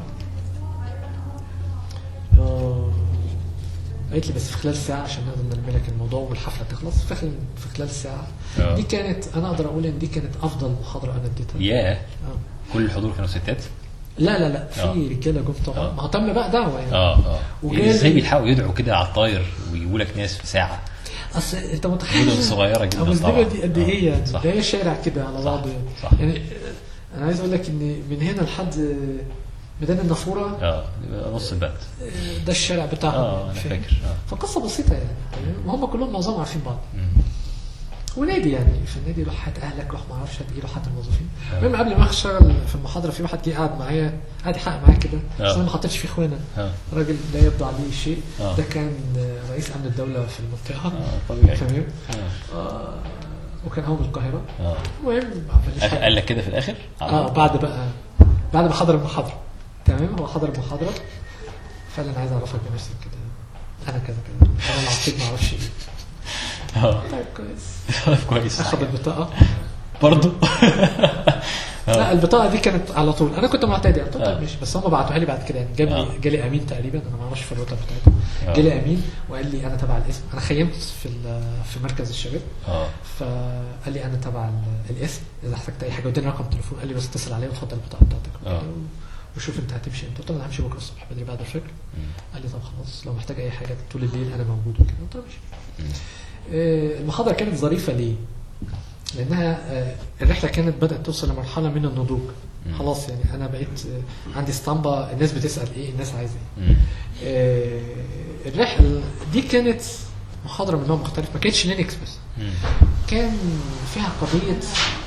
آه، قالت لي بس في خلال ساعه عشان نقدر نلم لك الموضوع والحفله تخلص في خلال في خلال ساعه آه. دي كانت انا اقدر اقول ان دي كانت افضل محاضره انا اديتها ياه آه. كل الحضور كانوا ستات لا لا لا آه. في رجاله جم طبعا آه. ما هو تم بقى دعوه يعني اه اه وجالي- يعني ازاي بيلحقوا يدعوا كده على الطاير ويجيبوا لك ناس في ساعه اصل انت متخيل مدن صغيرة جداً ابو طبعاً. زبيبه دي قد آه، ايه يعني صح. ده هي شارع كده على صح، بعضه صح. يعني انا عايز اقول لك ان من هنا لحد ميدان النافوره اه يبقى نص البلد ده الشارع بتاعهم اه انا فاهم؟ فاكر اه فقصه بسيطه يعني تمام؟ وهم كلهم معظمهم عارفين بعض مم. ونادي يعني في النادي روح هات اهلك روح ما اعرفش هات ايه روح هات الموظفين آه. المهم قبل ما اشتغل في المحاضره في واحد جه قعد معايا قعد يحقق معايا كده آه. بس انا ما حطيتش فيه اخوانا اه راجل لا يبدو عليه شيء آه. ده كان رئيس امن الدوله في المنطقه اه طبيعي تمام آه. آه، وكان هو من القاهره اه المهم ما عملش قال حاجة. قال لك كده في الاخر؟ اه بعد بقى بعد ما حضر المحاضره تمام هو حضر المحاضره فقال انا عايز اعرفك بنفسك كده انا كذا كذا انا العقيد ما اعرفش ايه اه طيب كويس كويس اخذ البطاقه برضه لا البطاقه دي كانت على طول انا كنت معتادي قلت له آه. طيب ماشي بس هم بعتوها لي بعد كده يعني جاب لي آه. جالي امين تقريبا انا ما اعرفش في الرتب بتاعته آه. جالي امين وقال لي انا تبع الاسم انا خيمت في ال- في مركز الشباب اه فقال لي انا تبع ال- الاسم اذا احتجت اي حاجه اداني رقم تليفون قال لي بس اتصل عليا وتفضل البطاقه بتاعتك آه. وكده، وشوف انت هتمشي امتى قلت له انا همشي بكره الصبح بدري بعد الفجر قال لي طب خلاص لو محتاج اي حاجه طول الليل انا موجود وكده قلت له ماشي آه، المحاضره كانت ظريفه ليه؟ لانها آه، الرحله كانت بدات توصل لمرحله من النضوج مم. خلاص يعني انا بقيت آه، عندي اسطمبه الناس بتسال ايه الناس عايزه ايه مم. آه، الرحله دي كانت محاضره من نوع مختلف ما كانتش لينكس بس مم. كان فيها قضية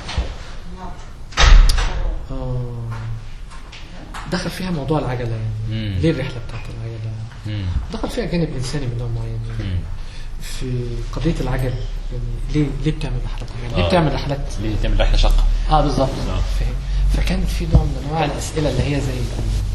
آه، دخل فيها موضوع العجلة يعني مم. ليه الرحلة بتاعت العجلة مم. دخل فيها جانب إنساني من نوع معين يعني مم. في قضية العجل يعني ليه ليه بتعمل رحلات عجل؟ ليه آه. بتعمل رحلات ليه تعمل رحله شاقه؟ اه بالظبط آه. فاهم فكان في نوع من انواع الاسئله اللي هي زي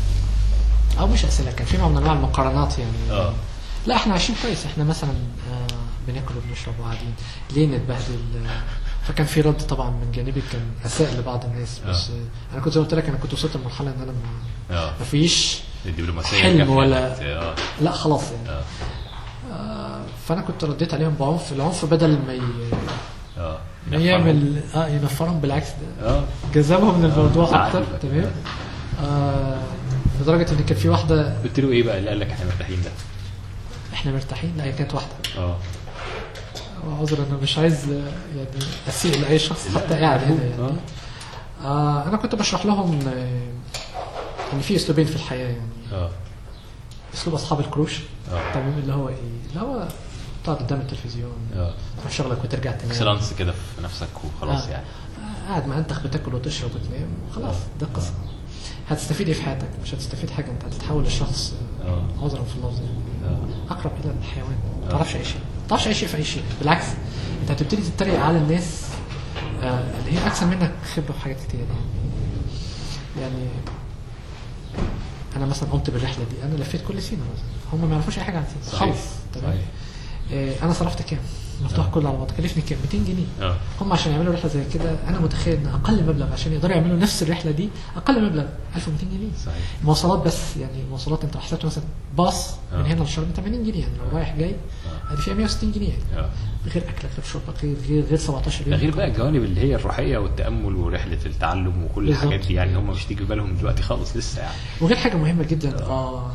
او مش اسئله كان في نوع من انواع المقارنات يعني آه. لا احنا عايشين كويس احنا مثلا آه بناكل وبنشرب وقاعدين ليه نتبهدل آه، فكان في رد طبعا من جانبي كان اساء لبعض الناس بس آه. آه. انا كنت زي ما قلت لك انا كنت وصلت لمرحله ان انا ما, اه ما فيش الدبلوماسيه حلم الكافية ولا- بتاعت- اه لا خلاص يعني اه آه فانا كنت رديت عليهم بعنف العنف بدل ما ي... اه ما يعمل اه ينفرهم بالعكس ده اه جذبهم من الموضوع آه. اكتر عارف. تمام آه لدرجه ان كان في واحده قلت له ايه بقى اللي قال لك احنا مرتاحين ده؟ احنا مرتاحين لا هي كانت واحده اه عذر انا مش عايز آه، يعني اسيء لاي شخص حتى قاعد هنا يعني آه. آه انا كنت بشرح لهم آه ان في اسلوبين في الحياه يعني اه اسلوب اصحاب الكروش اه تمام اللي هو ايه اللي هو تقعد قدام التلفزيون اه تروح شغلك وترجع تنام اكسلانس كده في نفسك وخلاص آه. يعني آه، قاعد ما انت بتاكل وتشرب وتنام خلاص ده القصه هتستفيد ايه في حياتك مش هتستفيد حاجه انت هتتحول لشخص آه، اه عذرا في اللفظ يعني اه اقرب الى الحيوان ما تعرفش اي شيء ما تعرفش اي شيء في اي شيء بالعكس انت هتبتدي تتريق على الناس آه، اللي هي احسن منك خبره في حاجات كتير يعني يعني انا مثلا قمت بالرحله دي انا لفيت كل سينا مثلا هم ما يعرفوش اي حاجه عن سينا صحيح خالص تمام صحيح آه، انا صرفت كام؟ مفتوح كله على بعض كلفني كام؟ 200 جنيه اه هم عشان يعملوا رحله زي كده انا متخيل ان اقل مبلغ عشان يقدروا يعملوا نفس الرحله دي اقل مبلغ 1200 جنيه صحيح مواصلات بس يعني مواصلات انت حسبت مثلا باص من آه. هنا للشرم 80 جنيه يعني لو رايح جاي اه ادي فيها 160 جنيه يعني اه غير اكلك غير شربك غير غير غير 17 ده يوم غير بقى الجوانب اللي هي الروحيه والتامل ورحله التعلم وكل بالظبط. الحاجات دي يعني هم مش تيجي في بالهم دلوقتي خالص لسه يعني وغير حاجه مهمه جدا اه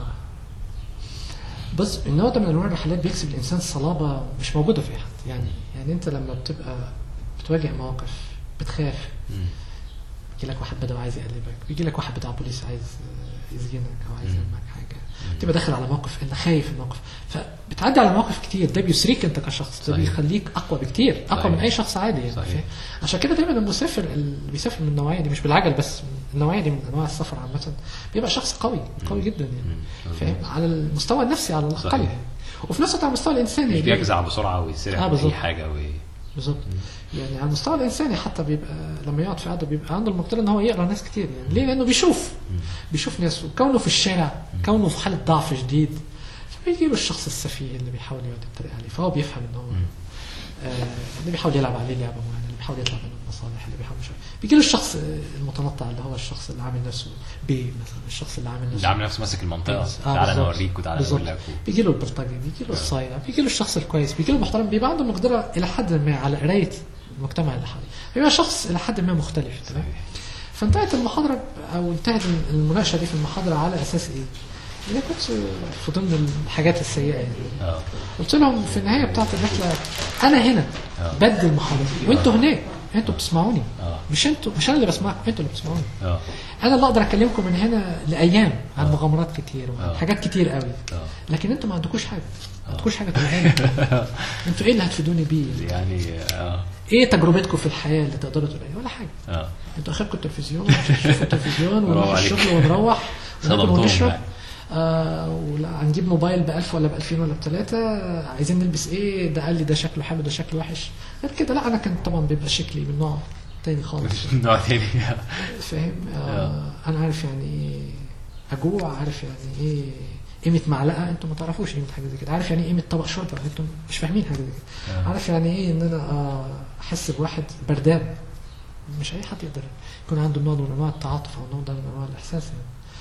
بص النوع ده من انواع الرحلات بيكسب الانسان صلابه مش موجوده في اي حد يعني يعني انت لما بتبقى بتواجه مواقف بتخاف مم. يجي لك واحد بدوي عايز يقلبك بيجي لك واحد بتاع بوليس عايز آه، يسجنك او عايز مم. يعمل معاك حاجه تبقى داخل على موقف انت خايف الموقف فبتعدي على مواقف كتير ده بيسريك انت كشخص ده صحيح. بيخليك اقوى بكتير اقوى صحيح. من اي شخص عادي يعني صحيح. فاهم؟ عشان كده دايما المسافر اللي بيسافر من النوعيه دي مش بالعجل بس النوعيه دي من انواع السفر عامه بيبقى شخص قوي قوي جدا يعني مم. فاهم على المستوى النفسي على الاقل صحيح. وفي نفس الوقت على المستوى الانساني مش بيجزع بسرعه ويسرع آه، من بالظبط. اي حاجه وي... بالظبط يعني على المستوى الانساني حتى بيبقى لما يقعد في قعده بيبقى عنده المقدره ان هو يقرا ناس كتير يعني ليه؟ لانه بيشوف بيشوف ناس وكونه في الشارع كونه في حاله ضعف شديد فبيجي له الشخص السفيه اللي بيحاول يقعد يتريق عليه فهو بيفهم ان هو آه اللي بيحاول يلعب عليه لعبه معينه اللي بيحاول يطلع منه المصالح اللي بيحاول مش عارف. بيجي له الشخص آه، المتنطع اللي هو الشخص اللي عامل نفسه بيه مثلا الشخص اللي عامل نفسه اللي عامل نفسه ماسك المنطقه آه، تعالى بالظبط. نوريك وتعالى بالظبط. نقول لك و- بيجي له البلطجي بيجي له الصايع بيجي له الشخص الكويس بيجي له المحترم بيبقى عنده مقدره الى حد ما على قرايه المجتمع اللي حواليه بيبقى شخص الى حد ما مختلف تمام صحيح. فانتهت المحاضره او انتهت المناقشه دي في المحاضره على اساس ايه؟ انا كنت في ضمن الحاجات السيئه يعني اه قلت لهم في النهايه بتاعت الرحله انا هنا آه. بدي المحاضره وانتوا هناك انتوا بتسمعوني آه. مش انتوا مش انا اللي بسمعكم انتوا اللي بتسمعوني اه انا اللي اقدر اكلمكم من هنا لايام عن مغامرات كتير وعن آه. حاجات كتير قوي اه لكن انتوا ما عندكوش حاجه ما عندكوش حاجه تقولها لي انتوا ايه اللي هتفيدوني بيه يعني اه ايه تجربتكم في الحياه اللي تقدروا تقولها لي ولا حاجه اه انتوا اخركم التلفزيون نشوف التلفزيون ونروح برافو عليك. الشغل ونروح وناكل صدمتهم ونشرب يعني. آه ولا هنجيب موبايل ب 1000 ولا ب 2000 ولا بثلاثة عايزين نلبس ايه ده قال لي ده شكله حلو ده شكله وحش غير كده لا انا كان طبعا بيبقى شكلي من نوع تاني خالص نوع تاني فاهم آه انا عارف يعني ايه اجوع عارف يعني ايه قيمة معلقة انتوا ما تعرفوش قيمة حاجة زي كده عارف يعني ايه قيمة طبق شوربة انتوا مش فاهمين حاجة زي كده آه. عارف يعني ايه ان انا آه، احس بواحد بردان مش اي حد يقدر يكون عنده نوع من انواع التعاطف او نوع من انواع الاحساس يعني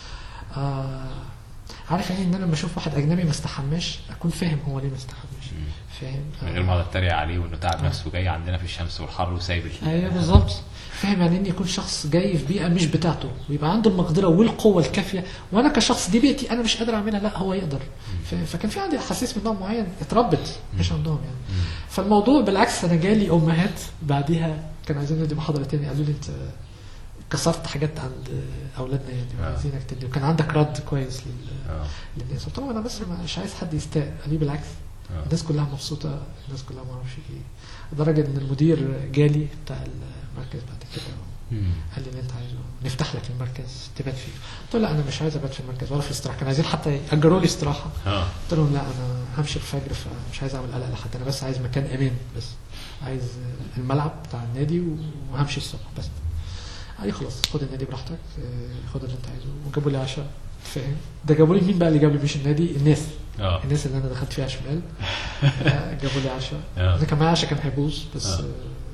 آه عارف يعني ان انا لما اشوف واحد اجنبي ما استحماش اكون فاهم هو ليه ما استحماش فاهم من غير ما اقعد اتريق عليه وانه تعب نفسه جاي عندنا في الشمس والحر وسايب ال- ايوه بالظبط فاهم يعني ان يكون شخص جاي في بيئه مش بتاعته ويبقى عنده المقدره والقوه الكافيه وانا كشخص دي بيئتي انا مش قادر اعملها لا هو يقدر ف- فكان في عندي احاسيس من نوع معين اتربت مش عندهم يعني فالموضوع بالعكس انا جالي امهات بعديها كانوا عايزين ندي محاضره تاني قالوا لي انت كسرت حاجات عند اولادنا يعني آه. وعايزينك تدي وكان عندك رد كويس لل- اه للناس قلت لهم انا بس مش عايز حد يستاء قال لي بالعكس آه. الناس كلها مبسوطه الناس كلها ما اعرفش ايه لدرجه ان المدير جالي بتاع المركز بعد كده مم. قال لي اللي انت عايزه نفتح لك المركز تبات فيه قلت له لا انا مش عايز ابات في المركز ولا في الاستراحه كانوا عايزين حتى ياجروا لي استراحه اه قلت لهم لا انا همشي الفجر فمش عايز اعمل قلق لحد انا بس عايز مكان امان بس عايز الملعب بتاع النادي وهمشي الصبح بس قال لي خلاص خد النادي براحتك اه، خد اللي انت عايزه وجابوا لي عشاء فاهم ده جابوا لي مين بقى اللي جاب لي مش النادي الناس اه الناس اللي انا دخلت فيها شمال آه، جابوا لي عشاء آه. انا كان معايا عشاء كان هيبوظ بس آه. آه،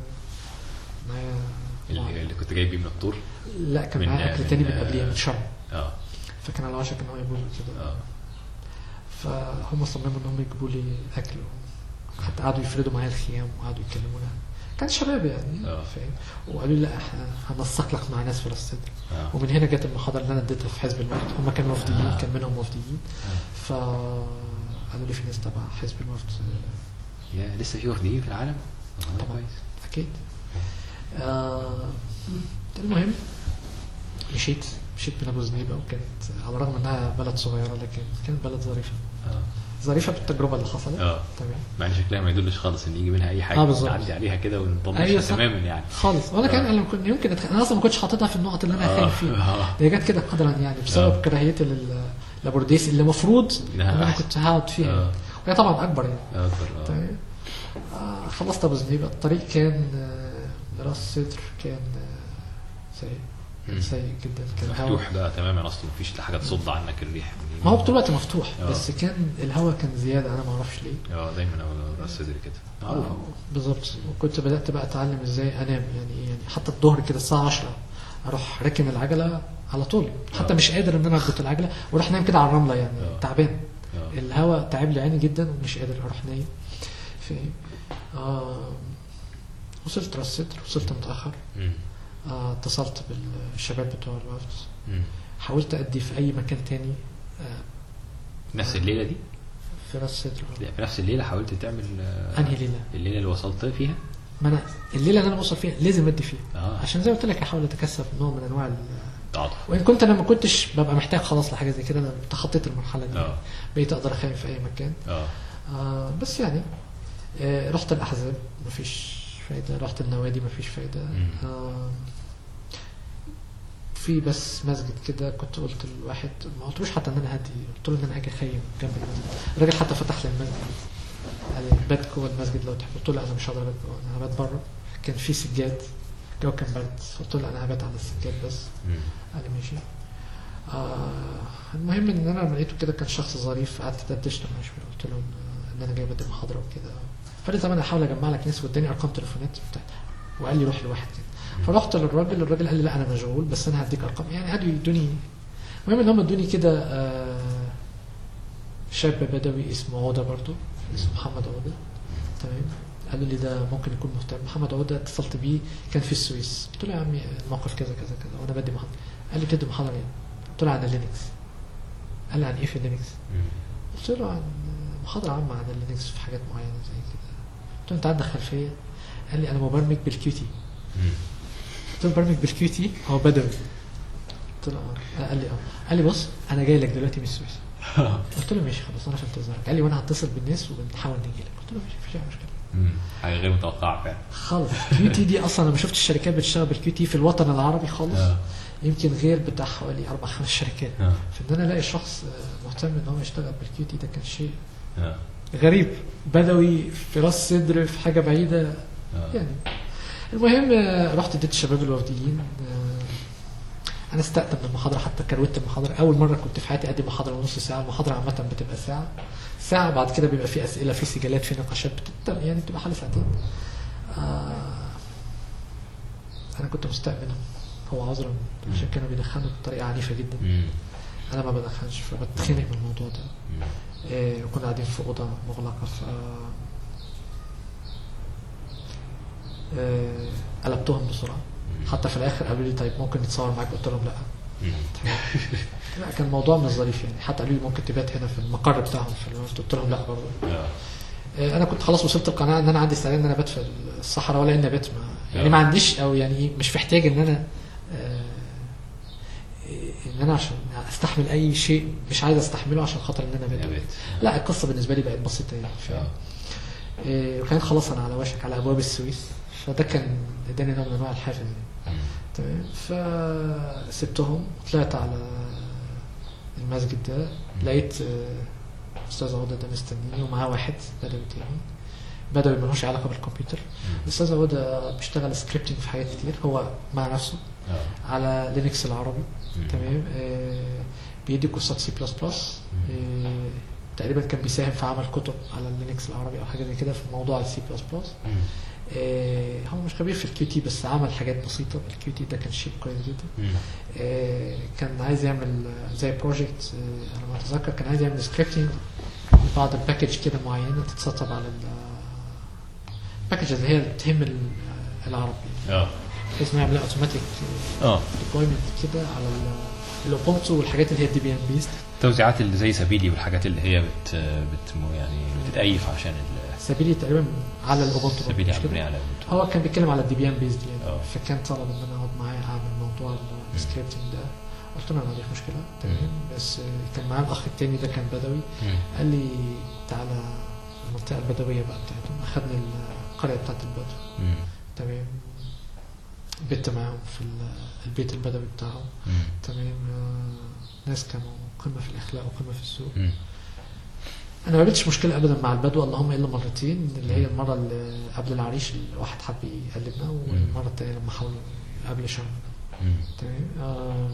معايا اللي, اللي كنت جايب بيه من الطور لا كان من- معايا اكل من- تاني من قبليها من شرم اه فكان على العشاء كان هو يبوظ كده اه فهم صمموا ان هم يجيبوا لي اكل حتى قعدوا يفردوا معايا الخيام وقعدوا يتكلموا كان شباب يعني آه. فاهم وقالوا لي لا احنا هنسق لك مع ناس في راس الصدر اه ومن هنا جت المحاضره اللي انا اديتها في حزب الوفد هم كانوا وفديين آه. كان منهم وفديين ف قالوا لي في ناس تبع حزب الوفد يا لسه في وفديين في العالم والله طبعا. كويس اكيد آه المهم مشيت مشيت من ابو زنيبه وكانت على الرغم انها بلد صغيره لكن كانت بلد ظريفه اه ظريفه بالتجربه اللي حصلت اه تمام مع ان شكلها ما يدلش خالص ان يجي منها اي حاجه آه، بالظبط. نعدي عليها كده ونطنشها أيوة صح. تماما يعني خالص وانا كان آه. انا كنت يمكن أتخ... انا اصلا ما كنتش حاططها في النقط اللي انا آه. خايف فيها آه. هي جت كده قدرا يعني بسبب آه. كراهيتي لل لابورديس اللي المفروض ان إنها انا أحسن. كنت هقعد فيها آه. وهي طبعا اكبر يعني آه، اكبر اه طيب آه خلصت ابو زنيبه الطريق كان آه راس صدر كان آه سيء مم. كان سيء جدا كان هوا مفتوح بقى تماما اصلا مفيش حاجه تصد عنك الريح ما هو طول الوقت مفتوح آه. بس كان الهواء كان زياده انا ما اعرفش ليه اه دايما هو راس صدري كده معروفه آه، بالظبط وكنت بدات بقى اتعلم ازاي انام يعني إيه؟ يعني حتى الظهر كده الساعه 10 اروح راكن العجله على طول حتى آه. مش قادر ان انا اربط العجله واروح نايم كده على الرمله يعني آه. تعبان آه. الهواء تعب لي عيني جدا ومش قادر اروح نايم فاهم آه وصلت راس صدر وصلت متاخر مم. آه اتصلت بالشباب بتوع الوفد مم. حاولت ادي في اي مكان تاني آه نفس الليله دي في راس صدر لا، في نفس الليله حاولت تعمل آه، انهي ليله؟ الليله اللي وصلت فيها ما انا الليله اللي انا بوصل فيها لازم ادي فيها اه عشان زي ما قلت لك احاول اتكسب نوع من انواع ال- تعاطف وان كنت انا ما كنتش ببقى محتاج خلاص لحاجه زي كده انا تخطيت المرحله دي اه بقيت اقدر اخيم في اي مكان اه آه بس يعني آه رحت الاحزاب مفيش فايده رحت النوادي مفيش فايده مم. آه في بس مسجد كده كنت قلت لواحد ما قلتلوش حتى ان انا هدي قلت له ان انا هاجي اخيم جنب المسجد الراجل حتى فتح لي المسجد قال لي بات جوه المسجد لو تحب قلت له لا انا مش هقدر ابات جوه انا هبات بره كان في سجاد الجو كان برد قلت له لا انا هبات على السجاد بس مم. قال لي ماشي آه المهم ان انا لما لقيته كده كان شخص ظريف قعدت دردشنا معاه شويه قلت له ان- ان انا جاي بدي محاضره وكده فقال لي طب انا هحاول اجمع لك ناس واداني ارقام تليفونات بتاع وقال لي روح لواحد كده فرحت للراجل الراجل قال لي لا انا مشغول بس انا هديك ارقام يعني قعدوا يدوني المهم ان هم ادوني كده آه شاب بدوي اسمه عوده برضو اسمه محمد عوده تمام قالوا لي ده ممكن يكون مهتم محمد عوده اتصلت بيه كان في السويس قلت له يا عمي الموقف كذا كذا كذا وانا بدي محاضره قال لي بتدي محاضره ايه؟ قلت له عن اللينكس قال لي عن ايه في اللينكس؟ قلت له عن محاضره عامه عن اللينكس في حاجات معينه زي كده قلت له انت عندك خلفيه؟ قال لي انا مبرمج بالكيو تي قلت له مبرمج بالكيو تي هو بدوي قلت له اه قال لي اه قال لي بص انا جاي لك دلوقتي من السويس قلت له ماشي خلاص انا في انتظارك قال لي وانا هتصل بالناس وبنحاول نجي لك قلت له ماشي مفيش اي مشكله حاجه غير متوقعه فعلا خالص كيو تي دي اصلا انا ما شفتش الشركات بتشتغل بالكيو تي في الوطن العربي خالص آه. يمكن غير بتاع حوالي اربع خمس شركات آه. فان انا الاقي شخص آه، مهتم ان هو يشتغل بالكيو تي ده كان شيء اه غريب بدوي في راس صدر في حاجه بعيده آه. يعني المهم آه، رحت اديت الشباب الوافدين آه، انا استقدم من المحاضره حتى كروت المحاضره اول مره كنت في حياتي ادي محاضره نص ساعه المحاضره عامه بتبقى ساعه ساعه بعد كده بيبقى في اسئله في سجالات في نقاشات بتت... يعني بتبقى حوالي ساعتين آه انا كنت مستأمنهم هو عذرا عشان كانوا بيدخلوا بطريقه عنيفه جدا مم. انا ما بدخنش فبتخنق من الموضوع ده مم. إيه وكنا قاعدين في اوضه مغلقه ف إيه قلبتهم بسرعه حتى في الاخر قالوا لي طيب ممكن نتصور معاك قلت لهم لا مم. لا كان الموضوع مش ظريف يعني حتى قالوا لي ممكن تبات هنا في المقر بتاعهم في الوفد قلت لهم لا برضه آه. إيه انا كنت خلاص وصلت القناعه ان انا عندي استعداد ان انا ابات في الصحراء ولا ان ابات ما يعني آه. ما عنديش او يعني إيه، مش محتاج ان انا آه، إيه، ان انا عشان استحمل اي شيء مش عايز استحمله عشان خاطر ان انا يا ابات بيت لا القصه بالنسبه لي بقت بسيطه يعني فاهم آه. إيه، وكان خلاص انا على وشك على ابواب السويس فده كان اداني نوع من انواع الحافز يعني مم. تمام فسبتهم وطلعت على المسجد ده لقيت آه، استاذ عوده ده مستنيني ومعاه واحد بدوي تاني بدوي ملوش علاقه بالكمبيوتر الاستاذ عوده بيشتغل سكريبتنج في حاجات كتير هو مع نفسه آه. على لينكس العربي مم. تمام آه، بيدي كورسات سي بلس بلس تقريبا كان بيساهم في عمل كتب على اللينكس العربي او حاجه زي كده في موضوع السي بلس بلس مم. هو مش خبير في الكيو تي بس عمل حاجات بسيطه الكيو تي ده كان شيء كويس جدا مم. آه، كان عايز يعمل آه، زي بروجكت على ما اتذكر كان عايز يعمل سكريبتنج لبعض الباكج كده معينه تتسطب على الباكج اللي هي اللي بتهم ال- العرب يعني اه بحيث انه يعمل اوتوماتيك اه ديبلويمنت كده على الاوبونتو والحاجات اللي هي الدي بي ام بيست التوزيعات اللي زي سبيلي والحاجات اللي هي بت, بت يعني بتتأيف عشان ال- سبيلي تقريبا على الاوبونتو برضه، سبيلي مش عملية كده؟ على هو كان بيتكلم على الدي بي ام بيست يعني اه. فكان طلب ان انا اقعد معاه اعمل موضوع السكريبتنج ده قلت له انا ما عنديش مشكله تمام بس آه، كان معاه الاخ التاني ده كان بدوي مم. قال لي تعالى المنطقه البدويه بقى بتاعتهم اخدني القريه بتاعت البدو مم. تمام بت معاهم في ال- البيت البدوي بتاعهم مم. تمام آه، ناس كانوا قمه في الاخلاق وقمه في الذوق مم. انا ما قابلتش مشكله ابدا مع البدو اللهم الا مرتين اللي هي المره اللي قبل العريش الواحد حب يقلبنا والمره الثانيه لما حاولوا قبل شرم مم. تمام آه،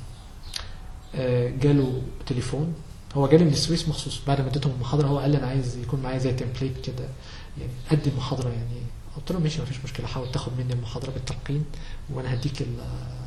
آه، جاله تليفون هو جالي من السويس مخصوص بعد ما اديتهم المحاضره هو قال لي انا عايز يكون معايا زي تمبليت كده يعني ادي المحاضره يعني قلت له ماشي ما فيش مشكله حاول تاخد مني المحاضره بالتلقين وانا هديك ال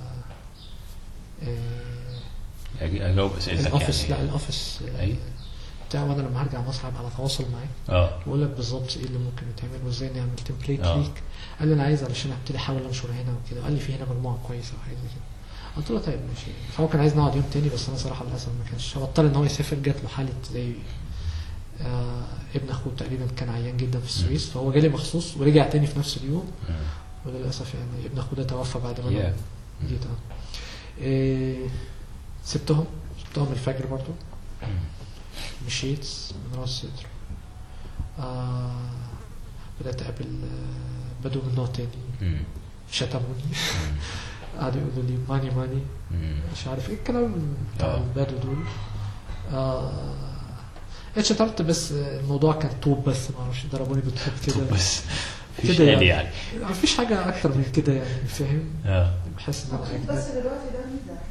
آه، أجي- اجاوب اسئلتك الاوفيس يعني لا الاوفيس آه، أي. بتاع وانا لما هرجع مصر هبقى على تواصل معاك اه واقول لك بالظبط ايه اللي ممكن يتعمل وازاي نعمل تمبليت آه. ليك قال لي انا عايز علشان ابتدي احاول انشر هنا وكده قال لي في هنا مجموعه كويسه وحاجات زي كده قلت له طيب ماشي فهو كان عايز نقعد يوم تاني بس انا صراحه للاسف ما كانش هو اضطر ان هو يسافر جات له حاله زي آه ابن اخوه تقريبا كان عيان جدا في السويس فهو جالي مخصوص ورجع تاني في نفس اليوم مم. وللاسف يعني ابن اخوه ده توفى بعد ما انا Yeah. جيت اه إيه سبتهم سبتهم الفجر برضو مشيت من راس صدر آه بدأت أقابل آه، بدو من نوع تاني مم. شتموني قعدوا يقولوا لي ماني ماني مم. مش عارف ايه الكلام بتاع آه. البدو دول آه اتشتمت بس الموضوع كان طوب بس ما اعرفش ضربوني بالطوب كده بس مفيش كده آلي يعني. يعني مفيش حاجة أكتر من كده يعني فاهم اه بحس إن أنا بس دلوقتي ده ميزه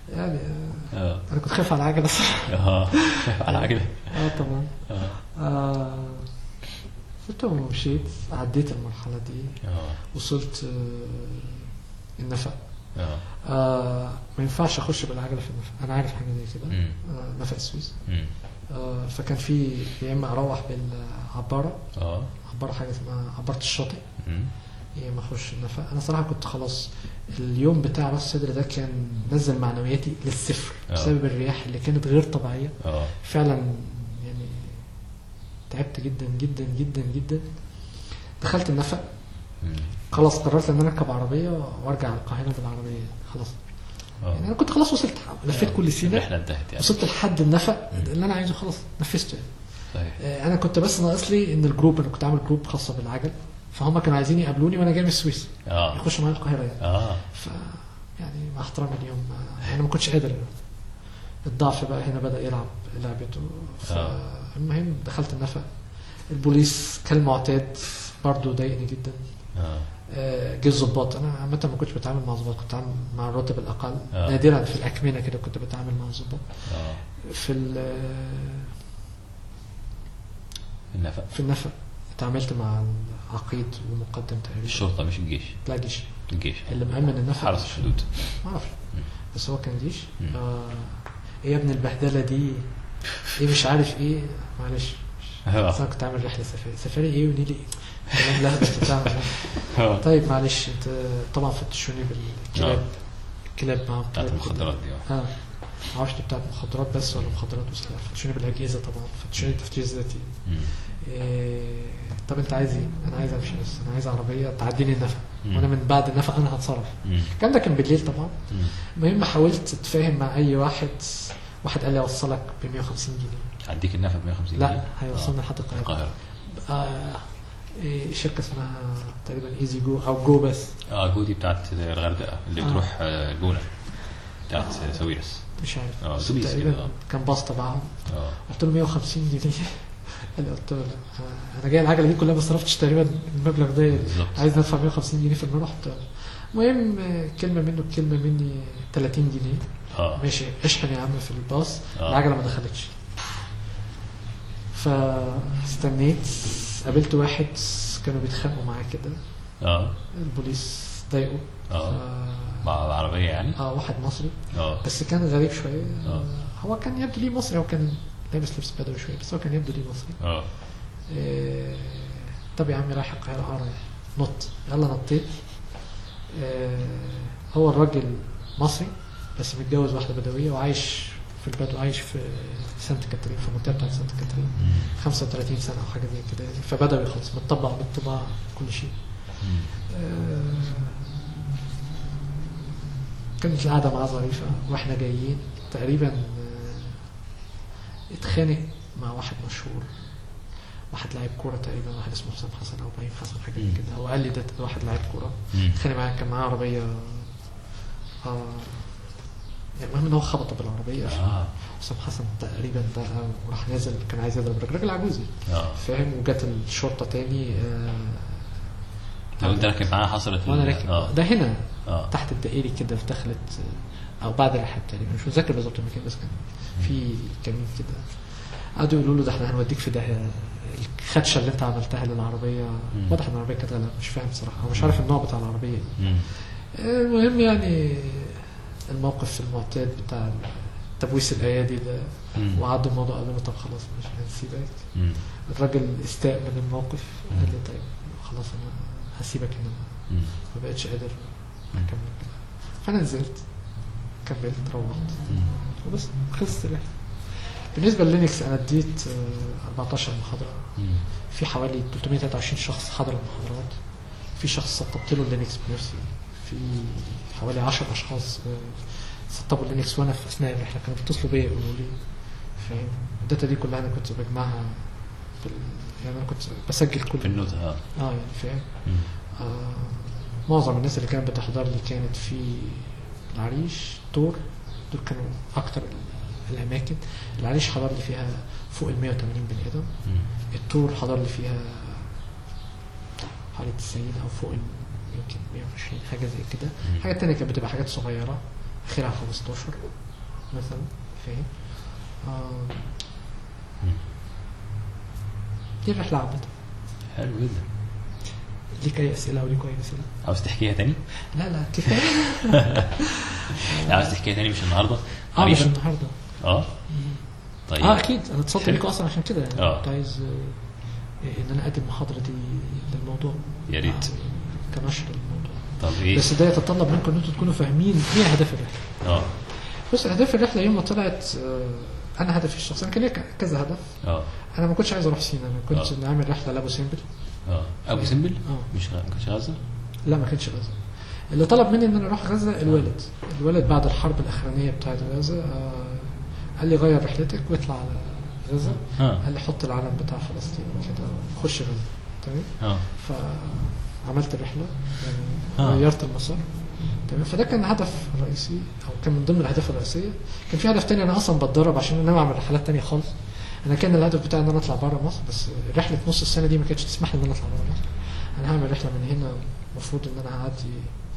يعني آه، اه انا كنت خايف على العجله الصراحه اه على عجله اه طبعا اه آه قلت ومشيت عديت المرحله دي اه وصلت آه النفق اه آه ما ينفعش اخش بالعجله في النفق انا عارف حاجه زي كده مم. آه نفق السويس مم. آه فكان في يا اما اروح بالعباره اه عباره حاجه اسمها عباره الشاطئ مم. يا اما اخش النفق انا صراحه كنت خلاص اليوم بتاع راس صدر ده كان نزل معنوياتي للصفر آه. بسبب الرياح اللي كانت غير طبيعيه اه فعلا يعني تعبت جدا جدا جدا جدا دخلت النفق مم. خلاص قررت ان انا اركب عربيه وارجع القاهره بالعربيه خلاص يعني اه انا كنت خلاص وصلت لفيت كل سينا الرحله انتهت يعني وصلت لحد النفق اللي انا عايزه خلاص نفذته يعني. صحيح آه، انا كنت بس ناقص لي ان الجروب انا كنت عامل جروب خاصه بالعجل فهم كانوا عايزين يقابلوني وانا جاي من السويس اه يخشوا معايا القاهره يعني اه ف يعني مع احترامي اليوم آه، انا ما كنتش قادر الضعف بقى هنا بدا يلعب لعبته آه. فالمهم دخلت النفق البوليس كالمعتاد برضه ضايقني جدا اه آه، جه الظباط انا عامه ما كنتش بتعامل مع ظباط كنت بتعامل مع الراتب الاقل آه. نادرا في الاكمنه كده كنت بتعامل مع الظباط اه في ال- النفق في النفق اتعاملت مع العقيد ومقدم تقريبا الشرطه مش الجيش لا جيش الجيش اللي مأمن النفق حرس الحدود ما اعرفش مم. بس هو كان جيش مم. آه ايه يا ابن البهدله دي ايه مش عارف ايه معلش آه. بس انا كنت عامل رحله سفاري سفاري ايه ونيلي ايه كلام لهبل بتاع اه طيب معلش انت طبعا فتشوني بالكلاب الكلاب معاهم بتاعت كلاب المخدرات دي اه اه ما اعرفش دي بتاعت مخدرات بس ولا مخدرات وسلاح فتشوني بالاجهزه طبعا فتشوني تفتيش ذاتي مم. إيه طب انت عايز ايه؟ انا عايز امشي بس انا عايز عربيه تعديني النفق مم. وانا من بعد النفق انا هتصرف مم. الكلام ده كان بالليل طبعا مم. المهم حاولت اتفاهم مع اي واحد واحد قال لي اوصلك ب 150 جنيه هديك النفق ب 150 لا جنيه. هيوصلني آه. لحد القاهره القاهره آه إيه شركه اسمها تقريبا ايزي جو او جو بس اه جودي بتاعت الغردقه اللي آه. بتروح آه، الجونه بتاعت ساويرس مش عارف اه بس اتوبيس تقريبا كده اه كان باص تبعهم اه قلت له 150 جنيه قال لي قلت له لا آه، انا جاي العجله دي كلها ما صرفتش تقريبا المبلغ ده بالظبط. عايز ندفع 150 جنيه فانا رحت المهم آه، كلمه منه كلمه مني 30 جنيه اه ماشي اشحن يا عم في الباص آه. العجله ما دخلتش فاستنيت قابلت واحد كانوا بيتخانقوا معاه كده اه البوليس ضايقه اه ف- مع العربيه يعني اه واحد مصري اه بس كان غريب شويه آه. هو كان يبدو ليه مصري هو كان لابس لبس بدوي شويه بس هو كان يبدو ليه مصري اه إيه طب يا عمي رايح القاهره اه رايح نط يلا نطيت إيه هو الراجل مصري بس متجوز واحده بدويه وعايش في البدو عايش في سانت كاترين في المنطقه بتاعت سانت كاترين مم. 35 سنه او حاجه زي كده يعني فبدوي خالص متطبع بالطباع كل شيء مم. آه، كانت القعدة معاه ظريفة واحنا جايين تقريبا آه، اتخانق مع واحد مشهور واحد لاعب كورة تقريبا واحد اسمه حسام حسن او ابراهيم حسن حاجة زي مم. كده هو قال لي ده ده واحد لاعب كورة مم. اتخانق معاه كان معاه عربية آه يعني المهم ان هو خبط بالعربية اه حسام حسن تقريبا بقى وراح نازل كان عايز يضرب الراجل راجل عجوزي اه فاهم وجت الشرطة تاني آه لو انت راكب معاه حصلت وانا ال- راكب اه ده هنا اه تحت الدائري كده في دخلت او بعد الرحاب تقريبا مش متذكر بالظبط المكان بس كان في كمين كده قعدوا يقولوا له ده احنا هنوديك في ده الخدشه اللي انت عملتها للعربيه مم. واضح ان العربيه كانت غاليه مش فاهم صراحه او مش عارف النوع بتاع العربيه ايه مم. المهم يعني الموقف المعتاد بتاع تبويس الايادي ده مم. وعدوا الموضوع قالوا له طب خلاص مش هنسيبك مم. الراجل استاء من الموقف مم. قال لي طيب خلاص انا هسيبك هنا مم. ما بقتش قادر اكمل كده فانا نزلت كملت روحت مم. وبس خلصت الرحله بالنسبه للينكس انا اديت آه، 14 محاضره مم. في حوالي 323 شخص حضر المحاضرات في شخص سطبت له اللينكس بنفسي في حوالي 10 اشخاص آه، سطبوا اللينكس وانا في اثناء الرحله كانوا بيتصلوا بيا يقولوا لي فاهم الداتا دي كلها انا كنت بجمعها بال... يعني انا كنت بسجل كل في النوتة اه اه يعني فاهم مم. آه، معظم الناس اللي كانت بتحضر لي كانت في العريش تور دول كانوا اكتر ال- الاماكن العريش حضر لي فيها فوق ال 180 بني ادم مم. التور حضر لي فيها حوالي 90 او فوق ال يمكن 120 حاجه زي كده مم. حاجات تانية كانت بتبقى حاجات صغيره اخرها 15 مثلا فاهم آه، مم. دي الرحله عامه حلو جدا ليك اي اسئله او ليكوا اي اسئله عاوز تحكيها تاني؟ لا لا كفايه لا عاوز تحكيها تاني مش النهارده؟ اه عريش؟ ده النهارده اه طيب اه اكيد انا اتصلت حلو. بيكوا اصلا عشان كده يعني آه. كنت عايز آه، ان انا اقدم المحاضره دي للموضوع يا ريت. آه، كنشر الموضوع طب ايه؟ بس ده يتطلب منكم ان انتم تكونوا فاهمين ايه اهداف الرحله اه بص اهداف الرحله يوم ما طلعت آه، انا هدفي الشخصي انا كان ليا كذا هدف اه انا ما كنتش عايز اروح سينا انا كنت آه. نعمل رحله لابو سمبل اه ابو سمبل؟ اه مش غ- ما كانش غزه؟ لا ما كانش غزه اللي طلب مني ان انا اروح غزه الوالد الوالد بعد الحرب الاخرانيه بتاعت غزه آه، قال لي غير رحلتك واطلع على غزه اه قال لي حط العلم بتاع فلسطين كده خش غزه تمام اه فعملت الرحله يعني آه. غيرت المسار تمام فده كان هدف رئيسي او كان من ضمن الاهداف الرئيسيه كان في هدف تاني انا اصلا بتدرب عشان انا اعمل رحلات تانية خالص انا كان الهدف بتاعي ان انا اطلع بره مصر بس رحله نص السنه دي ما كانتش تسمح لي ان انا اطلع بره مصر انا هعمل رحله من هنا المفروض ان انا هعدي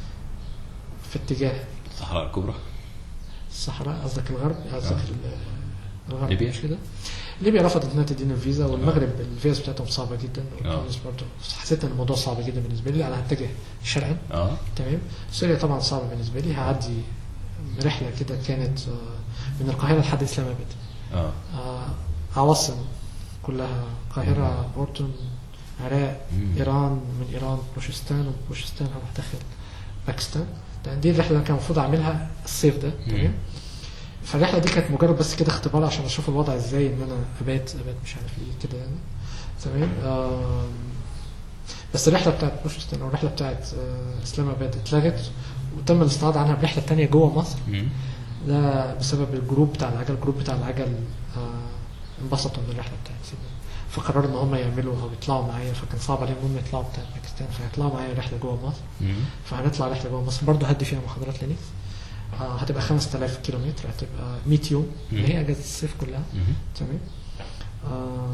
في اتجاه الصحراء الكبرى الصحراء قصدك الغرب قصدك ال- الغرب ليبيا؟ مش كده ليبيا رفضت انها تدينا الفيزا والمغرب الفيز بتاعتهم صعبه جدا آه. وتونس برضه حسيت ان الموضوع صعب جدا بالنسبه لي انا هتجه شرقا اه تمام سوريا طبعا صعبه بالنسبه لي هعدي رحله كده كانت آه، من القاهره لحد اسلام اباد اه آه، عواصم كلها القاهره اردن عراق مم. ايران من ايران بلوشستان ومن بلوشستان هروح داخل باكستان ده- دي الرحله اللي كان المفروض اعملها الصيف ده مم. تمام فالرحله دي كانت مجرد بس كده اختبار عشان اشوف الوضع ازاي ان انا ابات ابات مش عارف ايه كده يعني تمام آم، بس الرحله بتاعت بلوشستان او الرحله بتاعت آه، اسلام اباد اتلغت وتم الاستعاضه عنها برحله تانية جوه مصر مم. ده بسبب الجروب بتاع العجل الجروب بتاع العجل آه، انبسطوا من الرحله بتاعت سينا فقرروا ان هم يعملوا او يطلعوا معايا فكان صعب عليهم ان هم يطلعوا بتاع باكستان فيطلعوا معايا رحله جوه مصر مم. فهنطلع رحله جوه مصر برضه هدي فيها محاضرات لينكس آه هتبقى 5000 كيلومتر هتبقى 100 يوم اللي هي اجازه الصيف كلها مم. تمام آه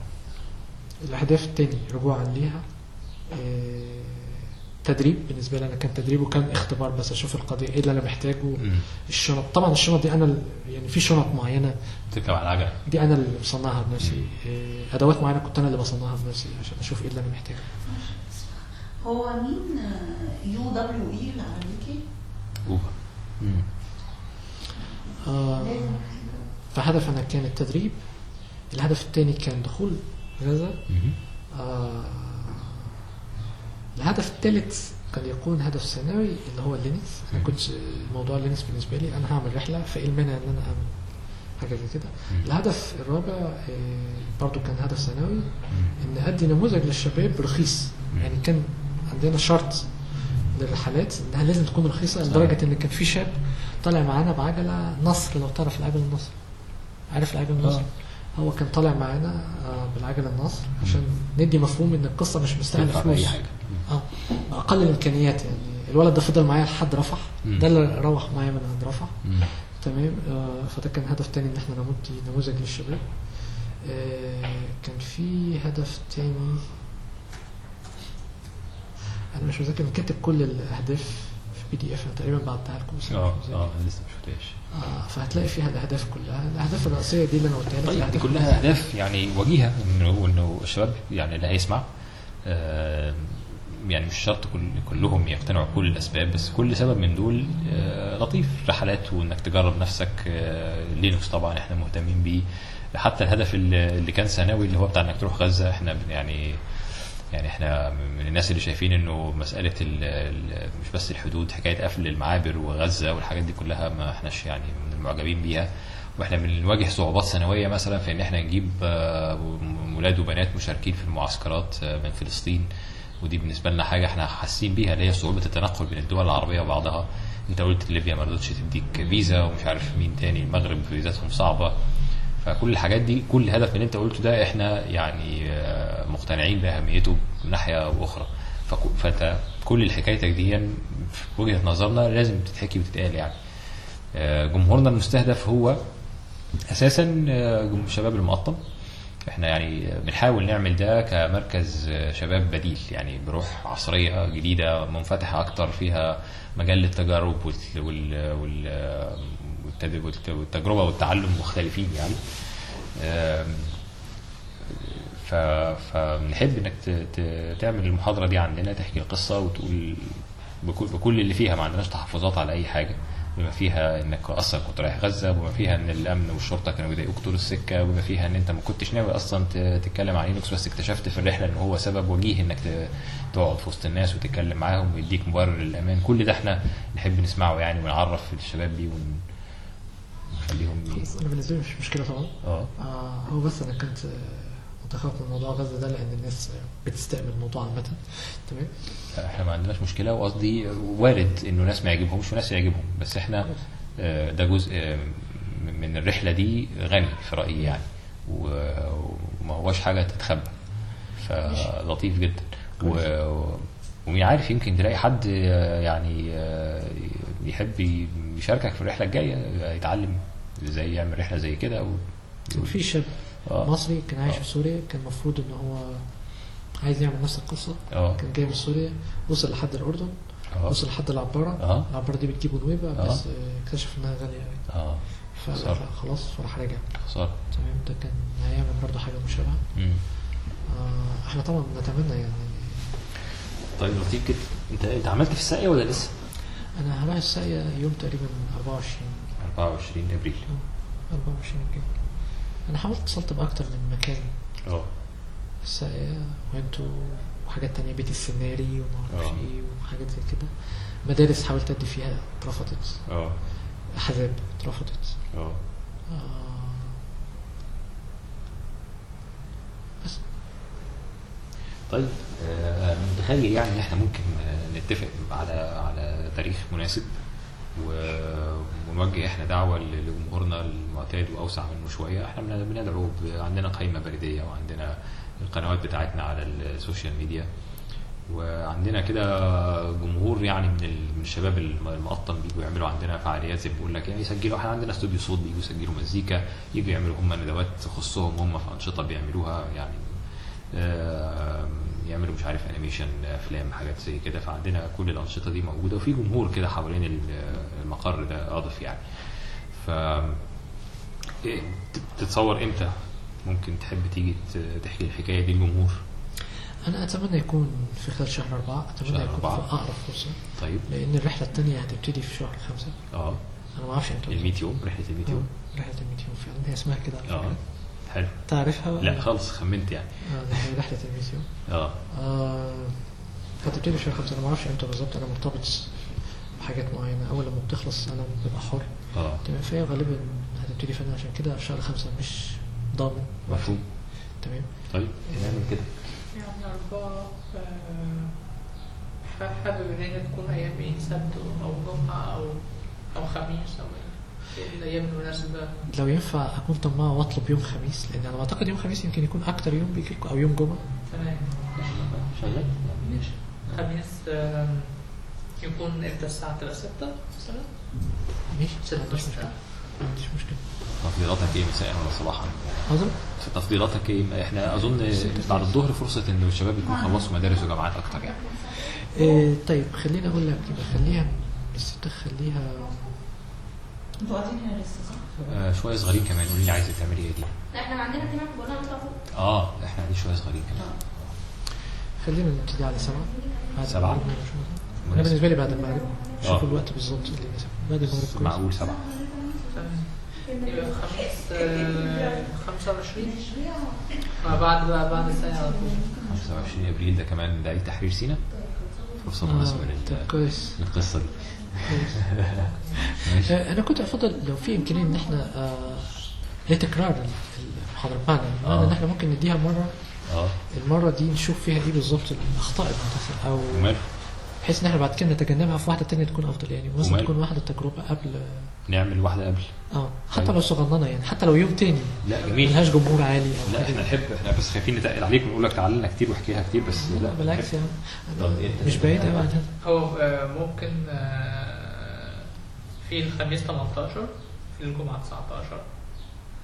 الاهداف التاني رجوعا ليها آه تدريب بالنسبه لي انا كان تدريب وكان اختبار بس اشوف القضيه ايه اللي انا محتاجه مم. الشنط طبعا الشنط دي انا ال- يعني في شنط معينه تركب على العجله دي انا اللي مصنعها بنفسي آه، ادوات معينه كنت انا اللي بصنعها بنفسي عشان اشوف ايه اللي انا محتاجه هو مين يو دبليو اي الامريكي؟ اوبر مم. آه لازم فهدف انا كان التدريب الهدف الثاني كان دخول غزه مم. آه الهدف الثالث قد يكون هدف ثانوي اللي هو اللينكس انا كنت موضوع اللينكس بالنسبه لي انا هعمل رحله فايه المانع ان انا اعمل حاجه زي كده مم. الهدف الرابع آه، برضو كان هدف ثانوي ان ادي نموذج للشباب رخيص مم. يعني كان عندنا شرط للرحلات انها لازم تكون رخيصه صحيح. لدرجه ان كان في شاب طالع معانا بعجله نصر لو تعرف العجل النصر عارف العجل النصر هو كان طالع معانا آه، بالعجل النصر عشان ندي مفهوم ان القصه مش مستاهله تنفع فلوس بأي حاجه اه باقل الامكانيات يعني الولد ده فضل معايا لحد رفح مم. ده اللي روح معايا من عند رفح مم. تمام آه فده كان هدف تاني ان احنا نمد نموذج للشباب آه كان في هدف تاني انا مش متذكر انا كاتب كل الاهداف في بي دي اف انا تقريبا بعتها لكم بس أنا اه مش متذكر. اه أنا لسه ما شفتهاش آه فهتلاقي فيها الاهداف كلها الاهداف الرئيسيه دي اللي انا قلتها لك طيب دي الأهداف كلها اهداف يعني وجيهه انه انه الشباب يعني اللي هيسمع آه، يعني مش شرط كل كلهم يقتنعوا بكل الاسباب بس كل سبب من دول آه، لطيف رحلات وانك تجرب نفسك آه، لينكس طبعا احنا مهتمين بيه حتى الهدف اللي اللي كان ثانوي اللي هو بتاع انك تروح غزه احنا بن- يعني يعني احنا من الناس اللي شايفين انه مساله ال ال مش بس الحدود حكايه قفل المعابر وغزه والحاجات دي كلها ما احناش يعني من المعجبين بيها واحنا بنواجه صعوبات سنويه مثلا في ان احنا نجيب آه، ولاد وبنات مشاركين في المعسكرات آه، من فلسطين ودي بالنسبه لنا حاجه احنا حاسين بيها اللي هي صعوبه التنقل بين الدول العربيه وبعضها انت قلت ليبيا ما رضتش تديك فيزا ومش عارف مين تاني المغرب فيزاتهم صعبه فكل الحاجات دي كل هدف من اللي انت قلته ده احنا يعني آه، مقتنعين باهميته من ناحيه واخرى فك- فانت كل اللي حكايتك دي في وجهه نظرنا لازم تتحكي وتتقال يعني آه، جمهورنا المستهدف هو اساسا آه، جم- شباب المقطم احنا يعني بنحاول نعمل ده كمركز شباب بديل يعني بروح عصريه جديده منفتحه اكتر فيها مجال للتجارب وال- وال- وال- والتد- والت- والتجربه والتعلم مختلفين يعني آم، ف... فبنحب انك ت... ت... تعمل المحاضره دي عندنا تحكي القصه وتقول بكل, بكل اللي فيها ما عندناش تحفظات على اي حاجه بما فيها انك اصلا كنت رايح غزه بما فيها ان الامن والشرطه كانوا بيضايقوك طول السكه بما فيها ان انت ما كنتش ناوي اصلا ت- تتكلم عن لينكس بس اكتشفت في الرحله ان هو سبب وجيه انك ت- تقعد في وسط الناس وتتكلم معاهم ويديك مبرر للامان كل ده احنا نحب نسمعه يعني ونعرف الشباب بيه ون- ونخليهم ي- خلاص انا بالنسبه لي مش مشكله طبعا اه آه هو بس انا كنت آه، متخوف من موضوع غزه ده لان الناس آه، بتستقبل الموضوع عامه تمام احنا ما عندناش مشكله وقصدي وارد انه ناس ما يعجبهمش وناس يعجبهم بس احنا آه، ده جزء آه، من الرحله دي غني في رايي يعني و- وما هوش حاجه تتخبى فلطيف جدا و- ومين عارف يمكن تلاقي حد آه، يعني آه، يحب ي- يشاركك في الرحله الجايه يتعلم ازاي يعمل رحله زي كده و... كان في شاب آه. مصري كان عايش آه. في سوريا كان المفروض ان هو عايز يعمل نفس القصه اه كان جاي من سوريا وصل لحد الاردن اه وصل لحد العباره آه. العباره دي بتجيب نويبه آه. بس آه، اكتشف انها غاليه قوي اه خسارة. فخلاص فراح راجع خساره تمام ده كان هيعمل برضه حاجه مشابهه مم. آه احنا طبعا نتمنى يعني طيب لطيف جدا انت انت عملت في الساقيه ولا لسه؟ انا هروح الساقية يوم تقريبا 24 24 ابريل 24 الجاي انا حاولت اتصلت باكتر من مكان اه الساقية وانتوا وحاجات تانية بيت السناري وما اعرفش آه. ايه وحاجات زي كده مدارس حاولت ادي فيها اترفضت اه احزاب اترفضت اه آه بس طيب آه، متخيل يعني ان احنا ممكن آه، نتفق على على تاريخ مناسب و- ونوجه احنا دعوه ل- لجمهورنا المعتاد واوسع منه شويه احنا بن- بندعو ب- عندنا قائمه بريديه وعندنا القنوات بتاعتنا على السوشيال ميديا وعندنا كده جمهور يعني من ال- من الشباب الم- المقطن بيجوا يعملوا عندنا فعاليات زي ما بقول لك يعني يسجلوا احنا عندنا استوديو صوت بيجوا يسجلوا مزيكا يجوا يعملوا هم ندوات تخصهم هم في انشطه بيعملوها يعني آه، يعملوا مش عارف انيميشن افلام حاجات زي كده فعندنا كل الانشطه دي موجوده وفي جمهور كده حوالين ال- المقر ده قاضف يعني ف إيه، تتصور امتى ممكن تحب تيجي ت- تحكي الحكايه دي للجمهور انا اتمنى يكون في خلال شهر اربعة اتمنى شهر يكون أربعة. في اقرب فرصة طيب لان الرحلة التانية هتبتدي في شهر خمسة اه انا ما اعرفش امتى ال 100 يوم رحله ال 100 يوم آه، رحلة الميت يوم فعلا هي اسمها كده على اه فكرة. حلو تعرفها ولا؟ لا خالص خمنت يعني اه ده هي رحلة الميت يوم اه آه هتبتدي في شهر خمسة انا ما اعرفش امتى بالظبط انا مرتبط بحاجات معينة اول لما بتخلص انا ببقى حر اه تمام فهي غالبا هتبتدي فعلا عشان كده في شهر خمسة مش ضامن مفهوم تمام طيب نعمل كده يعني أربعة آه، حابب إن هي تكون أيام إيه سبت أو جمعة أو أو خميس أو إيه الأيام المناسبة لو ينفع اكون طماع واطلب يوم خميس لان انا اعتقد يوم خميس يمكن يكون اكتر يوم بيجي لكم او يوم جمعة تمام شغال ماشي خميس آم، يكون إمتى الساعة تبقى ستة مثلا ماشي ما ستة عنديش مشكلة مساء ما عنديش مشكلة تفضيلاتك ايه مساء ولا صباحا؟ حاضر في تفضيلاتك ايه؟ احنا اظن بعد الظهر فرصه ان الشباب يكونوا خلصوا مدارس وجامعات اكتر يعني إيه طيب خليني اقول لك يبقى خليها من الستة خليها انتوا قاعدين هنا لسه صح؟ آه شويه صغيرين كمان قولي لي عايزه تعملي ايه دي؟ لا احنا عندنا اجتماع كلنا نطلع فوق اه احنا عايزين شويه صغيرين كمان خلينا نبتدي على سبعة بعد سبعة؟ المغرب إن شاء الله. انا بالنسبة لي بعد المغرب شوف آه. الوقت بالظبط اللي يناسب بعد المغرب كويس معقول سبعه تمام يبقى خميس آه، خمسة وعشرين بعد بقى بعد الساعة على طول 25 ابريل ده كمان ده عيد تحرير سينا فرصه مناسبه آه لل- طب كويس للقصه دي كويس ماشي آه، انا كنت افضل لو في امكانيه ان احنا آه لتكرار المحاضره بتاعنا بمعنى آه. ان احنا ممكن نديها مره اه المره دي نشوف فيها ايه بالظبط الاخطاء المحدثه او وماله بحيث ان احنا بعد كده نتجنبها في واحده تانية تكون افضل يعني مثلا وماله. تكون واحده تجربه قبل نعمل واحده قبل اه حتى طيب. لو صغننه يعني حتى لو يوم تاني لا جميل ملهاش جمهور عالي او لا حاجة. احنا نحب احنا بس خايفين نتقل عليك ونقول لك تعالى لنا كتير واحكي لها كتير بس لا لا بالعكس نحب. يعني طب إنت- مش بعيد قوي عن هذا هو آه، ممكن آه، في الخميس 18 في الجمعة 19 في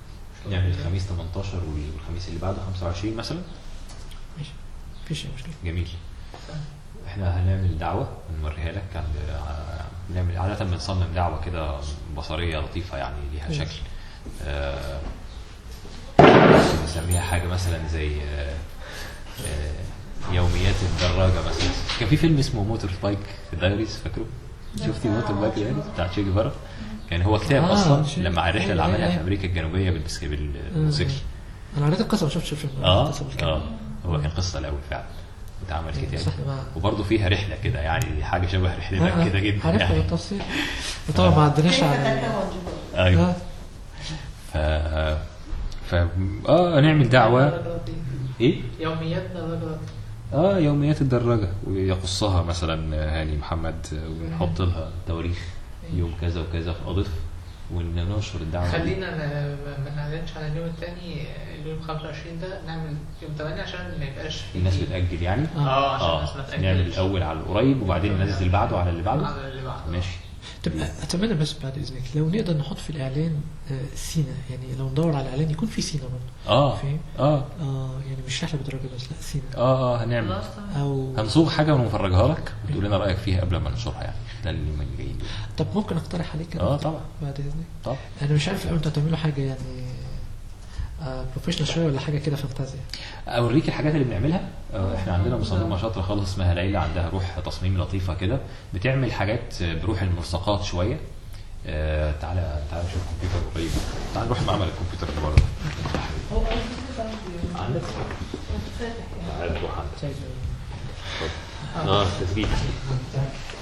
نعمل الخميس 18 والخميس اللي بعده 25 مثلا ماشي مفيش أي مشكله جميل احنا هنعمل دعوة ونوريها لك عند بنعمل عادة بنصمم دعوة كده بصرية لطيفة يعني ليها مم. شكل آه، بنسميها حاجة مثلا زي آه، آه، يوميات الدراجة مثلا كان في فيلم اسمه موتور بايك دايريز فاكره؟ شفتي موتور بايك دايريز بتاع تشي جيفارا؟ كان هو كتاب آه، اصلا شيء. لما على الرحله اللي أيوة، عملها في أيوة. امريكا الجنوبيه بالبس- بالموتوسيكل انا قريت القصه ما شفتش الفيلم اه القصة بالكامل. اه هو كان قصه الاول فعلا اتعمل أيوة، كتاب صح، ما- وبرضه فيها رحله كده يعني حاجه شبه آه، رحلتك آه، كده جدا عرفت يعني بالتفصيل طبعا ما عدناش كيف على تتوجه؟ ايوه آه. ف ف اه نعمل دعوه دراجة لطيفة. ايه يوميات دراجة لطيفة. اه يوميات الدراجه ويقصها مثلا هاني محمد ونحط لها تواريخ يوم كذا وكذا في قضف وننشر الدعوه دي. خلينا ن- ما نعلنش على اليوم الثاني اليوم 25 ده نعمل يوم 8 عشان ما يبقاش في الناس بتاجل يعني اه عشان اه الناس ما تأجلش نعمل الاول على القريب وبعدين ننزل اللي بعده على اللي بعده على اللي بعده ماشي طب اتمنى بس بعد اذنك لو نقدر نحط في الاعلان آه، سينا يعني لو ندور على الاعلان يكون في سينا برضه اه فاهم؟ اه اه يعني مش رحله بدرجه بس لا سينا اه اه هنعمل خلاص تمام. او هنصوغ حاجه ونفرجها لك وتقول لنا رايك فيها قبل ما ننشرها يعني خلال اليومين اللي جايين دول. طب ممكن اقترح عليك أنا؟ اه طبعا بعد اذنك طبعا انا مش عارف لو انتوا هتعملوا حاجه يعني بروفيشنال شويه ولا حاجه كده فانتازيا اوريك الحاجات اللي بنعملها آه، احنا عندنا مصممه شاطره خالص اسمها ليلى عندها روح تصميم لطيفه كده بتعمل حاجات بروح الملصقات شويه آه، تعالى تعالى شوف الكمبيوتر قريب تعالى نروح معمل الكمبيوتر اللي بره عندك تعالى نروح عندك اه تسجيل